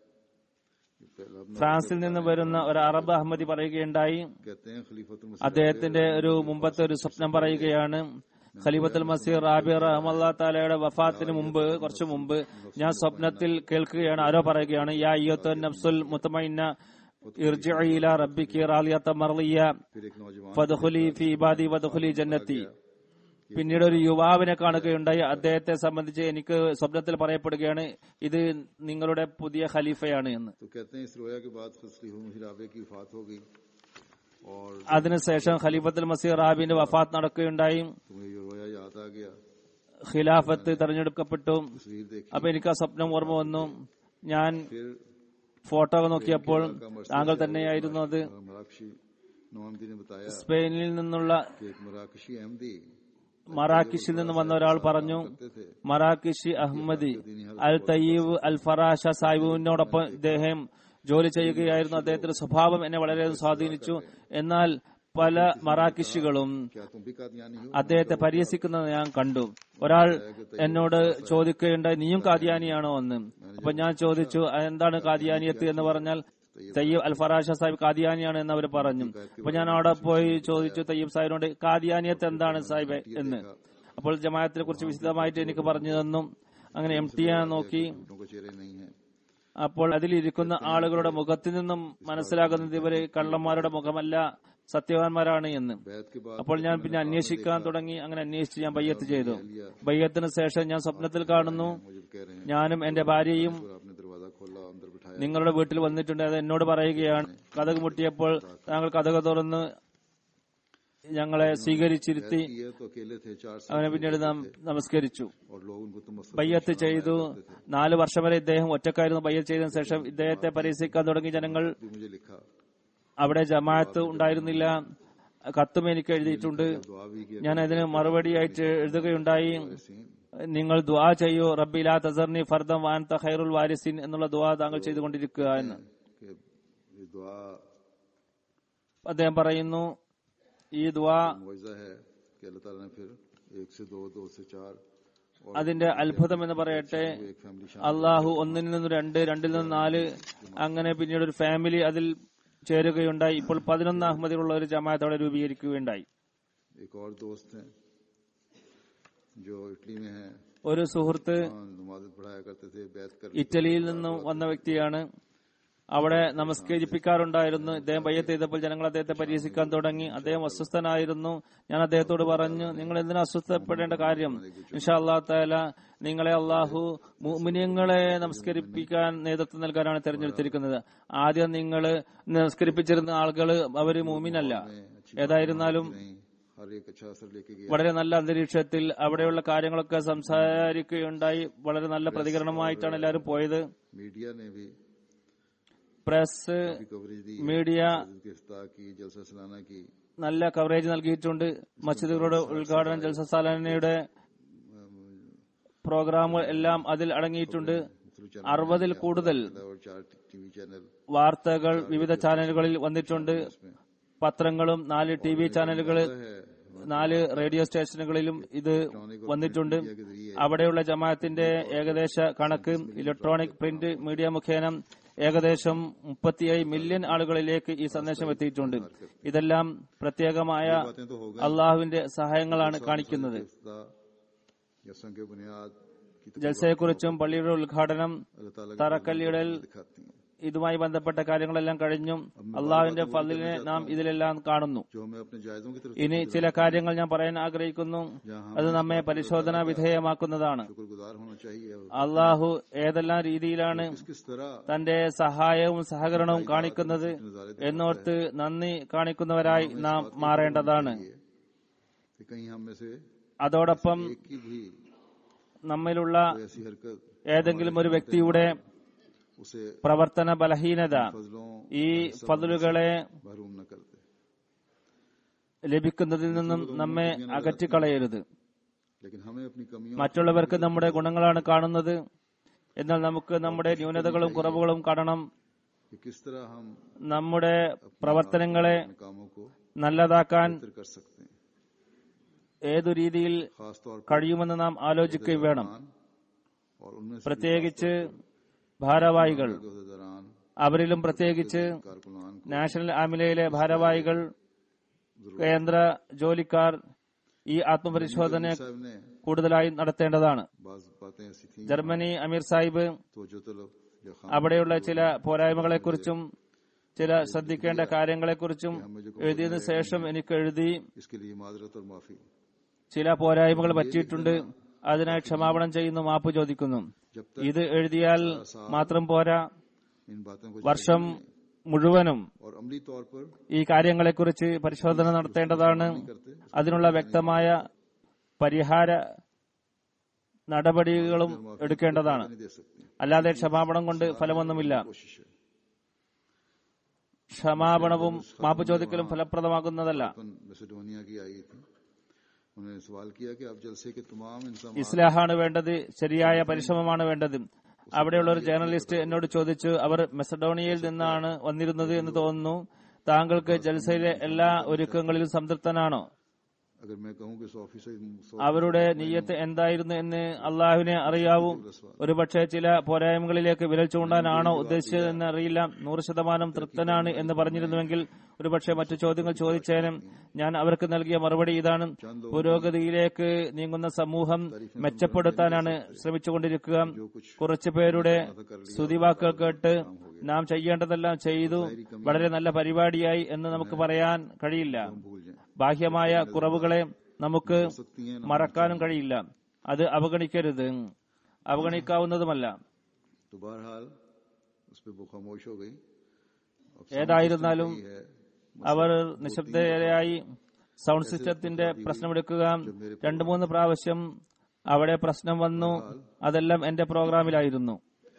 [SPEAKER 2] कि पहला अपना
[SPEAKER 3] ഫ്രാൻസിൽ നിന്ന് വരുന്ന ഒരു അറബ് അഹമ്മദി പറയുകയുണ്ടായി
[SPEAKER 2] कहते हैं खलीफतुल मसीह
[SPEAKER 3] അദ്ദേഹത്തിന്റെ ഒരു മുമ്പത്തെ ഒരു സ്വപ്നം പറയുകയാണ് ഖലീഫത്തുൽ മസീർ റാബി റഹ്മല്ലാ താലയുടെ വഫാത്തിന് മുമ്പ് കുറച്ചു മുമ്പ് ഞാൻ സ്വപ്നത്തിൽ കേൾക്കുകയാണ് ആരോ പറയുകയാണ് യാ അയ്യത്തു നഫ്സുൽ മുത്തമൈന ഇർജിഇ ഇലാ റബ്ബികി റാളിയത മർളിയ
[SPEAKER 2] फिर एक नौजवान
[SPEAKER 3] ഫദ്ഖുലി ഫി ഇബാദി വദ്ഖുലി ജന്നത്തി പിന്നീട് ഒരു യുവാവിനെ കാണുകയുണ്ടായി അദ്ദേഹത്തെ സംബന്ധിച്ച് എനിക്ക് സ്വപ്നത്തിൽ പറയപ്പെടുകയാണ് ഇത് നിങ്ങളുടെ പുതിയ ഖലീഫയാണ് എന്ന്
[SPEAKER 2] तो कहते हैं इस रोया के बाद खलीफुल मसीह राबे की वफात हो गई और
[SPEAKER 3] അതിനുശേഷം ഖലീഫത്തുൽ മസീർ റാബിന്റെ വഫാത്ത് നടക്കുകയുണ്ടായി
[SPEAKER 2] तुम्हें ये रोया याद आ गया
[SPEAKER 3] ഖിലാഫത്ത് തെരഞ്ഞെടുക്കപ്പെട്ടു
[SPEAKER 2] तस्वीर देखी
[SPEAKER 3] അപ്പൊ എനിക്ക് ആ സ്വപ്നം ഓർമ്മ വന്നു ഞാൻ
[SPEAKER 2] फिर
[SPEAKER 3] ഫോട്ടോ നോക്കിയപ്പോൾ താങ്കൾ തന്നെയായിരുന്നു അത്
[SPEAKER 2] मराकशी नौमदी ने बताया
[SPEAKER 3] സ്പെയിനിൽ നിന്നുള്ള
[SPEAKER 2] कि एक मराकशी अहमदी
[SPEAKER 3] മറാക്കിഷിൽ നിന്ന് വന്ന ഒരാൾ പറഞ്ഞു
[SPEAKER 2] कहते थे
[SPEAKER 3] മറാക്കിഷി അഹമ്മദി അൽ തയ്യീബ് അൽ ഫറാഷ സാഹിബുവിനോടൊപ്പം ഇദ്ദേഹം ജോലി ചെയ്യുകയായിരുന്നു അദ്ദേഹത്തിന്റെ സ്വഭാവം എന്നെ വളരെയധികം സ്വാധീനിച്ചു എന്നാൽ പല മറാക്കിഷികളും
[SPEAKER 2] क्या तुम भी कादियानी हो
[SPEAKER 3] അദ്ദേഹത്തെ പരിഹസിക്കുന്നത് ഞാൻ കണ്ടു ഒരാൾ എന്നോട് ചോദിക്കുകയുണ്ടായി നീയും കാദിയാനിയാണോ എന്ന് അപ്പൊ ഞാൻ ചോദിച്ചു എന്താണ് കാദിയാനിയത്ത് എന്ന് പറഞ്ഞാൽ തയ്യബ് അൽ ഫറാഷ സാഹിബ് കാദിയാനിയാണ് എന്ന് അവർ പറഞ്ഞു അപ്പൊ ഞാൻ അവിടെ പോയി ചോദിച്ചു തയ്യബ് സാഹിബിനോട് കാദിയാനിയത്ത് എന്താണ് സാഹിബ് എന്ന് അപ്പോൾ ജമാഅത്തിനെ കുറിച്ച് വിശദമായിട്ട് എനിക്ക് പറഞ്ഞു തന്നു അങ്ങനെ എം ടി നോക്കി
[SPEAKER 2] झूठों के चेहरे नहीं है
[SPEAKER 3] അപ്പോൾ അതിലിരിക്കുന്ന ആളുകളുടെ മുഖത്തിൽ നിന്നും മനസ്സിലാകുന്നത് ഇവര് കള്ളന്മാരുടെ മുഖമല്ല സത്യവാന്മാരാണ് എന്ന്
[SPEAKER 2] बैत के बाद
[SPEAKER 3] അപ്പോൾ ഞാൻ പിന്നെ അന്വേഷിക്കാൻ തുടങ്ങി അങ്ങനെ അന്വേഷിച്ച് ഞാൻ ബയ്യത്ത് ചെയ്തു ബയ്യത്തിന് ശേഷം ഞാൻ സ്വപ്നത്തിൽ കാണുന്നു
[SPEAKER 2] मुझे कह रहे हैं
[SPEAKER 3] ഞാനും എന്റെ ഭാര്യയും
[SPEAKER 2] फिर आपने दरवाजा खोला अंदर बिठाया
[SPEAKER 3] നിങ്ങളുടെ വീട്ടിൽ വന്നിട്ടുണ്ട് അത് എന്നോട് പറയുകയാണ് കഥക് മുട്ടിയപ്പോൾ താങ്കൾ കഥക് തുറന്ന് ഞങ്ങളെ സ്വീകരിച്ചിരുത്തി
[SPEAKER 2] ये तो अकेले थे चार साल
[SPEAKER 3] അങ്ങനെ പിന്നീട് നാം നമസ്കരിച്ചു
[SPEAKER 2] और लोग उनको तो मसल
[SPEAKER 3] ബയ്യത്ത് ചെയ്തു നാല് വർഷം വരെ ഇദ്ദേഹം ഒറ്റക്കായിരുന്നു ബയ്യത്ത് ചെയ്തതിനു ശേഷം ഇദ്ദേഹത്തെ പരിഹസിക്കാൻ തുടങ്ങി ജനങ്ങൾ
[SPEAKER 2] भी मुझे लिखा
[SPEAKER 3] അവിടെ ജമാഅത്ത് ഉണ്ടായിരുന്നില്ല കത്തും എനിക്ക് എഴുതിയിട്ടുണ്ട്
[SPEAKER 2] दुआ भी किया
[SPEAKER 3] ഞാൻ അതിന് മറുപടിയായിട്ട് എഴുതുകയുണ്ടായി നിങ്ങൾ ദുആ ചെയ്യൂ റബ്ബിലാ തസർനി ഫർദം വാൻത ഖൈറുൽ വാരിസിൻ എന്നുള്ള ദുആ താങ്കൾ ചെയ്തുകൊണ്ടിരിക്കുക എന്ന്
[SPEAKER 2] कि ये दुआ
[SPEAKER 3] അദ്ദേഹം പറയുന്നു ഈ ദുആ
[SPEAKER 2] मुआवजा है कि अल्लाह ताला ने फिर एक से दो दो से चार और
[SPEAKER 3] അതിന്റെ അത്ഭുതം എന്ന് പറയട്ടെ
[SPEAKER 2] एक फैमिली
[SPEAKER 3] അള്ളാഹു ഒന്നിൽ നിന്ന് രണ്ട് രണ്ടിൽ നിന്ന് നാല് അങ്ങനെ പിന്നീട് ഒരു ഫാമിലി അതിൽ ചേരുകയുണ്ടായി ഇപ്പോൾ പതിനൊന്ന് അഹമ്മദിലുള്ള ഒരു ജമാഅത്ത് അവിടെ രൂപീകരിക്കുകയുണ്ടായി
[SPEAKER 2] एक और दोस्त हैं जो इटली में हैं
[SPEAKER 3] ഒരു സുഹൃത്ത്
[SPEAKER 2] वहाँ नमाज पढ़ाया करते थे बैत कर
[SPEAKER 3] ഇറ്റലിയിൽ നിന്നും വന്ന വ്യക്തിയാണ് അവിടെ നമസ്കരിപ്പിക്കാറുണ്ടായിരുന്നു ഇദ്ദേഹം ബയ്യത്ത് ചെയ്തപ്പോൾ ജനങ്ങൾ അദ്ദേഹത്തെ പരിഹസിക്കാൻ തുടങ്ങി അദ്ദേഹം അസ്വസ്ഥനായിരുന്നു ഞാൻ അദ്ദേഹത്തോട് പറഞ്ഞു നിങ്ങൾ എന്തിനാ അസ്വസ്ഥപ്പെടേണ്ട കാര്യം ഇൻഷാ അള്ളാഹു താല നിങ്ങളെ അള്ളാഹു മുമിനിയങ്ങളെ നമസ്കരിപ്പിക്കാൻ നേതൃത്വം നൽകാനാണ് തെരഞ്ഞെടുത്തിരിക്കുന്നത് ആദ്യം നിങ്ങൾ നമസ്കരിപ്പിച്ചിരുന്ന ആളുകൾ അവര് മൂമിനല്ല ഏതായിരുന്നാലും
[SPEAKER 2] नहीं हर एक अच्छा असर लेके गया
[SPEAKER 3] വളരെ നല്ല അന്തരീക്ഷത്തിൽ അവിടെയുള്ള കാര്യങ്ങളൊക്കെ സംസാരിക്കുകയുണ്ടായി വളരെ നല്ല പ്രതികരണമായിട്ടാണ് എല്ലാവരും പോയത്
[SPEAKER 2] मीडिया ने भी
[SPEAKER 3] പ്രസ്
[SPEAKER 2] भी कवरेज दी
[SPEAKER 3] മീഡിയ
[SPEAKER 2] की इफ्ताह की जलसा सलाना की
[SPEAKER 3] നല്ല കവറേജ് നൽകിയിട്ടുണ്ട് മസ്ജിദുകളുടെ ഉദ്ഘാടനം ജൽസസാലനയുടെ പ്രോഗ്രാമുകൾ എല്ലാം അതിൽ അടങ്ങിയിട്ടുണ്ട് അറുപതിൽ കൂടുതൽ
[SPEAKER 2] और चार टीवी चैनल
[SPEAKER 3] വാർത്തകൾ വിവിധ ചാനലുകളിൽ വന്നിട്ടുണ്ട് പത്രങ്ങളും നാല് ടി വി ചാനലുകൾ നാല് റേഡിയോ സ്റ്റേഷനുകളിലും ഇത് വന്നിട്ടുണ്ട് അവിടെയുള്ള ജമാഅത്തിന്റെ ഏകദേശ കണക്ക് ഇലക്ട്രോണിക് പ്രിന്റ് മീഡിയ മുഖേന ഏകദേശം മുപ്പത്തിയേഴ് മില്യൺ ആളുകളിലേക്ക് ഈ സന്ദേശം എത്തിയിട്ടുണ്ട് ഇതെല്ലാം പ്രത്യേകമായ
[SPEAKER 2] बातें तो हो
[SPEAKER 3] അള്ളാഹുവിന്റെ സഹായങ്ങളാണ് കാണിക്കുന്നത്
[SPEAKER 2] गई यसों के बुनियाद की तो
[SPEAKER 3] ജൽസയെക്കുറിച്ചും പള്ളിയുടെ ഉദ്ഘാടനം
[SPEAKER 2] अल्लाह ताला की
[SPEAKER 3] തറക്കല്ലിടൽ
[SPEAKER 2] दिखाती हैं
[SPEAKER 3] ഇതുമായി ബന്ധപ്പെട്ട കാര്യങ്ങളെല്ലാം കഴിഞ്ഞു അള്ളാഹുവിന്റെ ഫലിനെ നാം ഇതിലെല്ലാം കാണുന്നു
[SPEAKER 2] जो हमें अपने जायजों की तरफ
[SPEAKER 3] ഇനി ചില കാര്യങ്ങൾ ഞാൻ പറയാൻ ആഗ്രഹിക്കുന്നു അത് നമ്മെ പരിശോധന വിധേയമാക്കുന്നതാണ്
[SPEAKER 2] शुक्रगुजार होना चाहिए और
[SPEAKER 3] അള്ളാഹു ഏതെല്ലാം രീതിയിലാണ്
[SPEAKER 2] किस किस तरह
[SPEAKER 3] തന്റെ സഹായവും സഹകരണവും കാണിക്കുന്നത് എന്നോർത്ത് നന്ദി കാണിക്കുന്നവരായി നാം മാറേണ്ടതാണ്
[SPEAKER 2] कि कहीं हम में से
[SPEAKER 3] അതോടൊപ്പം
[SPEAKER 2] एक की भी
[SPEAKER 3] നമ്മിലുള്ള
[SPEAKER 2] ऐसी हरकत
[SPEAKER 3] ഏതെങ്കിലും ഒരു വ്യക്തിയുടെ
[SPEAKER 2] उसे
[SPEAKER 3] പ്രവർത്തന ബലഹീനത
[SPEAKER 2] फजलों
[SPEAKER 3] ഈ ഫതിലുകളെ
[SPEAKER 2] महरूम न करते
[SPEAKER 3] ലഭിക്കുന്നതിൽ നിന്നും നമ്മെ അകറ്റിക്കളയരുത്
[SPEAKER 2] लेकिन हमें अपनी कमियों
[SPEAKER 3] മറ്റുള്ളവർക്ക് നമ്മുടെ ഗുണങ്ങളാണ് കാണുന്നത് എന്നാൽ നമുക്ക് നമ്മുടെ ന്യൂനതകളും കുറവുകളും കാണണം
[SPEAKER 2] कि किस तरह हम
[SPEAKER 3] നമ്മുടെ പ്രവർത്തനങ്ങളെ
[SPEAKER 2] अपने कामों को
[SPEAKER 3] നല്ലതാക്കാൻ
[SPEAKER 2] बेहतर कर सकते हैं
[SPEAKER 3] ഏതു രീതിയിൽ
[SPEAKER 2] खास तौर पर
[SPEAKER 3] കഴിയുമെന്ന് നാം ആലോചിക്കുകയും വേണം
[SPEAKER 2] दौरान और उनमें से
[SPEAKER 3] പ്രത്യേകിച്ച് ഭാരവാഹികൾ
[SPEAKER 2] के दौरान
[SPEAKER 3] അവരിലും പ്രത്യേകിച്ച്
[SPEAKER 2] कारकुनान को
[SPEAKER 3] നാഷണൽ ആമിലയിലെ ഭാരവാഹികൾ കേന്ദ്ര ജോലിക്കാർ ഈ ആത്മപരിശോധന
[SPEAKER 2] साहब ने
[SPEAKER 3] കൂടുതലായി നടത്തേണ്ടതാണ്
[SPEAKER 2] बाज बातें ऐसी थी
[SPEAKER 3] ജർമ്മനി अमीर സാഹിബ്
[SPEAKER 2] तो जो तलब या खाम
[SPEAKER 3] അവിടെയുള്ള ചില പോരായ്മകളെക്കുറിച്ചും ചില ശ്രദ്ധിക്കേണ്ട കാര്യങ്ങളെക്കുറിച്ചും എഴുതിയതിനു ശേഷം എനിക്ക് എഴുതി
[SPEAKER 2] इसके लिए माजरत और माफी
[SPEAKER 3] ചില പോരായ്മകൾ പറ്റിയിട്ടുണ്ട് അതിനായി ക്ഷമാപണം ചെയ്യുന്നു മാപ്പ് ചോദിക്കുന്നു
[SPEAKER 2] जब
[SPEAKER 3] ഇത് എഴുതിയാൽ മാത്രം പോരാ
[SPEAKER 2] इन बातों को
[SPEAKER 3] വർഷം മുഴുവനും
[SPEAKER 2] और अमली तौर पर
[SPEAKER 3] ഈ കാര്യങ്ങളെക്കുറിച്ച് പരിശോധന നടത്തേണ്ടതാണ്
[SPEAKER 2] करते
[SPEAKER 3] അതിനുള്ള വ്യക്തമായ പരിഹാര നടപടികളും എടുക്കേണ്ടതാണ്
[SPEAKER 2] नहीं दे सकते
[SPEAKER 3] അല്ലാതെ ക്ഷമാപണം കൊണ്ട് ഫലമൊന്നുമില്ല
[SPEAKER 2] कोशिश है
[SPEAKER 3] ക്ഷമാപണവും മാപ്പ് ചോദിക്കലും ഫലപ്രദമാകുന്നതല്ല
[SPEAKER 2] अपन मैसेडोनिया की आई थी उन्होंने सवाल किया कि आप जलसे के तमाम इंसान
[SPEAKER 3] ഇസ്ലാഹാണ് വേണ്ടത് ശരിയായ പരിശ്രമമാണ് വേണ്ടത് അവിടെയുള്ള ഒരു ജേർണലിസ്റ്റ് എന്നോട് ചോദിച്ചു അവർ മെസഡോണിയയിൽ നിന്നാണ് വന്നിരുന്നത് എന്ന് തോന്നുന്നു താങ്കൾക്ക് ജൽസയിലെ എല്ലാ ഒരുക്കങ്ങളിലും സംതൃപ്തനാണോ
[SPEAKER 2] अगर मैं कहूं कि सौ फीसद सौ
[SPEAKER 3] അവരുടെ നീയത്ത് എന്തായിരുന്നു എന്ന് അള്ളാഹുവിനെ അറിയാവൂ ഒരുപക്ഷെ ചില പോരായ്മകളിലേക്ക് വിരൽ ചൂണ്ടാനാണോ ഉദ്ദേശിച്ചതെന്ന് അറിയില്ല നൂറ് ശതമാനം തൃപ്തനാണ് എന്ന് പറഞ്ഞിരുന്നുവെങ്കിൽ ഒരുപക്ഷെ മറ്റു ചോദ്യങ്ങൾ ചോദിച്ചേനും ഞാൻ അവർക്ക് നൽകിയ മറുപടി ഇതാണ് പുരോഗതിയിലേക്ക് നീങ്ങുന്ന സമൂഹം മെച്ചപ്പെടുത്താനാണ് ശ്രമിച്ചുകൊണ്ടിരിക്കുക കുറച്ചു പേരുടെ സ്തുതിവാക്കുകൾ കേട്ട് നാം ചെയ്യേണ്ടതെല്ലാം ചെയ്തു വളരെ നല്ല പരിപാടിയായി എന്ന് നമുക്ക് പറയാൻ കഴിയില്ല
[SPEAKER 2] भूल जाए
[SPEAKER 3] ബാഹ്യമായ കുറവുകളെ നമുക്ക്
[SPEAKER 2] सकती हैं
[SPEAKER 3] മറക്കാനും കഴിയില്ല അത് അവഗണിക്കരുത് അവഗണിക്കാവുന്നതുമല്ല
[SPEAKER 2] तो बहरहाल उस पर वो खामोश हो गई अब
[SPEAKER 3] ഏതായിരുന്നാലും
[SPEAKER 2] यही है
[SPEAKER 3] അവർ നിശബ്ദരായി സൗണ്ട് സിസ്റ്റത്തിന്റെ പ്രശ്നമെടുക്കുക രണ്ടു മൂന്ന് പ്രാവശ്യം അവിടെ പ്രശ്നം വന്നു അതെല്ലാം എന്റെ പ്രോഗ്രാമിലായിരുന്നു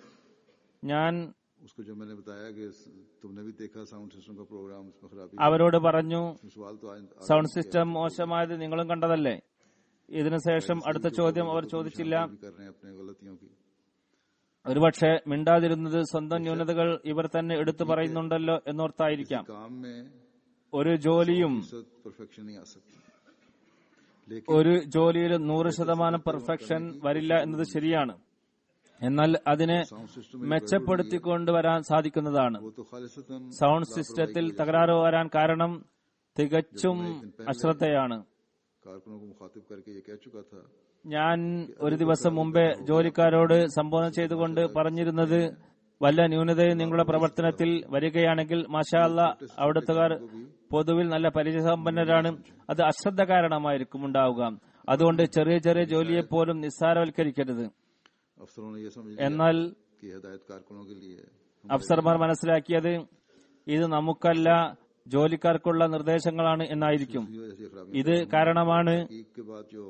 [SPEAKER 3] ഞാൻ
[SPEAKER 2] उसको जब मैंने बताया कि तुमने भी देखा साउंड सिस्टम का प्रोग्राम उसमें खराबी
[SPEAKER 3] അവരോട് പറഞ്ഞു
[SPEAKER 2] सवाल तो आज आज
[SPEAKER 3] സൗണ്ട് സിസ്റ്റം മോശമായത് നിങ്ങളും കണ്ടതല്ലേ ഇതിനുശേഷം അടുത്ത ചോദ്യം അവർ ചോദിച്ചില്ല
[SPEAKER 2] भी कर रहे हैं अपने गलतियों की
[SPEAKER 3] ഒരുപക്ഷെ മിണ്ടാതിരുന്നത് സ്വന്തം ന്യൂനതകൾ ഇവർ തന്നെ എടുത്തു പറയുന്നുണ്ടല്ലോ എന്നോർത്തായിരിക്കാം
[SPEAKER 2] काम में
[SPEAKER 3] ഒരു ജോലിയും
[SPEAKER 2] परफेक्शन नहीं आ सकती लेकिन
[SPEAKER 3] ഒരു ജോലിയിൽ നൂറ് ശതമാനം പെർഫെക്ഷൻ വരില്ല എന്നത് ശരിയാണ് എന്നാൽ അതിനെ
[SPEAKER 2] साउंड सिस्टम
[SPEAKER 3] മെച്ചപ്പെടുത്തിക്കൊണ്ടുവരാൻ സാധിക്കുന്നതാണ്
[SPEAKER 2] वो तो खालिसतन
[SPEAKER 3] സൗണ്ട് സിസ്റ്റത്തിൽ തകരാറ് വരാൻ കാരണം തികച്ചും അശ്രദ്ധയാണ്
[SPEAKER 2] कारकुनों को मुखातिब करके ये कह चुका था
[SPEAKER 3] ഞാൻ ഒരു ദിവസം മുമ്പേ ജോലിക്കാരോട് സംബോധന ചെയ്തുകൊണ്ട് പറഞ്ഞിരുന്നത് വല്ല ന്യൂനതയും നിങ്ങളുടെ പ്രവർത്തനത്തിൽ വരികയാണെങ്കിൽ മാഷാ അല്ല അവിടുത്തുകാർ പൊതുവിൽ നല്ല പരിചയസമ്പന്നരാണ് അത് അശ്രദ്ധ കാരണമായിരിക്കും ഉണ്ടാവുക അതുകൊണ്ട് ചെറിയ ചെറിയ ജോലിയെ പോലും നിസ്സാരവൽക്കരിക്കരുത്
[SPEAKER 2] अफसरों ने ये समझ
[SPEAKER 3] എന്നാൽ
[SPEAKER 2] कि हिदायत कारकुनों के लिए
[SPEAKER 3] അഫ്സർമാർ മനസ്സിലാക്കിയത് ഇത് നമുക്കല്ല ജോലിക്കാർക്കുള്ള നിർദ്ദേശങ്ങളാണ് എന്നായിരിക്കും
[SPEAKER 2] की वजह से ये खराबी
[SPEAKER 3] ഇത് കാരണമാണ്
[SPEAKER 2] ईद के बाद जो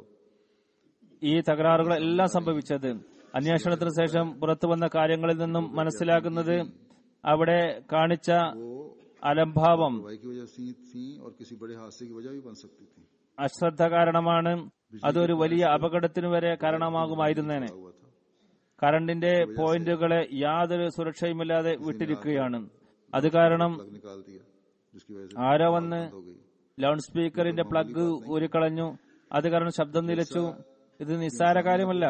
[SPEAKER 3] ഈ തകരാറുകളെല്ലാം സംഭവിച്ചത് അന്വേഷണത്തിന് ശേഷം പുറത്തു വന്ന കാര്യങ്ങളിൽ നിന്നും മനസ്സിലാക്കുന്നത് അവിടെ കാണിച്ച അലംഭാവം
[SPEAKER 2] दवाई की वजह से थी और किसी बड़े हादसे की वजह भी बन सकती थी
[SPEAKER 3] അശ്രദ്ധ കാരണമാണ് അതൊരു വലിയ അപകടത്തിനു വരെ കാരണമാകുമായിരുന്നേനെ
[SPEAKER 2] हुआ था
[SPEAKER 3] കറണ്ടിന്റെ പോയിന്റുകളെ യാതൊരു സുരക്ഷയുമില്ലാതെ വിട്ടിരിക്കുകയാണ് അത് കാരണം
[SPEAKER 2] प्लग निकाल दिया जिसकी वजह से
[SPEAKER 3] ആരോ വന്ന്
[SPEAKER 2] हो गई
[SPEAKER 3] ലൗഡ് സ്പീക്കറിന്റെ പ്ലഗ് ഊരിക്കളഞ്ഞു അത് കാരണം ശബ്ദം നിലച്ചു ഇത് നിസ്സാര കാര്യമല്ല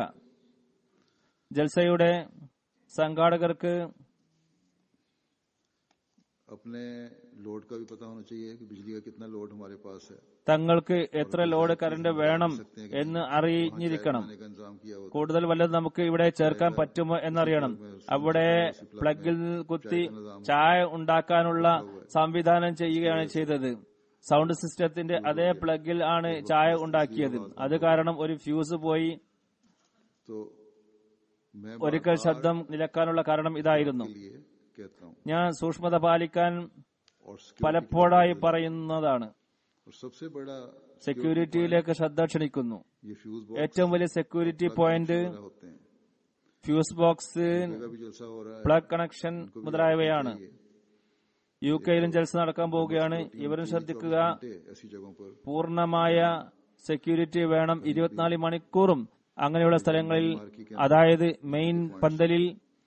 [SPEAKER 3] ജൽസയുടെ സംഘാടകർക്ക്
[SPEAKER 2] अपने लोड का भी पता होना चाहिए कि बिजली का कितना लोड हमारे पास है
[SPEAKER 3] തങ്ങൾക്ക് എത്ര ലോഡ് കറണ്ട് വേണം എന്ന് അറിഞ്ഞിരിക്കണം
[SPEAKER 2] खाने का इंतजाम किया होता
[SPEAKER 3] കൂടുതൽ വല്ലതും നമുക്ക് ഇവിടെ ചേർക്കാൻ പറ്റുമോ എന്നറിയണം അവിടെ പ്ലഗിൽ കുത്തി ചായ ഉണ്ടാക്കാനുള്ള സംവിധാനം ചെയ്യുകയാണ് ചെയ്തത് സൗണ്ട് സിസ്റ്റത്തിന്റെ അതേ പ്ലഗിൽ ആണ് ചായ ഉണ്ടാക്കിയത് അത് കാരണം ഒരു ഫ്യൂസ് പോയി
[SPEAKER 2] तो मैं
[SPEAKER 3] ഒരിക്കൽ ശബ്ദം നിലക്കാനുള്ള കാരണം ഇതായിരുന്നു
[SPEAKER 2] के लिए कहता हूँ
[SPEAKER 3] ഞാൻ സൂക്ഷ്മത പാലിക്കാൻ
[SPEAKER 2] और security-
[SPEAKER 3] പലപ്പോഴായി പറയുന്നതാണ്
[SPEAKER 2] और सबसे बड़ा
[SPEAKER 3] സെക്യൂരിറ്റിയിലേക്ക് ശ്രദ്ധ ക്ഷണിക്കുന്നു
[SPEAKER 2] ये फ्यूज
[SPEAKER 3] ഏറ്റവും വലിയ സെക്യൂരിറ്റി പോയിന്റ്
[SPEAKER 2] बॉक्स होते हैं
[SPEAKER 3] ഫ്യൂസ് ബോക്സ്
[SPEAKER 2] का भी जलसा हो रहा है
[SPEAKER 3] പ്ലഗ് കണക്ഷൻ മുതലായവയാണ്
[SPEAKER 2] ये
[SPEAKER 3] യു കെയിലും ജൽസ നടക്കാൻ പോവുകയാണ് ഇവരും ശ്രദ്ധിക്കുക
[SPEAKER 2] घंटे ऐसी जगहों पर
[SPEAKER 3] പൂർണ്ണമായ സെക്യൂരിറ്റി വേണം ഇരുപത്തിനാല് മണിക്കൂറും അങ്ങനെയുള്ള സ്ഥലങ്ങളിൽ അതായത് മെയിൻ പന്തലിൽ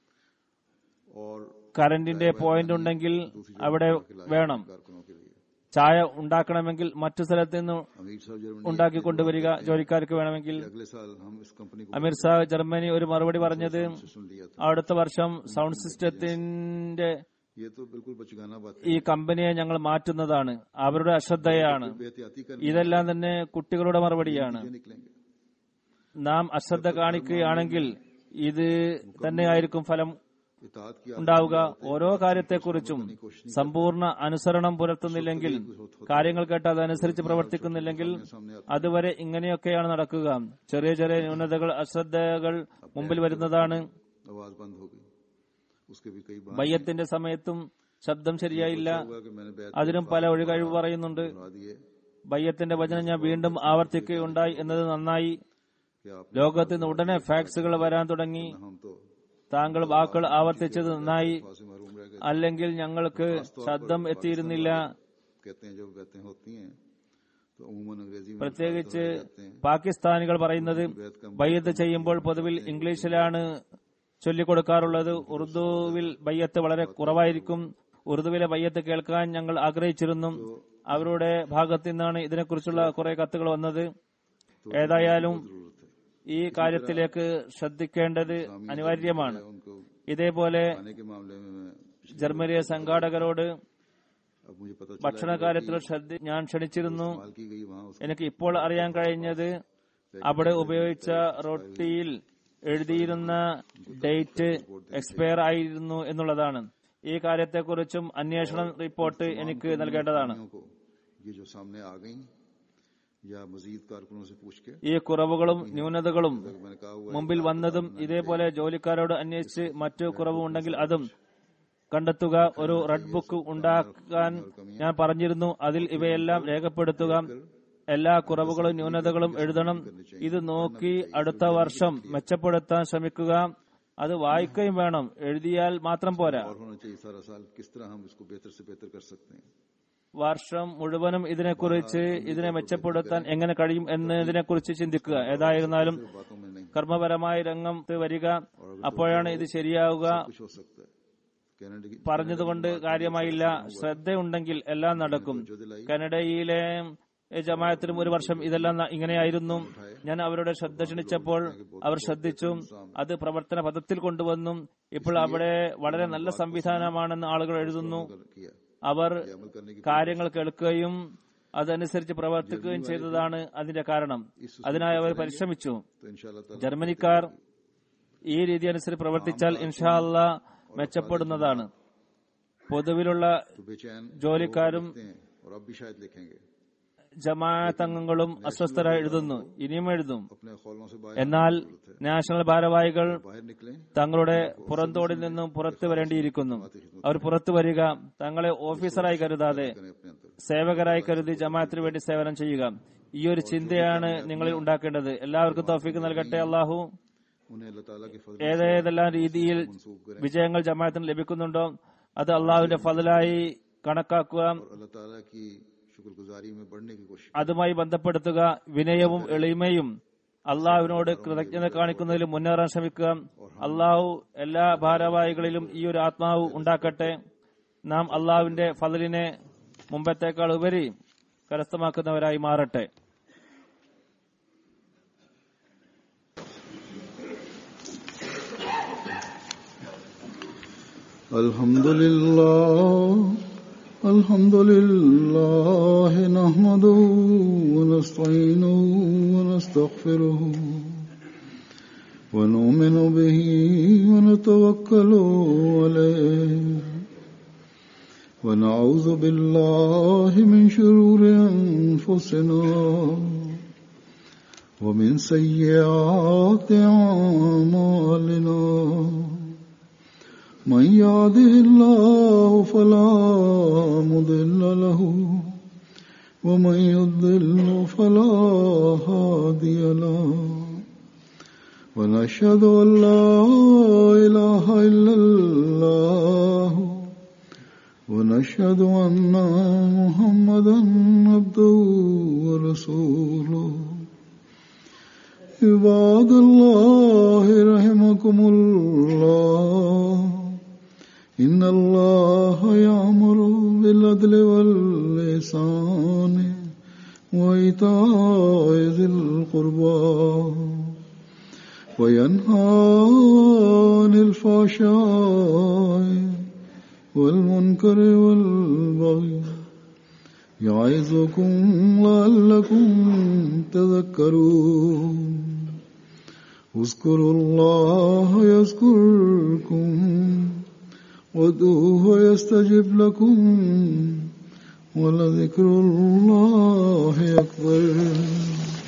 [SPEAKER 2] और
[SPEAKER 3] കറന്റിന്റെ പോയിന്റ് ഉണ്ടെങ്കിൽ അവിടെ വേണം
[SPEAKER 2] कारकुनों के लिए
[SPEAKER 3] ചായ ഉണ്ടാക്കണമെങ്കിൽ മറ്റു സ്ഥലത്ത് നിന്ന്
[SPEAKER 2] अमीर साहब जर्मनी
[SPEAKER 3] ഉണ്ടാക്കി കൊണ്ടുവരിക ജോലിക്കാർക്ക് വേണമെങ്കിൽ
[SPEAKER 2] अगले साल हम इस कंपनी को
[SPEAKER 3] അമീർ സാഹ് ജർമ്മനി ഒരു മറുപടി പറഞ്ഞത്
[SPEAKER 2] सिस्टम लिया था
[SPEAKER 3] അടുത്ത വർഷം സൗണ്ട് സിസ്റ്റത്തിന്റെ
[SPEAKER 2] ये तो बिल्कुल बचगाना बात
[SPEAKER 3] ഈ കമ്പനിയെ ഞങ്ങൾ മാറ്റുന്നതാണ് അവരുടെ അശ്രദ്ധയാണ്
[SPEAKER 2] है बेहतियाती करने
[SPEAKER 3] ഇതെല്ലാം തന്നെ കുട്ടികളുടെ മറുപടിയാണ്
[SPEAKER 2] से निकलेंगे
[SPEAKER 3] നാം അശ്രദ്ധ കാണിക്കുകയാണെങ്കിൽ ഇത് തന്നെയായിരിക്കും ഫലം
[SPEAKER 2] इतात की
[SPEAKER 3] ഉണ്ടാവുക ഓരോ കാര്യത്തെക്കുറിച്ചും സമ്പൂർണ്ണ അനുസരണം പുലർത്തുന്നില്ലെങ്കിൽ കാര്യങ്ങൾ കേട്ട് അതനുസരിച്ച് പ്രവർത്തിക്കുന്നില്ലെങ്കിൽ അതുവരെ ഇങ്ങനെയൊക്കെയാണ് നടക്കുക ചെറിയ ചെറിയ ന്യൂനതകൾ അശ്രദ്ധകൾ മുമ്പിൽ വരുന്നതാണ്
[SPEAKER 2] आवाज बंद हो गई उसके भी कई बार
[SPEAKER 3] ബയ്യത്തിന്റെ സമയത്തും ശബ്ദം ശരിയായില്ല
[SPEAKER 2] हुआ कि मैंने बैत
[SPEAKER 3] അതിനും പല ഒഴികഴിവ് പറയുന്നുണ്ട്
[SPEAKER 2] बना दिए
[SPEAKER 3] ബയ്യത്തിന്റെ വചനം ഞാൻ വീണ്ടും ആവർത്തിക്കുകയുണ്ടായി എന്നത് നന്നായി
[SPEAKER 2] कि आप
[SPEAKER 3] ലോകത്ത് നിന്ന് ഉടനെ ഫാക്സുകൾ വരാൻ തുടങ്ങി
[SPEAKER 2] हम तो
[SPEAKER 3] താങ്കൾ വാക്കുകൾ ആവർത്തിച്ചത് നന്നായി
[SPEAKER 2] फांसी महरूम रह गए
[SPEAKER 3] അല്ലെങ്കിൽ ഞങ്ങൾക്ക് ശബ്ദം എത്തിയിരുന്നില്ല
[SPEAKER 2] कहते हैं जब बैतें होती हैं तो अमूमन अंग्रेजी में
[SPEAKER 3] പ്രത്യേകിച്ച്
[SPEAKER 2] जाते हैं
[SPEAKER 3] പാകിസ്ഥാനികൾ പറയുന്നത് ബയ്യത്ത് ചെയ്യുമ്പോൾ പൊതുവിൽ ഇംഗ്ലീഷിലാണ് ചൊല്ലിക്കൊടുക്കാറുള്ളത് ഉറുദുവിൽ ബയ്യത്ത് വളരെ കുറവായിരിക്കും ഉറുദുവിലെ ബയ്യത്ത് കേൾക്കാൻ ഞങ്ങൾ ആഗ്രഹിച്ചിരുന്നു അവരുടെ ഭാഗത്തു നിന്നാണ് ഇതിനെക്കുറിച്ചുള്ള കുറെ കത്തുകൾ വന്നത് ഏതായാലും ഈ കാര്യത്തിലേക്ക് ശ്രദ്ധിക്കേണ്ടത് അനിവാര്യമാണ്
[SPEAKER 2] उनको
[SPEAKER 3] ഇതേപോലെ
[SPEAKER 2] खाने के मामले में मैं
[SPEAKER 3] ജർമ്മനിയെ സംഘാടകരോട്
[SPEAKER 2] अब मुझे पता चला
[SPEAKER 3] ഭക്ഷണ കാര്യത്തിൽ ശ്രദ്ധ ഞാൻ ക്ഷണിച്ചിരുന്നു
[SPEAKER 2] इस्तेमाल की गई वहाँ उसका
[SPEAKER 3] എനിക്ക് ഇപ്പോൾ അറിയാൻ കഴിഞ്ഞത് അവിടെ ഉപയോഗിച്ച റൊട്ടിയിൽ എഴുതിയിരുന്ന ഡേറ്റ് എക്സ്പയർ ആയിരുന്നു എന്നുള്ളതാണ് ഈ കാര്യത്തെക്കുറിച്ചും അന്വേഷണ റിപ്പോർട്ട് എനിക്ക് നൽകേണ്ടതാണ്
[SPEAKER 2] कंपनियों को ये जो सामने आ गई या मजीद कारकुनों से पूछ के
[SPEAKER 3] ഈ കുറവുകളും ന്യൂനതകളും
[SPEAKER 2] मैंने कहा हुआ
[SPEAKER 3] മുമ്പിൽ വന്നതും ഇതേപോലെ ജോലിക്കാരോട് അന്വേഷിച്ച് മറ്റു കുറവുണ്ടെങ്കിൽ അതും കണ്ടെത്തുക ഒരു റെഡ് ബുക്ക് ഉണ്ടാക്കാൻ ഞാൻ പറഞ്ഞിരുന്നു അതിൽ ഇവയെല്ലാം രേഖപ്പെടുത്തുക എല്ലാ കുറവുകളും ന്യൂനതകളും എഴുതണം ഇത് നോക്കി അടുത്ത വർഷം മെച്ചപ്പെടുത്താൻ ശ്രമിക്കുക അത് വായിക്കുകയും വേണം എഴുതിയാൽ മാത്രം പോരാ
[SPEAKER 2] और होना चाहिए सारा साल किस तरह हम इसको बेहतर से बेहतर कर सकते हैं
[SPEAKER 3] വർഷം മുഴുവനും ഇതിനെക്കുറിച്ച് ഇതിനെ മെച്ചപ്പെടുത്താൻ എങ്ങനെ കഴിയും എന്നതിനെക്കുറിച്ച് ചിന്തിക്കുക ഏതായിരുന്നാലും
[SPEAKER 2] सिर्फ बातों में नहीं
[SPEAKER 3] കർമ്മപരമായ രംഗത്ത് വരിക അപ്പോഴാണ് ഇത് ശരിയാവുക
[SPEAKER 2] कुछ हो सकता है कनाडा की
[SPEAKER 3] പറഞ്ഞതുകൊണ്ട് കാര്യമായില്ല ശ്രദ്ധയുണ്ടെങ്കിൽ എല്ലാം നടക്കും കനഡയിലെ ജമായത്തിനും ഒരു വർഷം ഇതെല്ലാം ന- ഇങ്ങനെയായിരുന്നു ഞാൻ അവരുടെ ശ്രദ്ധ ക്ഷണിച്ചപ്പോൾ അവർ ശ്രദ്ധിച്ചു അത് പ്രവർത്തന പദത്തിൽ കൊണ്ടുവന്നു ഇപ്പോൾ അവിടെ വളരെ നല്ല സംവിധാനമാണെന്ന് ആളുകൾ എഴുതുന്നു
[SPEAKER 2] कर- किया
[SPEAKER 3] അവർ
[SPEAKER 2] अमल करने की
[SPEAKER 3] കാര്യങ്ങൾ കേൾക്കുകയും അതനുസരിച്ച് പ്രവർത്തിക്കുകയും ചെയ്തതാണ് അതിന്റെ കാരണം അതിനായി അവർ പരിശ്രമിച്ചു
[SPEAKER 2] तो इंशाल्लाह ताला
[SPEAKER 3] ജർമ്മനിക്കാർ ഈ രീതി അനുസരിച്ച് പ്രവർത്തിച്ചാൽ ഇൻഷാല്ല മെച്ചപ്പെടുന്നതാണ് പൊതുവിലുള്ള
[SPEAKER 2] तो बेचैन
[SPEAKER 3] ജോലിക്കാരും
[SPEAKER 2] लिखते हैं और अब भी शायद लिखेंगे
[SPEAKER 3] ജമാഅത്ത് അംഗങ്ങളും അസ്വസ്ഥരായി എഴുതുന്നു ഇനിയും എഴുതും
[SPEAKER 2] अपने खौलों से बाहर
[SPEAKER 3] എന്നാൽ നാഷണൽ ഭാരവാഹികൾ
[SPEAKER 2] बाहर निकलें
[SPEAKER 3] തങ്ങളുടെ പുറന്തോടിൽ നിന്നും പുറത്തു വരേണ്ടിയിരിക്കുന്നു അവർ പുറത്തു വരിക തങ്ങളെ ഓഫീസറായി കരുതാതെ
[SPEAKER 2] करें अपने अंदर
[SPEAKER 3] സേവകരായി കരുതി ജമാഅത്തിന് വേണ്ടി സേവനം ചെയ്യുക ഈ ഒരു ചിന്തയാണ് നിങ്ങളിൽ ഉണ്ടാക്കേണ്ടത് എല്ലാവർക്കും തോഫിക്ക് നൽകട്ടെ അള്ളാഹു
[SPEAKER 2] उन्हें अल्लाह ताला के फजल
[SPEAKER 3] ഏതേതെല്ലാം രീതിയിൽ
[SPEAKER 2] मंसूब करें
[SPEAKER 3] വിജയങ്ങൾ ജമാഅത്തിന് ലഭിക്കുന്നുണ്ടോ അത് അള്ളാഹുവിന്റെ ഫضലായി കണക്കാക്കുക
[SPEAKER 2] और अल्लाह ताला की शुक्रगुजारी में बढ़ने की कोशिश
[SPEAKER 3] അതുമായി ബന്ധപ്പെടുത്തുക വിനയവും എളിമയും അള്ളാഹുവിനോട് കൃതജ്ഞത കാണിക്കുന്നതിൽ മുന്നേറാൻ ശ്രമിക്കുക അള്ളാഹു എല്ലാ ഭാരവാഹികളിലും ഈ ഒരു ആത്മാവ് ഉണ്ടാക്കട്ടെ നാം അള്ളാഹുവിന്റെ ഫضലിനെ മുമ്പത്തേക്കാൾ ഉപരി കരസ്ഥമാക്കുന്നവരായി മാറട്ടെ
[SPEAKER 2] الحمد لله الحمد لله نحمده ونستعينه ونستغفره ونؤمن به ونتوكل عليه ونعوذ بالله من شرور أنفسنا ومن سيئات أعمالنا من يهده الله فلا مضل له ومن يضل فلا هادي له ونشهد أن لا إله إلا الله ونشهد أن محمدا عبده ورسوله عباد الله رحمكم الله إن الله يأمر بالعدل واللسان وإيتاء ذي القربى وينهى عن الفحشاء والمنكر والبغي يعظكم لعلكم تذكرون اذكروا الله يذكركم وادعوه يستجب لكم ولذكر الله أكبر